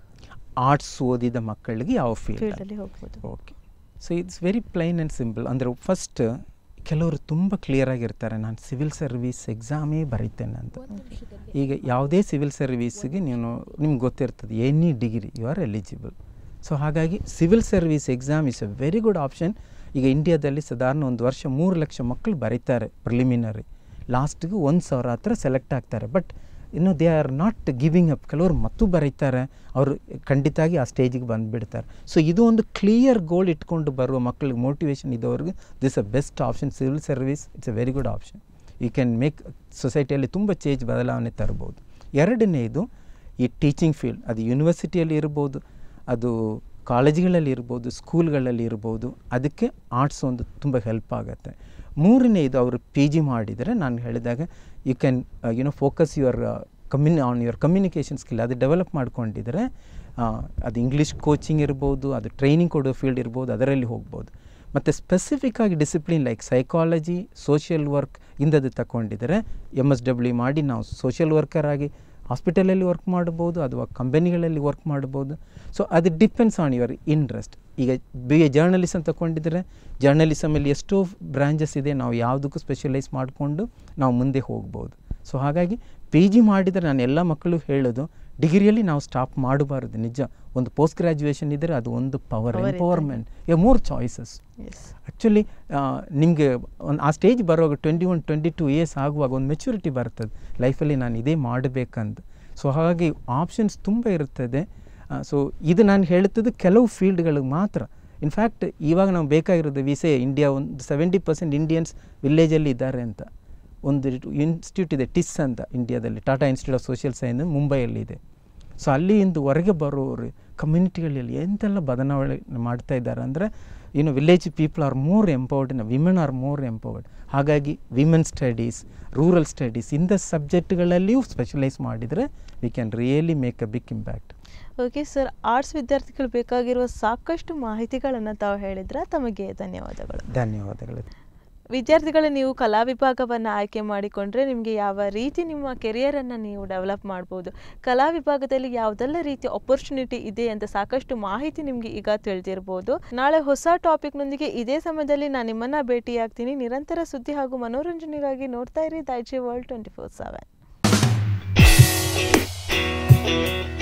ಆರ್ಟ್ಸ್ ಓದಿದ ಮಕ್ಕಳಿಗೆ ಯಾವ ಫೀಲ್ಡ್ ಫೀಲ್ಡಲ್ಲಿ ಹೋಗ್ಬೋದು okay so it's very plain and simple ಅಂದರೆ ಫಸ್ಟ್ ಕೆಲವರು ತುಂಬ ಕ್ಲಿಯರ್ ಆಗಿರ್ತಾರೆ ನಾನು ಸಿವಿಲ್ ಸರ್ವಿಸ್ ಎಕ್ಸಾಮೇ ಬರೀತೇನೆ ಅಂತ ಈಗ ಯಾವುದೇ ಸಿವಿಲ್ ಸರ್ವೀಸ್ಗೆ ನೀನು ನಿಮ್ಗೆ ಗೊತ್ತಿರ್ತದೆ any degree you are eligible so ಹಾಗಾಗಿ civil service exam is a very good option ಈಗ ಇಂಡಿಯಾದಲ್ಲಿ ಸಾಧಾರಣ ಒಂದು ವರ್ಷ ಮೂರು ಲಕ್ಷ ಮಕ್ಕಳು ಬರೀತಾರೆ ಪ್ರಿಲಿಮಿನರಿ ಲಾಸ್ಟ್ಗೆ ಒಂದು ಸಾವಿರ ಹತ್ರ ಸೆಲೆಕ್ಟ್ ಆಗ್ತಾರೆ ಬಟ್ ಇನ್ನು they are not giving up ಕೆಲವರು ಮತ್ತೂ ಬರೀತಾರೆ ಅವರು ಖಂಡಿತಾಗಿ ಆ ಸ್ಟೇಜಿಗೆ ಬಂದುಬಿಡ್ತಾರೆ ಸೊ ಇದು ಒಂದು ಕ್ಲಿಯರ್ ಗೋಲ್ ಇಟ್ಕೊಂಡು ಬರುವ ಮಕ್ಕಳಿಗೆ ಮೋಟಿವೇಶನ್ ಇದ್ದವ್ರಿಗೆ this a best option civil service it's a very good option you can make ಸೊಸೈಟಿಯಲ್ಲಿ ತುಂಬ ಚೇಂಜ್ ಬದಲಾವಣೆ ತರ್ಬೋದು ಎರಡನೇದು ಈ ಟೀಚಿಂಗ್ ಫೀಲ್ಡ್ ಅದು ಯೂನಿವರ್ಸಿಟಿಯಲ್ಲಿ ಇರ್ಬೋದು ಅದು ಕಾಲೇಜ್ಗಳಲ್ಲಿ ಇರ್ಬೋದು ಸ್ಕೂಲ್ಗಳಲ್ಲಿ ಇರ್ಬೋದು ಅದಕ್ಕೆ ಆರ್ಟ್ಸ್ ಒಂದು ತುಂಬ ಹೆಲ್ಪ್ ಆಗುತ್ತೆ ಮೂರನೇದು ಅವರು ಪಿ ಜಿ ಮಾಡಿದರೆ ನಾನು ಹೇಳಿದಾಗ you can you know focus your ಕಮ್ಯುನಿ ಆನ್ ಯುವರ್ ಕಮ್ಯುನಿಕೇಷನ್ ಸ್ಕಿಲ್ ಅದು ಡೆವಲಪ್ ಮಾಡ್ಕೊಂಡಿದ್ರೆ ಆ, ಅದು ಇಂಗ್ಲೀಷ್ ಕೋಚಿಂಗ್ ಇರ್ಬೋದು ಅದು ಟ್ರೈನಿಂಗ್ ಕೊಡೋ ಫೀಲ್ಡ್ ಇರ್ಬೋದು ಅದರಲ್ಲಿ ಹೋಗ್ಬೋದು ಮತ್ತು ಸ್ಪೆಸಿಫಿಕ್ ಆಗಿ discipline like psychology social work ಇಂದದ್ದು ತಗೊಂಡಿದ್ದಾರೆ ಎಮ್ ಎಸ್ ಡಬ್ಲ್ಯೂ ಮಾಡಿ ನಾವು ಸೋಷಿಯಲ್ ವರ್ಕರ್ ಆಗಿ ಹಾಸ್ಪಿಟಲಲ್ಲಿ ವರ್ಕ್ ಮಾಡ್ಬೋದು ಅಥವಾ ಕಂಪನಿಗಳಲ್ಲಿ ವರ್ಕ್ ಮಾಡ್ಬೋದು ಸೊ ಅದು ಡಿಪೆಂಡ್ಸ್ ಆನ್ ಯುವರ್ ಇಂಟ್ರೆಸ್ಟ್ ಈಗ ಬಿ ಎ ಜರ್ನಲಿಸಮ್ ತಗೊಂಡಿದ್ರೆ ಜರ್ನಲಿಸಮಲ್ಲಿ ಎಷ್ಟೋ ಬ್ರಾಂಚಸ್ ಇದೆ ನಾವು ಯಾವುದಕ್ಕೂ ಸ್ಪೆಷಲೈಸ್ ಮಾಡಿಕೊಂಡು ನಾವು ಮುಂದೆ ಹೋಗ್ಬೋದು ಸೊ ಹಾಗಾಗಿ ಪಿ ಜಿ ಮಾಡಿದರೆ ನಾನು ಎಲ್ಲ ಮಕ್ಕಳು ಹೇಳೋದು ಡಿಗ್ರಿಯಲ್ಲಿ ನಾವು ಸ್ಟಾಪ್ ಮಾಡಬಾರ್ದು ನಿಜ ಒಂದು ಪೋಸ್ಟ್ ಗ್ರ್ಯಾಜುಯೇಷನ್ ಇದ್ದರೆ ಅದು ಒಂದು ಪವರ್ Power ಇದ್ದಂಗೆ. Empowerment a more choices yes actually ನಿಮಗೆ ಒಂದು ಆ ಸ್ಟೇಜ್ ಬರುವಾಗ twenty one twenty two years ಆಗುವಾಗ ಒಂದು ಮೆಚುರಿಟಿ ಬರ್ತದೆ ಲೈಫಲ್ಲಿ ನಾನು ಇದೇ ಮಾಡಬೇಕಂತ ಸೊ ಹಾಗಾಗಿ ಆಪ್ಷನ್ಸ್ ತುಂಬ ಇರ್ತದೆ ಸೊ ಇದು ನಾನು ಹೇಳುತ್ತದೆ ಕೆಲವು ಫೀಲ್ಡ್ಗಳಿಗೆ ಮಾತ್ರ ಇನ್ಫ್ಯಾಕ್ಟ್ ಇವಾಗ ನಾವು ಬೇಕಾಗಿರೋದು ವಿಸೆ ಇಂಡಿಯಾ ಒಂದು ಸೆವೆಂಟಿ ಪರ್ಸೆಂಟ್ ಇಂಡಿಯನ್ಸ್ ವಿಲೇಜಲ್ಲಿ ಇದ್ದಾರೆ ಅಂತ ಒಂದು ಇನ್ಸ್ಟಿಟ್ಯೂಟ್ ಇದೆ ಟಿಸ್ ಅಂತ ಇಂಡಿಯಾದಲ್ಲಿ Tata institute of social science ಮುಂಬೈಯಲ್ಲಿದೆ ಸೊ ಅಲ್ಲಿಂದ ಹೊರಗೆ ಬರೋರು ಕಮ್ಯುನಿಟಿಗಳಲ್ಲಿ ಎಂತೆಲ್ಲ ಬದಲಾವಣೆ ಮಾಡ್ತಾ ಇದ್ದಾರೆ ಅಂದರೆ ಏನು village people are more empowered women are more empowered ಹಾಗಾಗಿ ವಿಮೆನ್ ಸ್ಟಡೀಸ್ ರೂರಲ್ ಸ್ಟಡೀಸ್ ಇಂಥ ಸಬ್ಜೆಕ್ಟ್ಗಳಲ್ಲಿಯೂ ಸ್ಪೆಷಲೈಸ್ ಮಾಡಿದರೆ we can really make a big impact okay sir arts ವಿದ್ಯಾರ್ಥಿಗಳು ಬೇಕಾಗಿರುವ ಸಾಕಷ್ಟು ಮಾಹಿತಿಗಳನ್ನು ತಾವು ಹೇಳಿದ್ರೆ ತಮಗೆ ಧನ್ಯವಾದಗಳು ಧನ್ಯವಾದಗಳು ವಿದ್ಯಾರ್ಥಿಗಳು ನೀವು ಕಲಾ ವಿಭಾಗವನ್ನು ಆಯ್ಕೆ ಮಾಡಿಕೊಂಡ್ರೆ ನಿಮಗೆ ಯಾವ ರೀತಿ ನಿಮ್ಮ ಕೆರಿಯರನ್ನು ನೀವು ಡೆವಲಪ್ ಮಾಡ್ಬೋದು ಕಲಾ ವಿಭಾಗದಲ್ಲಿ ಯಾವುದೆಲ್ಲ ರೀತಿಯ ಅಪರ್ಚುನಿಟಿ ಇದೆ ಅಂತ ಸಾಕಷ್ಟು ಮಾಹಿತಿ ನಿಮಗೆ ಈಗ ತಿಳಿದಿರ್ಬೋದು ನಾಳೆ ಹೊಸ ಟಾಪಿಕ್ನೊಂದಿಗೆ ಇದೇ ಸಮಯದಲ್ಲಿ ನಾನು ನಿಮ್ಮನ್ನು ಭೇಟಿಯಾಗ್ತೀನಿ ನಿರಂತರ ಸುದ್ದಿ ಹಾಗೂ ಮನೋರಂಜನೆಗಾಗಿ ನೋಡ್ತಾ ಇರಿ Daiji world twenty four seven